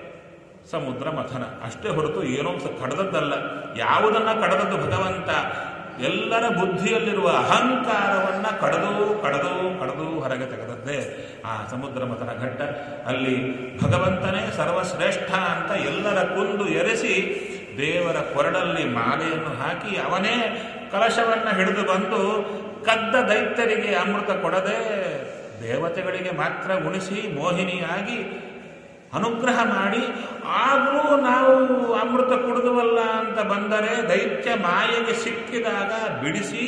ಸಮುದ್ರ ಮಥನ ಅಷ್ಟೇ ಹೊರತು ಏನೋ ಸ ಕಡದದ್ದಲ್ಲ ಯಾವುದನ್ನ ಕಡದದ್ದು ಭಗವಂತ ಎಲ್ಲರ ಬುದ್ಧಿಯಲ್ಲಿರುವ ಅಹಂಕಾರವನ್ನ ಕಡದು ಕಡದು ಕಡದು ಹೊರಗೆ ತೆಗೆದದ್ದೇ ಆ ಸಮುದ್ರ ಮಥನ ಘಟ್ಟ ಅಲ್ಲಿ ಭಗವಂತನೇ ಸರ್ವಶ್ರೇಷ್ಠ ಅಂತ ಎಲ್ಲರ ಕುಂದು ಎರೆಸಿ ದೇವರ ಕೊರಡಲ್ಲಿ ಮಾಲೆಯನ್ನು ಹಾಕಿ ಅವನೇ ಕಲಶವನ್ನು ಹಿಡಿದು ಬಂದು ಕದ್ದ ದೈತ್ಯರಿಗೆ ಅಮೃತ ಕೊಡದೆ ದೇವತೆಗಳಿಗೆ ಮಾತ್ರ ಉಣಿಸಿ ಮೋಹಿನಿಯಾಗಿ ಅನುಗ್ರಹ ಮಾಡಿ ಆಗಲೂ ನಾವು ಅಮೃತ ಕುಡಿದುವಲ್ಲ ಅಂತ ಬಂದರೆ ದೈತ್ಯ ಮಾಯೆಗೆ ಸಿಕ್ಕಿದಾಗ ಬಿಡಿಸಿ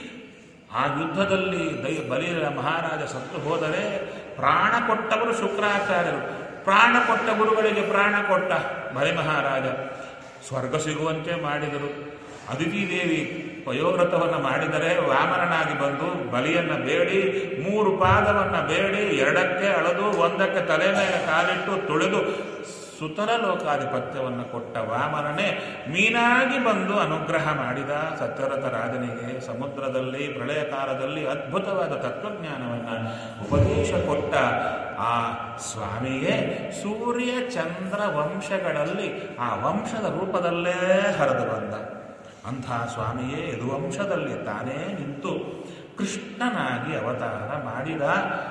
ಆ ಯುದ್ಧದಲ್ಲಿ ದೈ ಬಲಿರ ಮಹಾರಾಜ ಸತ್ತು ಹೋದರೆ ಪ್ರಾಣ ಕೊಟ್ಟವರು ಶುಕ್ರಾಚಾರ್ಯರು ಪ್ರಾಣ ಕೊಟ್ಟ ಗುರುಗಳಿಗೆ ಪ್ರಾಣ ಕೊಟ್ಟ ಬಲಿ ಮಹಾರಾಜ ಸ್ವರ್ಗ ಸಿಗುವಂತೆ ಮಾಡಿದರು ಅದಿತಿ ದೇವಿ ವಯೋವ್ರತವನ್ನು ಮಾಡಿದರೆ ವಾಮನನಾಗಿ ಬಂದು ಬಲಿಯನ್ನು ಬೇಡಿ ಮೂರು ಪಾದವನ್ನು ಬೇಡಿ ಎರಡಕ್ಕೆ ಅಳದು ಒಂದಕ್ಕೆ ತಲೆ ಮೇಲೆ ಕಾಲಿಟ್ಟು ತುಳಿದು ಸುತರ ಲೋಕಾಧಿಪತ್ಯವನ್ನು ಕೊಟ್ಟ ವಾಮನನೇ ಮೀನಾಗಿ ಬಂದು ಅನುಗ್ರಹ ಮಾಡಿದ ಸತ್ಯರಥ ರಾಜನಿಗೆ ಸಮುದ್ರದಲ್ಲಿ ಪ್ರಳಯ ಕಾಲದಲ್ಲಿ ಅದ್ಭುತವಾದ ತತ್ವಜ್ಞಾನವನ್ನು ಉಪದೇಶ ಕೊಟ್ಟ ಆ ಸ್ವಾಮಿಯೇ ಸೂರ್ಯ ಚಂದ್ರ ವಂಶಗಳಲ್ಲಿ ಆ ವಂಶದ ರೂಪದಲ್ಲೇ ಹರಿದು ಬಂದ ಅಂಥ ಸ್ವಾಮಿಯೇ ಯದುವಂಶದಲ್ಲಿ ತಾನೇ ನಿಂತು ಕೃಷ್ಣನಾಗಿ ಅವತಾರ ಮಾಡಿದ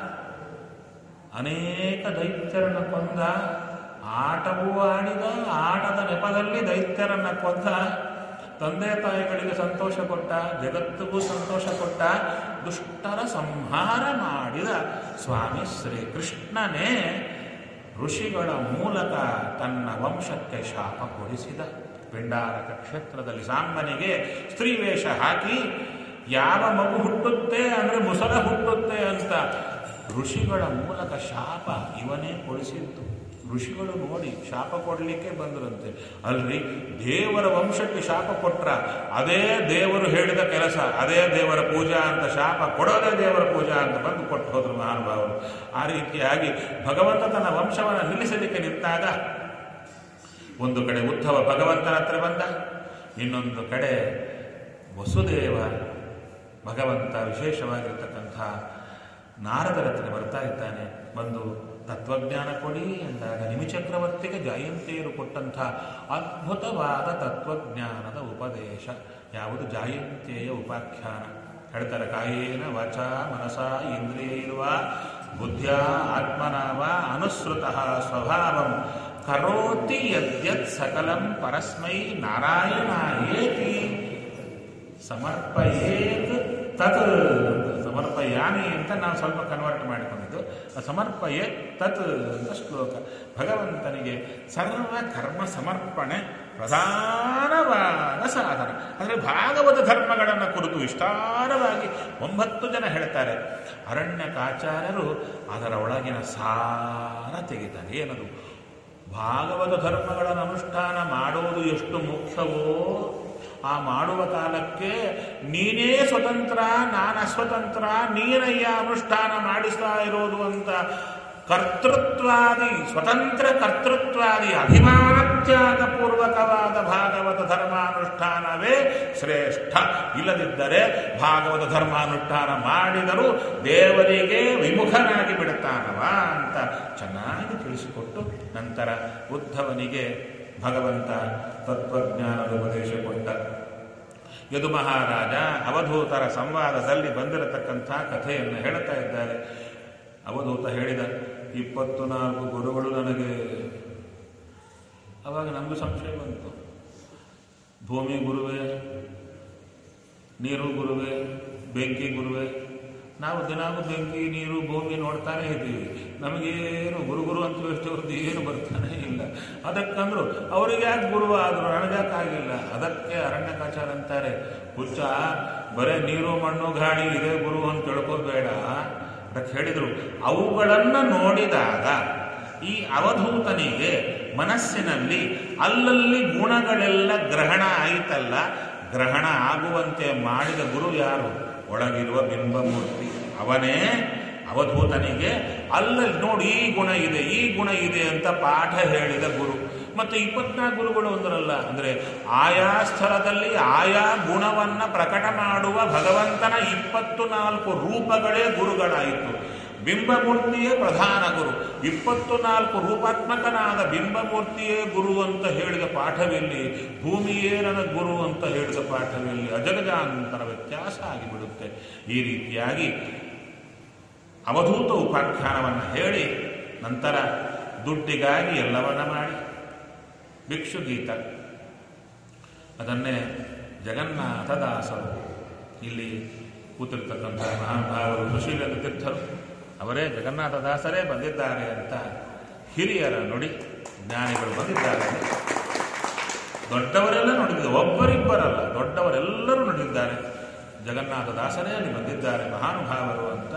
ಅನೇಕ ದೈತ್ಯರನ್ನು ಕೊಂದ ಆಟವೂ ಆಡಿದ ಆಟದ ನೆಪದಲ್ಲಿ ದೈತ್ಯರನ್ನ ಕೊಂದ ತಂದೆ ತಾಯಿಗಳಿಗೆ ಸಂತೋಷ ಕೊಟ್ಟ ಜಗತ್ತಿಗೂ ಸಂತೋಷ ಕೊಟ್ಟ ದುಷ್ಟರ ಸಂಹಾರ ಮಾಡಿದ ಸ್ವಾಮಿ ಶ್ರೀಕೃಷ್ಣನೇ ಋಷಿಗಳ ಮೂಲಕ ತನ್ನ ವಂಶಕ್ಕೆ ಶಾಪ ಕೊಡಿಸಿದ ಪಿಂಡಾರಕ ಕ್ಷೇತ್ರದಲ್ಲಿ ಸಾಂಬನಿಗೆ ಸ್ತ್ರೀ ವೇಷ ಹಾಕಿ ಯಾವ ಮಗು ಹುಟ್ಟುತ್ತೆ ಅಂದರೆ ಮುಸಲ ಹುಟ್ಟುತ್ತೆ ಅಂತ ಋಷಿಗಳ ಮೂಲಕ ಶಾಪ ಇವನೇ ಕೊಡಿಸಿದ್ದು ಋಷಿಗಳು ನೋಡಿ ಶಾಪ ಕೊಡಲಿಕ್ಕೆ ಬಂದರಂತೆ ಅಲ್ರಿ ದೇವರ ವಂಶಕ್ಕೆ ಶಾಪ ಕೊಟ್ರ ಅದೇ ದೇವರು ಹೇಳಿದ ಕೆಲಸ ಅದೇ ದೇವರ ಪೂಜಾ ಅಂತ ಶಾಪ ಕೊಡೋದೇ ದೇವರ ಪೂಜಾ ಅಂತ ಬಂದು ಕೊಟ್ಟು ಹೋದ್ರು ಮಹಾನುಭಾವರು ಆ ರೀತಿಯಾಗಿ ಭಗವಂತ ತನ್ನ ವಂಶವನ್ನು ನಿಲ್ಲಿಸಲಿಕ್ಕೆ ನಿಂತಾಗ ಒಂದು ಕಡೆ ಉದ್ಧವ ಭಗವಂತನ ಹತ್ರ ಬಂದ ಇನ್ನೊಂದು ಕಡೆ ವಸುದೇವ ಭಗವಂತ ವಿಶೇಷವಾಗಿರ್ತಕ್ಕಂಥ ನಾರದರ ಹತ್ರ ಬರ್ತಾ ಇದ್ದಾನೆ ಬಂದು ತತ್ವಜ್ಞಾನ ಕೊಡಿ ಎಂದಾಗ ನಿಮಿಚಕ್ರವರ್ತಿಗೆ ಜಾಯಂತಿಯರು ಕೊಟ್ಟಂಥ ಅದ್ಭುತವಾದ ತತ್ವಜ್ಞಾನದ ಉಪದೇಶ ಯಾವುದು ಜಾಯಂತಿಯ ಉಪಾಖ್ಯಾನ ಹೇಳ್ತಾರೆ ಕಾಯೇನ ವಾಚ ಮನಸ ಇಂದ್ರಿಯೈರ್ವ ಬುದ್ಧಿಯ ಆತ್ಮನಾವ ಅನುಸೃತ ಸ್ವಭಾವಂ ಕರೋತಿ ಯದ್ಯತ್ ಸಕಲಂ ಪರಸ್ಮೈ ನಾರಾಯಣಾಯೇತಿ ಸಮರ್ಪಯೇತ್ ತತ್ ಸಮರ್ಪಯಾಮಿ ಅಂತ ನಾವು ಸ್ವಲ್ಪ ಕನ್ವರ್ಟ್ ಮಾಡಿಕೊಂಡಿದ್ದು ಸಮರ್ಪಯೇತ್ ತತ್ ಅಂತ ಶ್ಲೋಕ ಭಗವಂತನಿಗೆ ಸರ್ವ ಕರ್ಮ ಸಮರ್ಪಣೆ ಪ್ರಧಾನವಾದ ಸಾಧನ ಅಂದರೆ ಭಾಗವತ ಧರ್ಮಗಳನ್ನು ಕುರಿತು ವಿಸ್ತಾರವಾಗಿ ಒಂಬತ್ತು ಜನ ಹೇಳ್ತಾರೆ ಅರಣ್ಯಕಾಚಾರ್ಯರು ಅದರ ಒಳಗಿನ ಸಾರ ತೆಗಿತಾರೆ ಏನದು ಭಾಗವತ ಧರ್ಮಗಳನ್ನು ಅನುಷ್ಠಾನ ಮಾಡುವುದು ಎಷ್ಟು ಮುಖ್ಯವೋ ಆ ಮಾಡುವ ಕಾಲಕ್ಕೆ ನೀನೇ ಸ್ವತಂತ್ರ ನಾನು ಅಸ್ವತಂತ್ರ ನೀನಯ್ಯ ಅನುಷ್ಠಾನ ಮಾಡಿಸ್ತಾ ಇರೋದು ಅಂತ ಕರ್ತೃತ್ವಾದಿ ಸ್ವತಂತ್ರ ಕರ್ತೃತ್ವಾದಿ ಅಭಿಮಾನತ್ಯಾಗಪೂರ್ವಕವಾದ ಭಾಗವತ ಧರ್ಮಾನುಷ್ಠಾನವೇ ಶ್ರೇಷ್ಠ ಇಲ್ಲದಿದ್ದರೆ ಭಾಗವತ ಧರ್ಮಾನುಷ್ಠಾನ ಮಾಡಿದರೂ ದೇವರಿಗೆ ವಿಮುಖನಾಗಿ ಬಿಡುತ್ತಾನವ ಅಂತ ಚೆನ್ನಾಗಿ ತಿಳಿಸಿಕೊಟ್ಟು ನಂತರ ಉದ್ಧವನಿಗೆ ಭಗವಂತ ತತ್ವಜ್ಞಾನದ ಉಪದೇಶ ಕೊಟ್ಟ ಯದು ಮಹಾರಾಜ ಅವಧೂತರ ಸಂವಾದದಲ್ಲಿ ಬಂದಿರತಕ್ಕಂಥ ಕಥೆಯನ್ನು ಹೇಳುತ್ತಾ ಇದ್ದಾರೆ ಅವಧೂತ ಹೇಳಿದ ಇಪ್ಪತ್ತು ನಾಲ್ಕು ಗುರುಗಳು ನನಗೆ ಅವಾಗ ನಮಗೂ ಸಂಶಯ ಬಂತು ಭೂಮಿ ಗುರುವೇ ನೀರು ಗುರುವೇ ಬೆಂಕಿ ಗುರುವೇ ನಾವು ದಿನಾಗೂ ಬೆಂಕಿ ನೀರು ಭೂಮಿ ನೋಡ್ತಾನೆ ಇದ್ದೀವಿ ನಮಗೇನು ಗುರು ಗುರು ಅಂತ ಹೇಳ್ತೀವ್ರದ್ದು ಏನು ಬರ್ತಾನೆ ಇಲ್ಲ ಅದಕ್ಕಂದ್ರು ಅವ್ರಿಗೆ ಯಾಕೆ ಗುರು ಆದರು ನನಗ್ಯಾಕೆ ಆಗಿಲ್ಲ ಅದಕ್ಕೆ ಅರಣ್ಯಕಾಚಾರ ಅಂತಾರೆ ಹುಚ್ಚ ಬರೇ ನೀರು ಮಣ್ಣು ಗಾಳಿ ಇದೇ ಗುರು ಅಂತ ತಿಳ್ಕೋಬೇಡ ಅದಕ್ಕೆ ಹೇಳಿದರು ಅವುಗಳನ್ನು ನೋಡಿದಾಗ ಈ ಅವಧೂತನಿಗೆ ಮನಸ್ಸಿನಲ್ಲಿ ಅಲ್ಲಲ್ಲಿ ಗುಣಗಳೆಲ್ಲ ಗ್ರಹಣ ಆಯಿತಲ್ಲ ಗ್ರಹಣ ಆಗುವಂತೆ ಮಾಡಿದ ಗುರು ಯಾರು ಒಳಗಿರುವ ಬಿಂಬಮೂರ್ತಿ ಅವನೇ ಅವಧೂತನಿಗೆ ಅಲ್ಲಲ್ಲಿ ನೋಡಿ ಈ ಗುಣ ಇದೆ ಈ ಗುಣ ಇದೆ ಅಂತ ಪಾಠ ಹೇಳಿದ ಗುರು ಮತ್ತೆ ಇಪ್ಪತ್ನಾಲ್ಕು ಗುರುಗಳು ಒಂದರಲ್ಲ ಅಂದರೆ ಆಯಾ ಸ್ಥಳದಲ್ಲಿ ಆಯಾ ಗುಣವನ್ನು ಪ್ರಕಟ ಮಾಡುವ ಭಗವಂತನ ಇಪ್ಪತ್ತು ನಾಲ್ಕು ರೂಪಗಳೇ ಗುರುಗಳಾಯಿತು ಬಿಂಬಮೂರ್ತಿಯೇ ಪ್ರಧಾನ ಗುರು ಇಪ್ಪತ್ತು ನಾಲ್ಕು ರೂಪಾತ್ಮಕನಾದ ಬಿಂಬಮೂರ್ತಿಯೇ ಗುರು ಅಂತ ಹೇಳಿದ ಪಾಠವೆಲ್ಲಿ ಭೂಮಿಯೇ ನನ್ನ ಗುರು ಅಂತ ಹೇಳಿದ ಪಾಠವೆಲ್ಲಿ ಅಜಗಜಾಂತರ ವ್ಯತ್ಯಾಸ ಆಗಿಬಿಡುತ್ತೆ ಈ ರೀತಿಯಾಗಿ ಅವಧೂತ ಉಪಾಖ್ಯಾನವನ್ನು ಹೇಳಿ ನಂತರ ದುಡ್ಡಿಗಾಗಿ ಎಲ್ಲವನ್ನ ಮಾಡಿ ಭಿಕ್ಷುಗೀತ ಅದನ್ನೇ ಜಗನ್ನಾಥದಾಸರು ಇಲ್ಲಿ ಕೂತಿರ್ತಕ್ಕಂಥ ಮಹಾನುಭಾವರು ಋಷಿವೇಂದ್ರ ತೀರ್ಥರು ಅವರೇ ಜಗನ್ನಾಥದಾಸರೇ ಬಂದಿದ್ದಾರೆ ಅಂತ ಹಿರಿಯರ ನುಡಿ ಜ್ಞಾನಿಗಳು ಬಂದಿದ್ದಾರೆ ದೊಡ್ಡವರೆಲ್ಲ ನುಡಿದಿದ್ದಾರೆ ಒಬ್ಬರಿಬ್ಬರಲ್ಲ ದೊಡ್ಡವರೆಲ್ಲರೂ ನುಡಿದಿದ್ದಾರೆ ಜಗನ್ನಾಥದಾಸರೇ ಅಲ್ಲಿ ಬಂದಿದ್ದಾರೆ ಮಹಾನುಭಾವರು ಅಂತ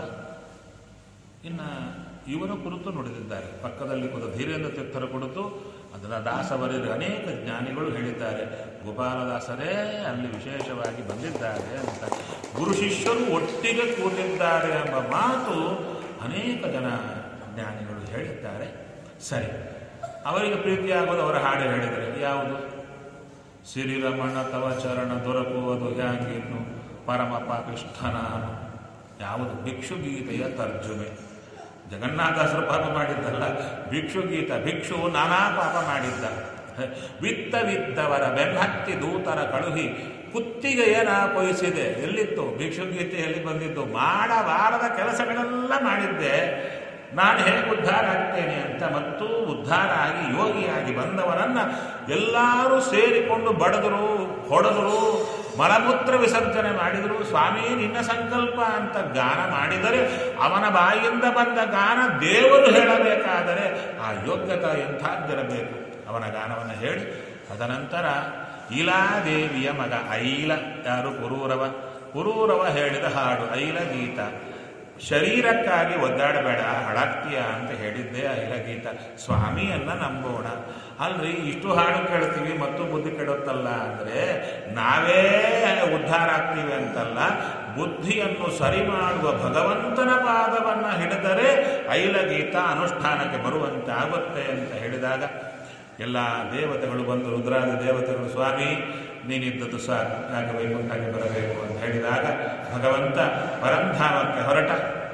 ಇನ್ನು ಇವರ ಕುರಿತು ನುಡಿದಿದ್ದಾರೆ ಪಕ್ಕದಲ್ಲಿ ಕೂತ ಧೀರೇಂದ್ರ ತೀರ್ಥರ ಕುರಿತು ಅದರ ದಾಸವರಿಗೆ ಅನೇಕ ಜ್ಞಾನಿಗಳು ಹೇಳಿದ್ದಾರೆ ಗೋಪಾಲದಾಸರೇ ಅಲ್ಲಿ ವಿಶೇಷವಾಗಿ ಬಂದಿದ್ದಾರೆ ಅಂತ ಗುರು ಶಿಷ್ಯರು ಒಟ್ಟಿಗೆ ಕೂತಿದ್ದಾರೆ ಎಂಬ ಮಾತು ಅನೇಕ ಜನ ಜ್ಞಾನಿಗಳು ಹೇಳಿದ್ದಾರೆ ಸರಿ ಅವರಿಗೆ ಪ್ರೀತಿಯಾಗೋದು ಅವರ ಹಾಡು ಹೇಳಿದರೆ ಯಾವುದು ಸಿರಿರಮಣ ತವ ಚರಣ ದೊರಕುವುದು ಹ್ಯಾಂಗಿನ್ನು ಪರಮ ಪಾಪಿಷ್ಠ ನಾನು ಯಾವುದು ಭಿಕ್ಷುಗೀತೆಯ ತರ್ಜುಮೆ ಜಗನ್ನಾಥಾಸರು ಪಾಪ ಮಾಡಿದ್ದಲ್ಲ ಭಿಕ್ಷುಗೀತ ಭಿಕ್ಷು ನಾನಾ ಪಾಪ ಮಾಡಿದ್ದ ವಿತ್ತವಿದ್ದವರ ಬೆನ್ನತ್ತಿ ದೂತರ ಕಳುಹಿ ಕುತ್ತಿಗೆಯ ನಾ ಪೊಯಿಸಿದೆ ಎಲ್ಲಿತ್ತು ಭಿಕ್ಷುಗೀತೆಯಲ್ಲಿ ಬಂದಿದ್ದು ಮಾಡಬಾರದ ಕೆಲಸಗಳೆಲ್ಲ ಮಾಡಿದ್ದೆ ನಾನು ಹೇಗೆ ಉದ್ಧಾರ ಆಗ್ತೇನೆ ಅಂತ ಮತ್ತು ಉದ್ಧಾರ ಆಗಿ ಯೋಗಿಯಾಗಿ ಬಂದವರನ್ನ ಎಲ್ಲರೂ ಸೇರಿಕೊಂಡು ಬಡದರು ಹೊಡೆದ್ರು ಮಲಮೂತ್ರ ವಿಸರ್ಜನೆ ಮಾಡಿದ್ರು ಸ್ವಾಮಿ ನಿನ್ನ ಸಂಕಲ್ಪ ಅಂತ ಗಾನ ಮಾಡಿದರೆ ಅವನ ಬಾಯಿಂದ ಬಂದ ಗಾನ ದೇವರು ಹೇಳಬೇಕಾದರೆ ಆ ಯೋಗ್ಯತೆ ಎಂಥದ್ದಿರಬೇಕು ಅವನ ಗಾನವನ್ನು ಹೇಳಿ ತದನಂತರ ಇಲಾದೇವಿಯ ಮಗ ಐಲ ಯಾರು ಪುರೂರವ ಪುರೂರವ ಹೇಳಿದ ಹಾಡು ಐಲ ಗೀತ ಶರೀರಕ್ಕಾಗಿ ಒದ್ದಾಡಬೇಡ ಹಳಾಗ್ತೀಯ ಅಂತ ಹೇಳಿದ್ದೆ ಐಲ ಗೀತ ಸ್ವಾಮಿಯನ್ನ ನಂಬೋಣ ಅಲ್ರಿ ಇಷ್ಟು ಹಾಡು ಕೇಳ್ತೀವಿ ಮತ್ತು ಬುದ್ಧಿ ಕೆಡುತ್ತಲ್ಲ ಅಂದ್ರೆ ನಾವೇ ಉದ್ಧಾರ ಆಗ್ತೀವಿ ಅಂತಲ್ಲ ಬುದ್ಧಿಯನ್ನು ಸರಿ ಮಾಡುವ ಭಗವಂತನ ಪಾದವನ್ನ ಹಿಡಿದರೆ ಐಲ ಗೀತ ಅನುಷ್ಠಾನಕ್ಕೆ ಬರುವಂತೆ ಆಗುತ್ತೆ ಅಂತ ಹೇಳಿದಾಗ ಎಲ್ಲ ದೇವತೆಗಳು ಬಂದು ರುದ್ರಾದಿ ದೇವತೆಗಳು ಸ್ವಾಮಿ ನೀನಿದ್ದದ್ದು ಸಾಕು ಯಾಕೆ ವೈಕುಂಠಕ್ಕೆ ಬರಬೇಕು ಅಂತ ಹೇಳಿದಾಗ ಭಗವಂತ ಪರಂಧಾಮಕ್ಕೆ ಹೊರಟ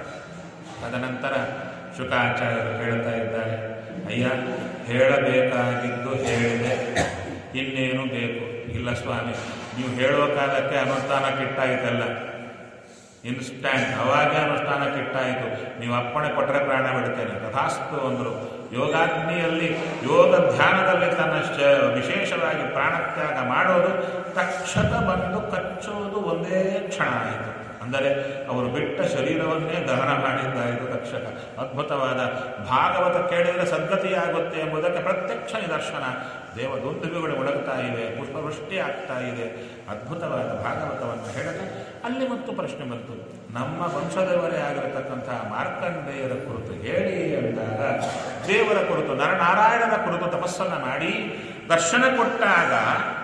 ತದನಂತರ ಶುಕಾಚಾರ್ಯರು ಹೇಳ್ತಾ ಇದ್ದಾರೆ ಅಯ್ಯ ಹೇಳಬೇಕಾಗಿದ್ದು ಹೇಳಿದೆ ಇನ್ನೇನು ಬೇಕು ಇಲ್ಲ ಸ್ವಾಮಿ ನೀವು ಹೇಳುವ ಕಾಲಕ್ಕೆ ಅನುಷ್ಠಾನಕ್ಕಿಟ್ಟಾಯಿತಲ್ಲ ಇನ್ಸ್ಟ್ಯಾಂಟ್ ಅವಾಗೇ ಅನುಷ್ಠಾನಕ್ಕಿಟ್ಟಾಯಿತು ನೀವು ಅಪ್ಪಣೆ ಕೊಟ್ಟರೆ ಪ್ರಾಣ ಬಿಡ್ತೇನೆ ತಥಾಸ್ತು ಅಂದರು ಯೋಗಾಗ್ನಿಯಲ್ಲಿ ಯೋಗ ಧ್ಯಾನದಲ್ಲಿ ತನ್ನ ಶ ವಿಶೇಷವಾಗಿ ಪ್ರಾಣತ್ಯಾಗ ಮಾಡೋದು ತಕ್ಷಕ ಬಂದು ಕಚ್ಚೋದು ಒಂದೇ ಕ್ಷಣ ಆಯಿತು ಅಂದರೆ ಅವರು ಬಿಟ್ಟ ಶರೀರವನ್ನೇ ದಹನ ಮಾಡಿದ್ದಾಯಿತು ತಕ್ಷಕ ಅದ್ಭುತವಾದ ಭಾಗವತ ಕೇಳಿದರೆ ಸದ್ಗತಿಯಾಗುತ್ತೆ ಎಂಬುದಕ್ಕೆ ಪ್ರತ್ಯಕ್ಷ ನಿದರ್ಶನ ದೇವದುಂದುಬಿಗಳು ಒಳಗ್ತಾ ಇವೆ ಪುಷ್ಪವೃಷ್ಟಿ ಆಗ್ತಾ ಇದೆ ಅದ್ಭುತವಾದ ಭಾಗವತವನ್ನು ಹೇಳಿದ್ರೆ ಅಲ್ಲಿ ಮತ್ತು ಪ್ರಶ್ನೆ ಬಂತು ನಮ್ಮ ವಂಶದವರೇ ಆಗಿರತಕ್ಕಂತಹ ಮಾರ್ಕಂಡೇಯರ ಕುರಿತು ಹೇಳಿ ಅಂದಾಗ ದೇವರ ಕುರಿತು ನರನಾರಾಯಣನ ಕುರಿತು ತಪಸ್ಸನ್ನು ಮಾಡಿ ದರ್ಶನ ಕೊಟ್ಟಾಗ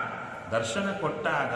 ದರ್ಶನ ಕೊಟ್ಟಾಗ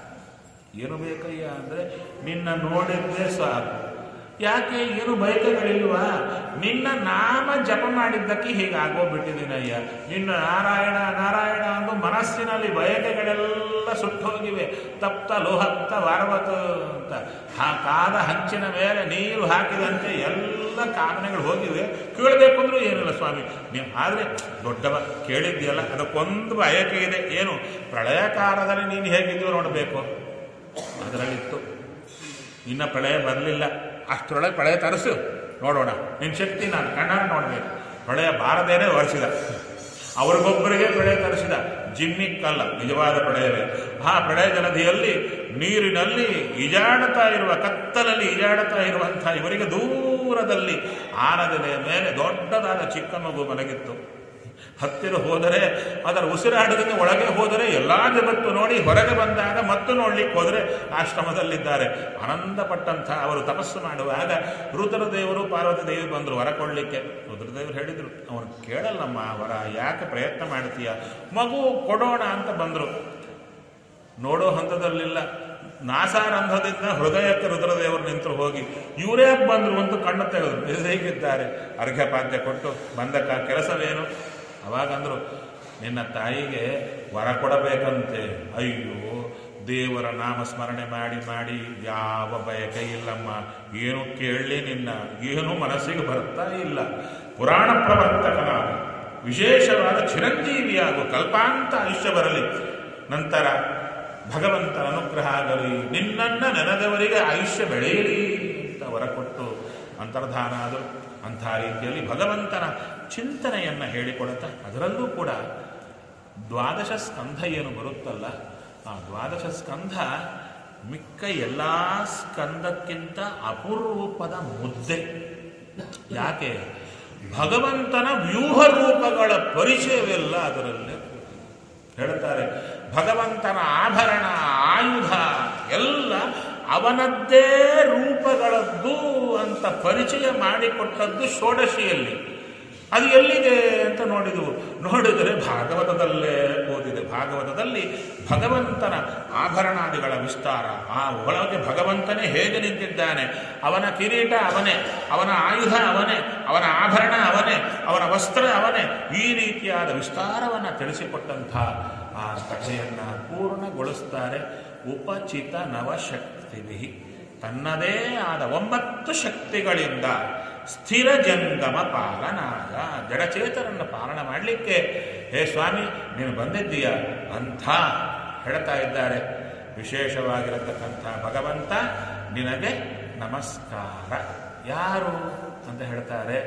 ಏನು ಬೇಕಯ್ಯ ಅಂದರೆ ನಿನ್ನ ನೋಡಿದ್ದೇ ಸಾಕು ಯಾಕೆ ಏನು ಬಯಕೆಗಳಿಲ್ವಾ ನಿನ್ನ ನಾಮ ಜಪ ಮಾಡಿದ್ದಕ್ಕೆ ಹೀಗಾಗೋಗ್ಬಿಟ್ಟಿದ್ದೀನಯ್ಯ ನಿನ್ನ ನಾರಾಯಣ ನಾರಾಯಣ ಅಂದು ಮನಸ್ಸಿನಲ್ಲಿ ಬಯಕೆಗಳೆಲ್ಲ ಸುಟ್ಟೋಗಿವೆ ತಪ್ತ ಲೋಹಪ್ತ ವಾರವತ ಅಂತ ಆ ಕಾದ ಹಂಚಿನ ಮೇಲೆ ನೀರು ಹಾಕಿದಂತೆ ಎಲ್ಲ ಕಾಮನೆಗಳು ಹೋಗಿವೆ ಕೇಳಬೇಕು ಅಂದ್ರೂ ಏನಿಲ್ಲ ಸ್ವಾಮಿ ನೀವು ಆದರೆ ದೊಡ್ಡವ ಕೇಳಿದ್ಯಲ್ಲ ಅದಕ್ಕೊಂದು ಬಯಕೆ ಇದೆ ಏನು ಪ್ರಳಯ ಕಾಲದಲ್ಲಿ ನೀನು ಹೇಗಿದ್ದೀವೋ ನೋಡಬೇಕು ಅದರಲ್ಲಿತ್ತು ಇನ್ನ ಪ್ರಳಯ ಬರಲಿಲ್ಲ ಅಷ್ಟರೊಳಗೆ ಪ್ರಳಯ ತರಿಸು ನೋಡೋಣ ನಿನ್ನ ಶಕ್ತಿ ನಾನು ಕಣ್ಣಾರ ನೋಡಬೇಕು ಪ್ರಳಯ ಬಾರದೇನೆ ಒರೆಸಿದ ಅವ್ರಿಗೊಬ್ಬರಿಗೆ ಪ್ರಳಯ ತರಿಸಿದ ಜಿಮ್ಮಿಕ್ಕಲ್ಲ ನಿಜವಾದ ಪ್ರಳಯವೇ ಆ ಪ್ರಳಯ ಜಲಧಿಯಲ್ಲಿ ನೀರಿನಲ್ಲಿ ಈಜಾಡುತ್ತಾ ಇರುವ ಕತ್ತಲಲ್ಲಿ ಈಜಾಡುತ್ತಾ ಇರುವಂತಹ ಇವರಿಗೆ ದೂರದಲ್ಲಿ ಆನದೆಲೆಯ ಮೇಲೆ ದೊಡ್ಡದಾದ ಚಿಕ್ಕ ಮಗು ಮಲಗಿತ್ತು ಹತ್ತಿರ ಹೋದರೆ ಅದರ ಉಸಿರಾಟದಿಂದ ಒಳಗೆ ಹೋದರೆ ಎಲ್ಲಾ ಜಗತ್ತು ನೋಡಿ ಹೊರಗೆ ಬಂದಾಗ ಮತ್ತು ನೋಡ್ಲಿಕ್ಕೆ ಹೋದರೆ ಆಶ್ರಮದಲ್ಲಿದ್ದಾರೆ ಆನಂದಪಟ್ಟಂಥ ಅವರು ತಪಸ್ಸು ಮಾಡುವಾಗ ರುದ್ರದೇವರು ಪಾರ್ವತಿ ದೇವಿ ಬಂದರು ವರ ಕೊಡ್ಲಿಕ್ಕೆ ರುದ್ರದೇವರು ಹೇಳಿದರು ಅವನು ಕೇಳಲ್ಲಮ್ಮ ವರ ಯಾಕೆ ಪ್ರಯತ್ನ ಮಾಡ್ತೀಯ ಮಗು ಕೊಡೋಣ ಅಂತ ಬಂದರು ನೋಡೋ ಹಂತದಲ್ಲಿಲ್ಲ ನಾಸಾರಂಧದಿಂದ ಹೃದಯಕ್ಕೆ ರುದ್ರದೇವರು ನಿಂತರು ಹೋಗಿ ಇವರೇ ಬಂದರು ಅಂತ ಕಣ್ಣು ತೆಗೆದ್ರು ಇದು ಹೇಗಿದ್ದಾರೆ ಅರ್ಘ್ಯಪಾದ್ಯ ಕೊಟ್ಟು ಬಂದಕ್ಕ ಕೆಲಸವೇನು ಅವಾಗ ಅಂದ್ರು ನಿನ್ನ ತಾಯಿಗೆ ವರ ಕೊಡಬೇಕಂತೆ ಅಯ್ಯೋ ದೇವರ ನಾಮ ಸ್ಮರಣೆ ಮಾಡಿ ಮಾಡಿ ಯಾವ ಬಯಕೆ ಇಲ್ಲಮ್ಮ ಏನು ಕೇಳಲಿ ನಿನ್ನ ಏನು ಮನಸ್ಸಿಗೆ ಬರ್ತಾ ಇಲ್ಲ ಪುರಾಣ ಪ್ರವರ್ತಕನಾಗು ವಿಶೇಷವಾದ ಚಿರಂಜೀವಿಯಾಗು ಕಲ್ಪಾಂತ ಆಯುಷ್ಯ ಬರಲಿ ನಂತರ ಭಗವಂತನ ಅನುಗ್ರಹ ಆಗಲಿ ನಿನ್ನನ್ನ ನೆನೆದವರಿಗೆ ಆಯುಷ್ಯ ಬೆಳೆಯಲಿ ಅಂತ ವರ ಕೊಟ್ಟು ಅಂತರ್ಧಾನ ಆದರು ಅಂಥ ರೀತಿಯಲ್ಲಿ ಭಗವಂತನ ಚಿಂತನೆಯನ್ನು ಹೇಳಿಕೊಡುತ್ತಾ ಅದರಲ್ಲೂ ಕೂಡ ದ್ವಾದಶ ಸ್ಕಂಧ ಏನು ಬರುತ್ತಲ್ಲ ಆ ದ್ವಾದಶ ಸ್ಕಂಧ ಮಿಕ್ಕ ಎಲ್ಲ ಸ್ಕಂದಕ್ಕಿಂತ ಅಪೂರ್ವಪದ ಮುದ್ದೆ ಯಾಕೆ ಭಗವಂತನ ವ್ಯೂಹ ರೂಪಗಳ ಪರಿಚಯವೆಲ್ಲ ಅದರಲ್ಲೇ ಹೇಳ್ತಾರೆ ಭಗವಂತನ ಆಭರಣ ಆಯುಧ ಎಲ್ಲ ಅವನದ್ದೇ ರೂಪಗಳದ್ದು ಅಂತ ಪರಿಚಯ ಮಾಡಿಕೊಟ್ಟದ್ದು ಷೋಡಶಿಯಲ್ಲಿ ಅದು ಎಲ್ಲಿದೆ ಅಂತ ನೋಡಿದವು ನೋಡಿದರೆ ಭಾಗವತದಲ್ಲೇ ಓದಿದೆ ಭಾಗವತದಲ್ಲಿ ಭಗವಂತನ ಆಭರಣಾದಿಗಳ ವಿಸ್ತಾರ ಆ ಒಳಗೆ ಭಗವಂತನೇ ಹೇಗೆ ನಿಂತಿದ್ದಾನೆ ಅವನ ಕಿರೀಟ ಅವನೇ ಅವನ ಆಯುಧ ಅವನೇ ಅವನ ಆಭರಣ ಅವನೇ ಅವನ ವಸ್ತ್ರ ಅವನೇ ಈ ರೀತಿಯಾದ ವಿಸ್ತಾರವನ್ನು ತಿಳಿಸಿಕೊಟ್ಟಂಥ ಆ ಕಥೆಯನ್ನ ಪೂರ್ಣಗೊಳಿಸ್ತಾರೆ ಉಪಚಿತ ನವಶಕ್ತಿಭಿ ತನ್ನದೇ ಆದ ಒಂಬತ್ತು ಶಕ್ತಿಗಳಿಂದ ಸ್ಥಿರ ಜಂಗಮ ಪಾಲನಾಯ ಜಡಚೇತನನ್ನು ಪಾಲನ ಮಾಡಲಿಕ್ಕೆ ಹೇ ಸ್ವಾಮಿ ನೀನು ಬಂದಿದ್ದೀಯ ಅಂಥ ಹೇಳ್ತಾ ಇದ್ದಾರೆ ವಿಶೇಷವಾಗಿರತಕ್ಕಂಥ ಭಗವಂತ ನಿನಗೆ ನಮಸ್ಕಾರ ಯಾರು ಅಂತ ಹೇಳ್ತಾರೆ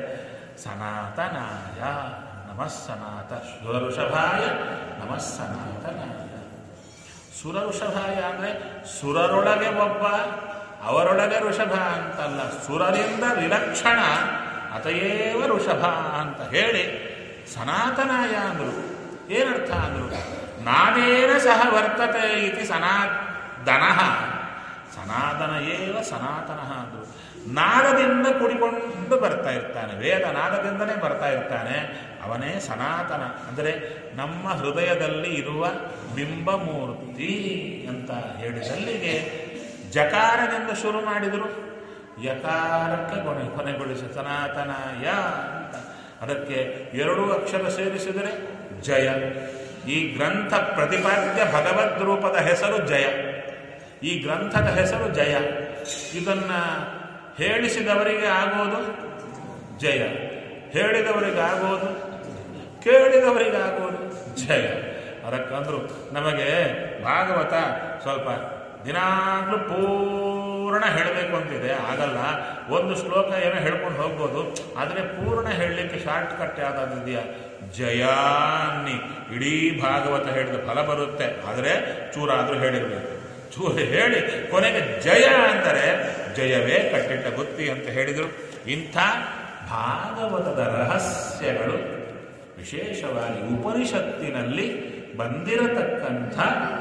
ಸನಾತನಾಯ ನಮಃ ಸನಾತ ಋಷಭಾಯ ನಮಃ ಸನಾತನಾಯ ಸುರ ಋಷಭಾಯ ಅಂದರೆ ಸುರರೊಳಗೆ ಒಬ್ಬ ಅವರೊಳಗೆ ಋಷಭ ಅಂತಲ್ಲ ಸುರರಿಂದ ವಿಲಕ್ಷಣ ಅತಯೇವ ಋಷಭ ಅಂತ ಹೇಳಿ ಸನಾತನಾಯ ಅಂದರು ಏನರ್ಥ ಅಂದರು ನಾನೇನ ಸಹ ವರ್ತತೆ ಇತಿ ಸನಾತನಃ ಸನಾತನ ಏವ ಸನಾತನ ಅಂದರು ನಾದದಿಂದ ಕೂಡಿಕೊಂಡು ಬರ್ತಾ ಇರ್ತಾನೆ ವೇದ ನಾದದಿಂದನೇ ಬರ್ತಾ ಇರ್ತಾನೆ ಅವನೇ ಸನಾತನ ಅಂದರೆ ನಮ್ಮ ಹೃದಯದಲ್ಲಿ ಇರುವ ಬಿಂಬಮೂರ್ತಿ ಅಂತ ಹೇಳಿದಲ್ಲಿಗೆ ಜಕಾರದಿಂದ ಶುರು ಮಾಡಿದರು ಯಕಾರಕ್ಕೆ ಕೊನೆ ಕೊನೆಗೊಳಿಸಿ ಸನಾತನ ಯ ಅಂತ ಅದಕ್ಕೆ ಎರಡೂ ಅಕ್ಷರ ಸೇರಿಸಿದರೆ ಜಯ ಈ ಗ್ರಂಥ ಪ್ರತಿಪಾದ್ಯ ಭಗವದ್ ರೂಪದ ಹೆಸರು ಜಯ ಈ ಗ್ರಂಥದ ಹೆಸರು ಜಯ ಇದನ್ನ ಹೇಳಿಸಿದವರಿಗೆ ಆಗೋದು ಜಯ ಹೇಳಿದವರಿಗೆ ಆಗೋದು ಕೇಳಿದವರಿಗೆ ಆಗೋದು ಜಯ ಅದಕ್ಕಂದ್ರು ನಮಗೆ ಭಾಗವತ ಸ್ವಲ್ಪ ದಿನಾಗ್ಲೂ ಪೂರ್ಣ ಹೇಳಬೇಕು ಅಂತಿದೆ ಆಗಲ್ಲ ಒಂದು ಶ್ಲೋಕ ಏನೋ ಹೇಳ್ಕೊಂಡು ಹೋಗ್ಬೋದು ಆದರೆ ಪೂರ್ಣ ಹೇಳಲಿಕ್ಕೆ ಶಾರ್ಟ್ ಕಟ್ ಯಾವುದಾದ್ರಿದೆಯಾ ಜಯಾನ್ನಿ ಇಡೀ ಭಾಗವತ ಹೇಳಿದ ಫಲ ಬರುತ್ತೆ ಆದರೆ ಚೂರಾದರೂ ಹೇಳಿರಬೇಕು ಚೂರು ಹೇಳಿ ಕೊನೆಗೆ ಜಯ ಅಂತಾರೆ ಜಯವೇ ಕಟ್ಟಿಟ್ಟ ಬುತ್ತಿ ಅಂತ ಹೇಳಿದರು ಇಂಥ ಭಾಗವತದ ರಹಸ್ಯಗಳು ವಿಶೇಷವಾಗಿ ಉಪನಿಷತ್ತಿನಲ್ಲಿ ಬಂದಿರತಕ್ಕಂಥ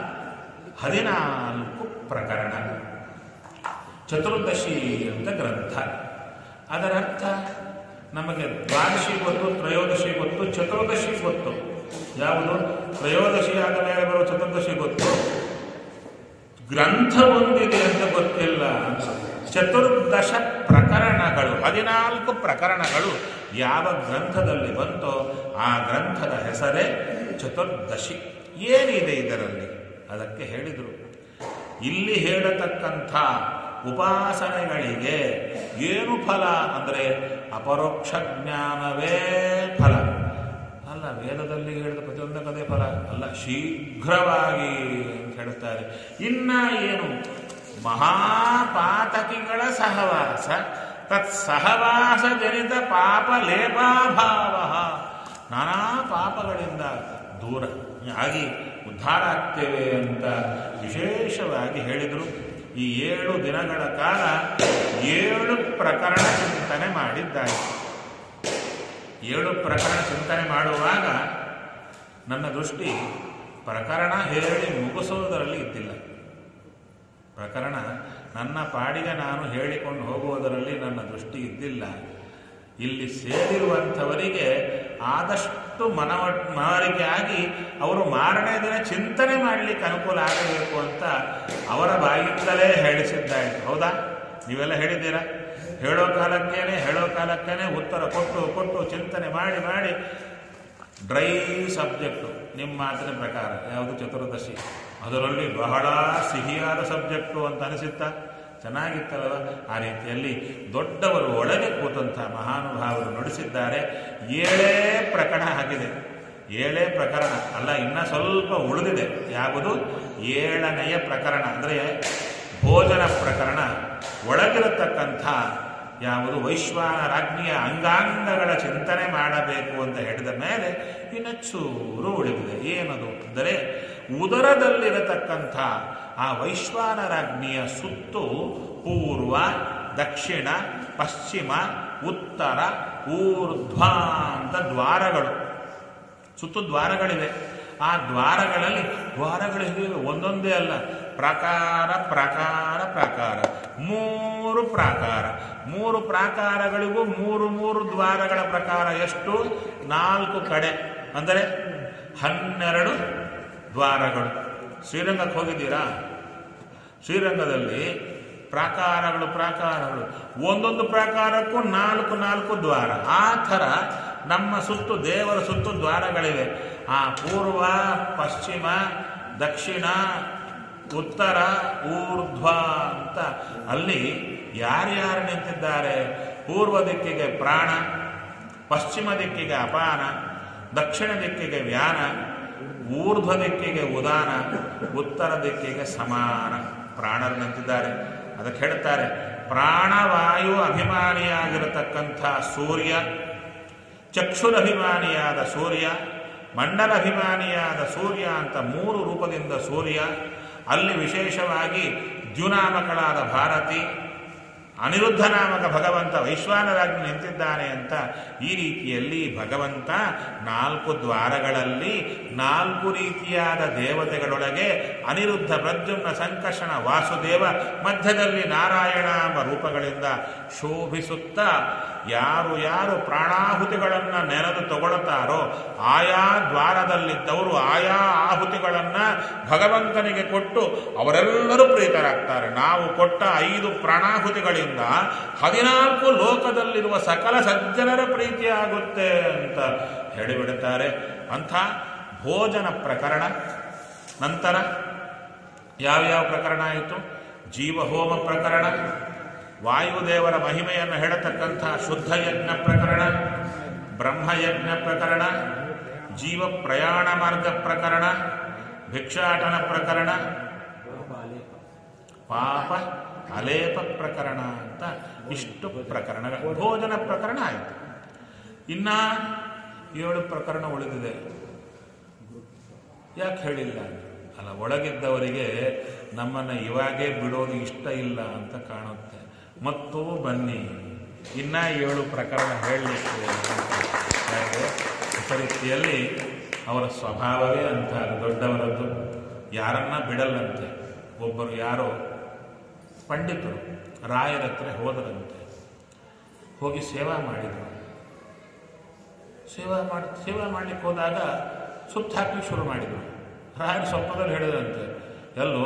ಹದಿನಾಲ್ಕು ಪ್ರಕರಣ ಚತುರ್ದಶಿ ಅಂತ ಗ್ರಂಥ ಅದರ ಅರ್ಥ ನಮಗೆ ದ್ವಾದಶಿ ಗೊತ್ತು ತ್ರಯೋದಶಿ ಗೊತ್ತು ಚತುರ್ದಶಿ ಗೊತ್ತು ಯಾವುದು ತ್ರಯೋದಶಿ ಆದ ಮೇಲೆ ಬರೋ ಚತುರ್ದಶಿ ಗೊತ್ತು ಗ್ರಂಥ ಒಂದಿದೆ ಅಂತ ಗೊತ್ತಿಲ್ಲ ಚತುರ್ದಶ ಪ್ರಕರಣಗಳು ಹದಿನಾಲ್ಕು ಪ್ರಕರಣಗಳು ಯಾವ ಗ್ರಂಥದಲ್ಲಿ ಬಂತೋ ಆ ಗ್ರಂಥದ ಹೆಸರೇ ಚತುರ್ದಶಿ ಏನಿದೆ ಇದರಲ್ಲಿ ಅದಕ್ಕೆ ಹೇಳಿದರು ಇಲ್ಲಿ ಹೇಳತಕ್ಕಂಥ ಉಪಾಸನೆಗಳಿಗೆ ಏನು ಫಲ ಅಂದರೆ ಅಪರೋಕ್ಷ ಜ್ಞಾನವೇ ಫಲ ಅಲ್ಲ ವೇದದಲ್ಲಿ ಹೇಳಿದ ಪ್ರತಿಯೊಂದಕ್ಕದೇ ಫಲ ಅಲ್ಲ ಶೀಘ್ರವಾಗಿ ಅಂತ ಹೇಳ್ತಾರೆ ಇನ್ನ ಏನು ಮಹಾಪಾತಕಿಗಳ ಸಹವಾಸ ತತ್ ಸಹವಾಸ ಜನಿತ ಪಾಪ ಲೇಪಾಭಾವ ನಾನಾ ಪಾಪಗಳಿಂದ ದೂರ ಆಗಿ ಉದ್ಧಾರ ಆಗ್ತೇವೆ ಅಂತ ವಿಶೇಷವಾಗಿ ಹೇಳಿದರು ಈ ಏಳು ದಿನಗಳ ಕಾಲ ಏಳು ಪ್ರಕರಣ ಚಿಂತನೆ ಮಾಡಿದ್ದಾರೆ ಏಳು ಪ್ರಕರಣ ಚಿಂತನೆ ಮಾಡುವಾಗ ನನ್ನ ದೃಷ್ಟಿ ಪ್ರಕರಣ ಹೇಳಿ ಮುಗಿಸೋದರಲ್ಲಿ ಇದ್ದಿಲ್ಲ ಪ್ರಕರಣ ನನ್ನ ಪಾಡಿಗೆ ನಾನು ಹೇಳಿಕೊಂಡು ಹೋಗುವುದರಲ್ಲಿ ನನ್ನ ದೃಷ್ಟಿ ಇದ್ದಿಲ್ಲ ಇಲ್ಲಿ ಸೇರಿರುವಂಥವರಿಗೆ ಆದಷ್ಟು ಮನವ ಮನವರಿಕೆ ಆಗಿ ಅವರು ಮಾರನೇ ದಿನ ಚಿಂತನೆ ಮಾಡಲಿಕ್ಕೆ ಅನುಕೂಲ ಆಗಬೇಕು ಅಂತ ಅವರ ಬಾಯಿಂದಲೇ ಹೇಳಿಸಿದ್ದಾಯಿತು ಹೌದಾ ನೀವೆಲ್ಲ ಹೇಳಿದ್ದೀರಾ ಹೇಳೋ ಕಾಲಕ್ಕೇನೆ ಹೇಳೋ ಕಾಲಕ್ಕೇನೆ ಉತ್ತರ ಕೊಟ್ಟು ಕೊಟ್ಟು ಚಿಂತನೆ ಮಾಡಿ ಮಾಡಿ ಡ್ರೈ ಸಬ್ಜೆಕ್ಟು ನಿಮ್ಮ ಮಾತಿನ ಪ್ರಕಾರ ಯಾವುದು ಚತುರ್ದಶಿ ಅದರಲ್ಲಿ ಬಹಳ ಸಿಹಿಯಾದ ಸಬ್ಜೆಕ್ಟು ಅಂತ ಅನಿಸುತ್ತಾ ಚೆನ್ನಾಗಿತ್ತಲ್ಲ ಆ ರೀತಿಯಲ್ಲಿ ದೊಡ್ಡವರು ಒಳಗೆ ಕೂತಂಥ ಮಹಾನುಭಾವರು ನುಡಿಸಿದ್ದಾರೆ ಏಳೇ ಪ್ರಕರಣ ಆಗಿದೆ ಏಳೇ ಪ್ರಕರಣ ಅಲ್ಲ ಇನ್ನ ಸ್ವಲ್ಪ ಉಳಿದಿದೆ ಯಾವುದು ಏಳನೆಯ ಪ್ರಕರಣ ಅಂದರೆ ಭೋಜನ ಪ್ರಕರಣ ಒಳಗಿರತಕ್ಕಂಥ ಯಾವುದು ವೈಶ್ವಾನರಾಜ್ಞಿಯ ಅಂಗಾಂಗಗಳ ಚಿಂತನೆ ಮಾಡಬೇಕು ಅಂತ ಹೇಳಿದ ಮೇಲೆ ಇನ್ನು ಚೂರು ಉಳಿದಿದೆ ಏನದು ಅಂದರೆ ಉದರದಲ್ಲಿರತಕ್ಕಂಥ ಆ ವೈಶ್ವಾನರಾಜ್ಞಿಯ ಸುತ್ತು ಪೂರ್ವ ದಕ್ಷಿಣ ಪಶ್ಚಿಮ ಉತ್ತರ ಊರ್ಧ್ವ ಅಂತ ದ್ವಾರಗಳು ಸುತ್ತು ದ್ವಾರಗಳಿವೆ ಆ ದ್ವಾರಗಳಲ್ಲಿ ದ್ವಾರಗಳು ಹೇಗಿವೆ ಒಂದೊಂದೇ ಅಲ್ಲ ಪ್ರಕಾರ ಪ್ರಕಾರ ಪ್ರಕಾರ ಮೂರು ಪ್ರಾಕಾರ ಮೂರು ಪ್ರಾಕಾರಗಳಿಗೂ ಮೂರು ಮೂರು ದ್ವಾರಗಳ ಪ್ರಕಾರ ಎಷ್ಟು ನಾಲ್ಕು ಕಡೆ ಅಂದರೆ ಹನ್ನೆರಡು ದ್ವಾರಗಳು ಶ್ರೀರಂಗಕ್ಕೆ ಹೋಗಿದ್ದೀರಾ ಶ್ರೀರಂಗದಲ್ಲಿ ಪ್ರಾಕಾರಗಳು ಪ್ರಾಕಾರಗಳು ಒಂದೊಂದು ಪ್ರಾಕಾರಕ್ಕೂ ನಾಲ್ಕು ನಾಲ್ಕು ದ್ವಾರ ಆ ಥರ ನಮ್ಮ ಸುತ್ತು ದೇವರ ಸುತ್ತು ದ್ವಾರಗಳಿವೆ ಆ ಪೂರ್ವ ಪಶ್ಚಿಮ ದಕ್ಷಿಣ ಉತ್ತರ ಊರ್ಧ್ವ ಅಂತ ಅಲ್ಲಿ ಯಾರ್ಯಾರು ನಿಂತಿದ್ದಾರೆ ಪೂರ್ವ ದಿಕ್ಕಿಗೆ ಪ್ರಾಣ ಪಶ್ಚಿಮ ದಿಕ್ಕಿಗೆ ಅಪಾನ ದಕ್ಷಿಣ ದಿಕ್ಕಿಗೆ ವ್ಯಾನ ಊರ್ಧ್ವ ದಿಕ್ಕಿಗೆ ಉದಾನ ಉತ್ತರ ದಿಕ್ಕಿಗೆ ಸಮಾನ ಪ್ರಾಣರು ನಿಂತಿದ್ದಾರೆ ಅದಕ್ಕೆ ಹೇಳ್ತಾರೆ ಪ್ರಾಣವಾಯು ಅಭಿಮಾನಿಯಾಗಿರತಕ್ಕಂಥ ಸೂರ್ಯ ಚಕ್ಷುರಭಿಮಾನಿಯಾದ ಸೂರ್ಯ ಮಂಡಲಾಭಿಮಾನಿಯಾದ ಸೂರ್ಯ ಅಂತ ಮೂರು ರೂಪದಿಂದ ಸೂರ್ಯ ಅಲ್ಲಿ ವಿಶೇಷವಾಗಿ ದ್ಯುನಾಮಕಳಾದ ಭಾರತಿ ಅನಿರುದ್ಧ ನಾಮಕ ಭಗವಂತ ವೈಶ್ವಾನರಾಗಿ ನಿಂತಿದ್ದಾನೆ ಅಂತ ಈ ರೀತಿಯಲ್ಲಿ ಭಗವಂತ ನಾಲ್ಕು ದ್ವಾರಗಳಲ್ಲಿ ನಾಲ್ಕು ರೀತಿಯಾದ ದೇವತೆಗಳೊಳಗೆ ಅನಿರುದ್ಧ ಪ್ರದ್ಯುಮ್ನ ಸಂಕರ್ಷಣ ವಾಸುದೇವ ಮಧ್ಯದಲ್ಲಿ ನಾರಾಯಣ ಎಂಬ ರೂಪಗಳಿಂದ ಶೋಭಿಸುತ್ತಾ ಯಾರು ಯಾರು ಪ್ರಾಣಾಹುತಿಗಳನ್ನು ನೆನೆದು ತಗೊಳ್ತಾರೋ ಆಯಾ ದ್ವಾರದಲ್ಲಿದ್ದವರು ಆಯಾ ಆಹುತಿಗಳನ್ನ ಭಗವಂತನಿಗೆ ಕೊಟ್ಟು ಅವರೆಲ್ಲರೂ ಪ್ರೀತರಾಗ್ತಾರೆ ನಾವು ಕೊಟ್ಟ ಐದು ಪ್ರಾಣಾಹುತಿಗಳಿಂದ ಹದಿನಾಲ್ಕು ಲೋಕದಲ್ಲಿರುವ ಸಕಲ ಸಜ್ಜನರ ಪ್ರೀತಿಯಾಗುತ್ತೆ ಅಂತ ಹೇಳಿಬಿಡುತ್ತಾರೆ ಅಂಥ ಭೋಜನ ಪ್ರಕರಣ ನಂತರ ಯಾವ್ಯಾವ ಪ್ರಕರಣ ಆಯಿತು ಜೀವಹೋಮ ಪ್ರಕರಣ ವಾಯುದೇವರ ಮಹಿಮೆಯನ್ನು ಹೇಳತಕ್ಕಂಥ ಶುದ್ಧ ಯಜ್ಞ ಪ್ರಕರಣ ಬ್ರಹ್ಮಯಜ್ಞ ಪ್ರಕರಣ ಜೀವ ಪ್ರಯಾಣ ಮಾರ್ಗ ಪ್ರಕರಣ ಭಿಕ್ಷಾಟನ ಪ್ರಕರಣ ಪಾಪ ಅಲೇಪ ಪ್ರಕರಣ ಅಂತ ಇಷ್ಟು ಪ್ರಕರಣಗಳು ಭೋಜನ ಪ್ರಕರಣ ಆಯಿತು ಇನ್ನ ಏಳು ಪ್ರಕರಣ ಉಳಿದಿದೆ ಯಾಕೆ ಹೇಳಿಲ್ಲ ಅಲ್ಲ ಒಳಗಿದ್ದವರಿಗೆ ನಮ್ಮನ್ನು ಇವಾಗೇ ಬಿಡೋದು ಇಷ್ಟ ಇಲ್ಲ ಅಂತ ಕಾಣುತ್ತೆ ಮತ್ತು ಬನ್ನಿ ಇನ್ನ ಏಳು ಪ್ರಕರಣ ಹೇಳಲಿಕ್ಕೆ ಯಾಕೆ ಹೊಸ ರೀತಿಯಲ್ಲಿ ಅವರ ಸ್ವಭಾವವೇ ಅಂತ ದೊಡ್ಡವರದ್ದು ಯಾರನ್ನ ಬಿಡಲ್ಲಂತೆ ಒಬ್ಬರು ಯಾರೋ ಪಂಡಿತರು ರಾಯರ ಹತ್ರ ಹೋದರಂತೆ ಹೋಗಿ ಸೇವಾ ಮಾಡಿದರು ಸೇವಾ ಮಾಡಿ ಸೇವಾ ಮಾಡ್ಲಿಕ್ಕೆ ಹೋದಾಗ ಸುತ್ತ ಹಾಕ್ಲಿಕ್ಕೆ ಶುರು ಮಾಡಿದರು ರಾಯರ ಸ್ವಪ್ನದಲ್ಲಿ ಹೇಳಿದಂತೆ ಎಲ್ಲೋ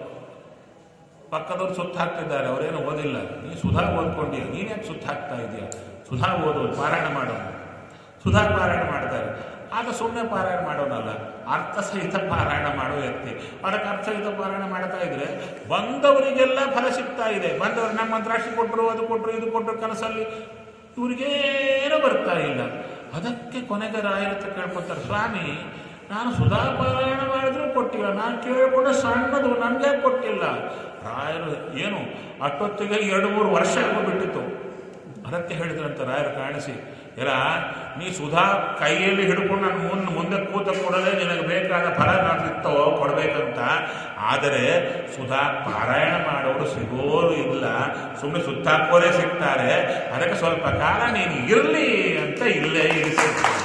ಪಕ್ಕದವ್ರು ಸುತ್ತ ಹಾಕ್ತಿದ್ದಾರೆ ಅವರೇನು ಓದಿಲ್ಲ ನೀ ಸುಧಾ ಓದ್ಕೊಂಡಿಯ ನೀನ್ಯಾಕೆ ಸುತ್ತ ಹಾಕ್ತಾ ಇದೆಯಾ ಸುಧಾ ಓದು ಪಾರಾಯಣ ಮಾಡೋನು ಸುಧಾ ಪಾರಾಯಣ ಮಾಡ್ತಾರೆ ಆಗ ಸುಮ್ಮನೆ ಪಾರಾಯಣ ಮಾಡೋನಲ್ಲ ಅರ್ಥಸಹಿತ ಪಾರಾಯಣ ಮಾಡೋ ವ್ಯಕ್ತಿ ಅದಕ್ಕೆ ಅರ್ಥಸಹಿತ ಪಾರಾಯಣ ಮಾಡ್ತಾ ಇದ್ರೆ ಬಂದವರಿಗೆಲ್ಲ ಫಲ ಸಿಗ್ತಾ ಇದೆ ಬಂದವರು ನಮ್ಮ ಮಂತ್ರಾಕ್ಷಿ ಕೊಟ್ಟರು ಅದು ಕೊಟ್ಟರು ಇದು ಕೊಟ್ಟರು ಕನಸಲ್ಲಿ ಇವ್ರಿಗೇನು ಬರ್ತಾ ಇಲ್ಲ ಅದಕ್ಕೆ ಕೊನೆಗೆ ರಾಯರತ್ರ ಕೇಳ್ಕೊತಾರೆ ಸ್ವಾಮಿ ನಾನು ಸುಧಾ ಪಾರಾಯಣ ಮಾಡಿದ್ರು ಕೊಟ್ಟಿಲ್ಲ ನಾನು ಕೇಳಿಕೊಂಡ ಸಣ್ಣದು ನನಗೆ ಕೊಟ್ಟಿಲ್ಲ ರಾಯರು ಏನು ಅಷ್ಟೊತ್ತಿಗೆ ಎರಡು ಮೂರು ವರ್ಷ ಆಗೋಗ್ಬಿಟ್ಟಿತ್ತು ಅದಕ್ಕೆ ಹೇಳಿದ್ರಂತ ರಾಯರು ಕಾಣಿಸಿ ಇಲ್ಲ ನೀ ಸುಧಾ ಕೈಯಲ್ಲಿ ಹಿಡ್ಕೊಂಡು ನಾನು ಮುಂದೆ ಮುಂದೆ ಕೂತ ಕೂಡಲೇ ನಿನಗೆ ಬೇಕಾದ ಫಲ ನಾನಿತ್ತೋ ಕೊಡಬೇಕಂತ ಆದರೆ ಸುಧಾ ಪಾರಾಯಣ ಮಾಡೋರು ಸಿಗೋರು ಇಲ್ಲ ಸುಮ್ಮನೆ ಸುತ್ತಾಕೋರೇ ಸಿಗ್ತಾರೆ ಅದಕ್ಕೆ ಸ್ವಲ್ಪ ಕಾಲ ನೀನು ಇರಲಿ ಅಂತ ಇಲ್ಲೇ ಇರಿಸಿರ್ತಾರೆ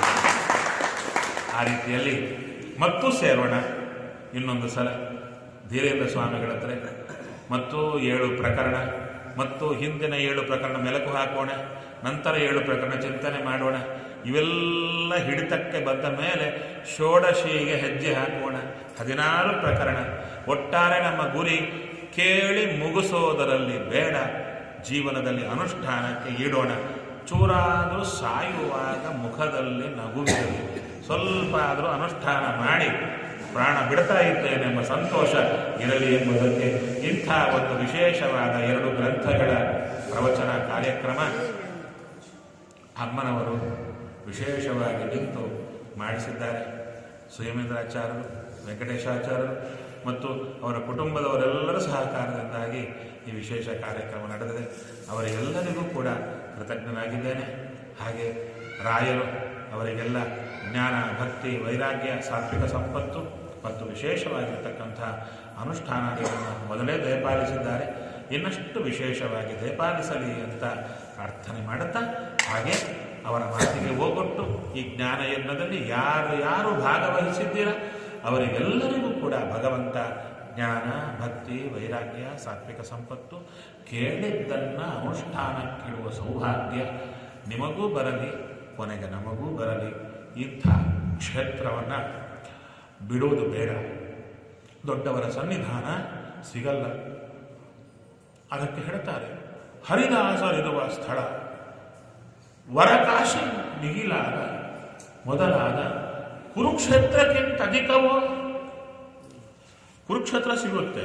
ಆ ರೀತಿಯಲ್ಲಿ ಮತ್ತು ಸೇರೋಣ ಇನ್ನೊಂದು ಸಲ ಧೀರೇಂದ್ರ ಸ್ವಾಮಿಗಳ ಹತ್ರ ಮತ್ತು ಏಳು ಪ್ರಕರಣ ಮತ್ತು ಹಿಂದಿನ ಏಳು ಪ್ರಕರಣ ಮೆಲುಕು ಹಾಕೋಣ ನಂತರ ಏಳು ಪ್ರಕರಣ ಚಿಂತನೆ ಮಾಡೋಣ ಇವೆಲ್ಲ ಹಿಡಿತಕ್ಕೆ ಬಂದ ಮೇಲೆ ಷೋಡಶಿಗೆ ಹೆಜ್ಜೆ ಹಾಕೋಣ ಹದಿನಾರು ಪ್ರಕರಣ ಒಟ್ಟಾರೆ ನಮ್ಮ ಗುರಿ ಕೇಳಿ ಮುಗಿಸೋದರಲ್ಲಿ ಬೇಡ ಜೀವನದಲ್ಲಿ ಅನುಷ್ಠಾನಕ್ಕೆ ಇಡೋಣ ಚೂರಾದರೂ ಸಾಯುವಾಗ ಮುಖದಲ್ಲಿ ನಗುವಿರಲಿ ಸ್ವಲ್ಪ ಆದರೂ ಅನುಷ್ಠಾನ ಮಾಡಿ ಪ್ರಾಣ ಬಿಡ್ತಾ ಇದ್ದೇನೆಂಬ ಸಂತೋಷ ಇರಲಿ ಎಂಬುದಕ್ಕೆ ಇಂಥ ಒಂದು ವಿಶೇಷವಾದ ಎರಡು ಗ್ರಂಥಗಳ ಪ್ರವಚನ ಕಾರ್ಯಕ್ರಮ ಅಮ್ಮನವರು ವಿಶೇಷವಾಗಿ ನಿಂತು ಮಾಡಿಸಿದ್ದಾರೆ ಸುಯಮೇಂದ್ರಾಚಾರ್ಯರು ವೆಂಕಟೇಶಾಚಾರ್ಯರು ಮತ್ತು ಅವರ ಕುಟುಂಬದವರೆಲ್ಲರ ಸಹಕಾರದಿಂದಾಗಿ ಈ ವಿಶೇಷ ಕಾರ್ಯಕ್ರಮ ನಡೆದಿದೆ ಅವರಿಗೆಲ್ಲರಿಗೂ ಕೂಡ ಕೃತಜ್ಞನಾಗಿದ್ದೇನೆ ಹಾಗೆ ರಾಯರು ಅವರಿಗೆಲ್ಲ ಜ್ಞಾನ ಭಕ್ತಿ ವೈರಾಗ್ಯ ಸಾತ್ವಿಕ ಸಂಪತ್ತು ಮತ್ತು ವಿಶೇಷವಾಗಿರ್ತಕ್ಕಂಥ ಅನುಷ್ಠಾನಗಳನ್ನು ಮೊದಲೇ ದಯಪಾಲಿಸಿದ್ದಾರೆ ಇನ್ನಷ್ಟು ವಿಶೇಷವಾಗಿ ದಯಪಾಲಿಸಲಿ ಅಂತ ಪ್ರಾರ್ಥನೆ ಮಾಡುತ್ತಾ ಹಾಗೆ ಅವರ ಮಾತಿಗೆ ಹೋಗೊಟ್ಟು ಈ ಜ್ಞಾನ ಯಜ್ಞದಲ್ಲಿ ಯಾರು ಯಾರು ಭಾಗವಹಿಸಿದ್ದೀರ ಅವರಿಗೆಲ್ಲರಿಗೂ ಕೂಡ ಭಗವಂತ ಜ್ಞಾನ ಭಕ್ತಿ ವೈರಾಗ್ಯ ಸಾತ್ವಿಕ ಸಂಪತ್ತು ಕೇಳಿದ್ದನ್ನು ಅನುಷ್ಠಾನಕ್ಕಿಡುವ ಸೌಭಾಗ್ಯ ನಿಮಗೂ ಬರಲಿ ಕೊನೆಗೆ ನಮಗೂ ಬರಲಿ ಇಂಥ ಕ್ಷೇತ್ರವನ್ನು ಬಿಡುವುದು ಬೇಡ ದೊಡ್ಡವರ ಸನ್ನಿಧಾನ ಸಿಗಲ್ಲ ಅದಕ್ಕೆ ಹೇಳ್ತಾರೆ ಹರಿದಾಸರಿರುವ ಸ್ಥಳ ವರಕಾಶಿ ಮಿಗಿಲಾದ ಮೊದಲಾದ ಕುರುಕ್ಷೇತ್ರಕ್ಕಿಂತ ಅಧಿಕವೋ ಕುರುಕ್ಷೇತ್ರ ಸಿಗುತ್ತೆ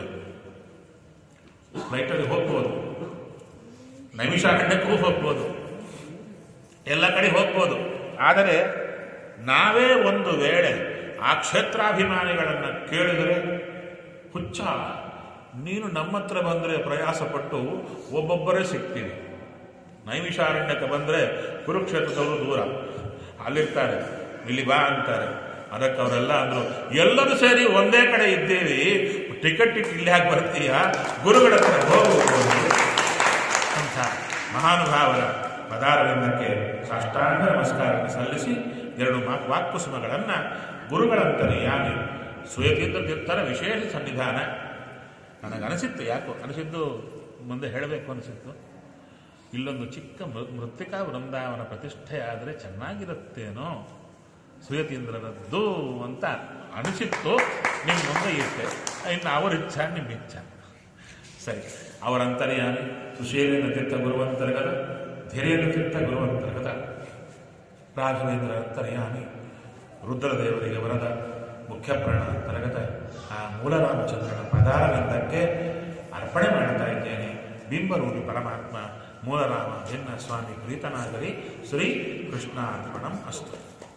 ಫ್ಲೈಟಲ್ಲಿ ಹೋಗ್ಬೋದು ನೈಮಿಷಾರಣ್ಯಕ್ಕೂ ಹೋಗ್ಬೋದು ಎಲ್ಲ ಕಡೆ ಹೋಗ್ಬೋದು ಆದರೆ ನಾವೇ ಒಂದು ವೇಳೆ ಆ ಕ್ಷೇತ್ರಾಭಿಮಾನಿಗಳನ್ನು ಕೇಳಿದರೆ ಹುಚ್ಚ ನೀನು ನಮ್ಮ ಹತ್ರ ಬಂದರೆ ಪ್ರಯಾಸಪಟ್ಟು ಒಬ್ಬೊಬ್ಬರೇ ಸಿಗ್ತೀವಿ ನೈಮಿಷಾರಣ್ಯಕ್ಕೆ ಬಂದರೆ ಕುರುಕ್ಷೇತ್ರದವರು ದೂರ ಅಲ್ಲಿರ್ತಾರೆ ಇಲ್ಲಿ ಬಾ ಅಂತಾರೆ ಅದಕ್ಕೆ ಅವರೆಲ್ಲ ಅಂದರು ಎಲ್ಲರೂ ಸೇರಿ ಒಂದೇ ಕಡೆ ಇದ್ದೀವಿ ಟಿಕೆಟ್ ಇಟ್ಟು ಇಲ್ಲಿ ಹಾಕಿ ಬರ್ತೀಯ ಗುರುಗಳ ಹತ್ರ ಹೋಗು ಅಂತ ಮಹಾನುಭಾವರ ಪದಾರವಿಂದಕ್ಕೆ ಸಾಷ್ಟಾಂಗ ನಮಸ್ಕಾರವನ್ನು ಸಲ್ಲಿಸಿ ಎರಡು ಮಾಕ್ ವಾಕ್ಕುಸುಮಗಳನ್ನು ಗುರುಗಳಂತರ್ಯಾಮಿ ಸುಯತೀಂದ್ರ ತೀರ್ಥರ ವಿಶೇಷ ಸನ್ನಿಧಾನ ನನಗನಿಸಿತ್ತು ಯಾಕೋ ಅನಿಸಿದ್ದು ಮುಂದೆ ಹೇಳಬೇಕು ಅನಿಸಿತ್ತು ಇಲ್ಲೊಂದು ಚಿಕ್ಕ ಮೃ ಮೃತ್ತಿಕಾ ವೃಂದಾವನ ಪ್ರತಿಷ್ಠೆ ಆದರೆ ಚೆನ್ನಾಗಿರುತ್ತೇನೋ ಸುಯತೀಂದ್ರರದ್ದು ಅಂತ ಅನಿಸಿತ್ತು ನಿಮ್ಮ ಮುಂದೆ ಇಟ್ಟೆ ಇನ್ನು ಅವರ ಇಚ್ಛಾ ನಿಮ್ಮ ಇಚ್ಛಾ ಸರಿ ಅವರ ಅಂತರ್ಯಾಮಿ ಸುಶೀಲೇಂದ್ರ ತೀರ್ಥ ಗುರುವಂತರ್ಗತ ಧೀರೇಂದ್ರ ತೀರ್ಥ ಗುರುವಂತರ್ಗತ ರಾಘವೇಂದ್ರ ಅಂತರ್ಯಾಮಿ ರುದ್ರದೇವರಿಗೆ ವರದ ಮುಖ್ಯ ಪ್ರಾಣ ಅಂತರ್ಗತ ಆ ಮೂಲರಾಮಚಂದ್ರನ ಪದಾರವಿಂದಕ್ಕೆ ಅರ್ಪಣೆ ಮಾಡ್ತಾ ಇದ್ದೇನೆ ಬಿಂಬರೂಪಿ ಪರಮಾತ್ಮ ಮೂಲರಾಮ ಭಿನ್ನ ಸ್ವಾಮಿ ಪ್ರೀತನಾಗಲಿ ಶ್ರೀ ಕೃಷ್ಣಾರ್ಪಣಂ ಅಸ್ತು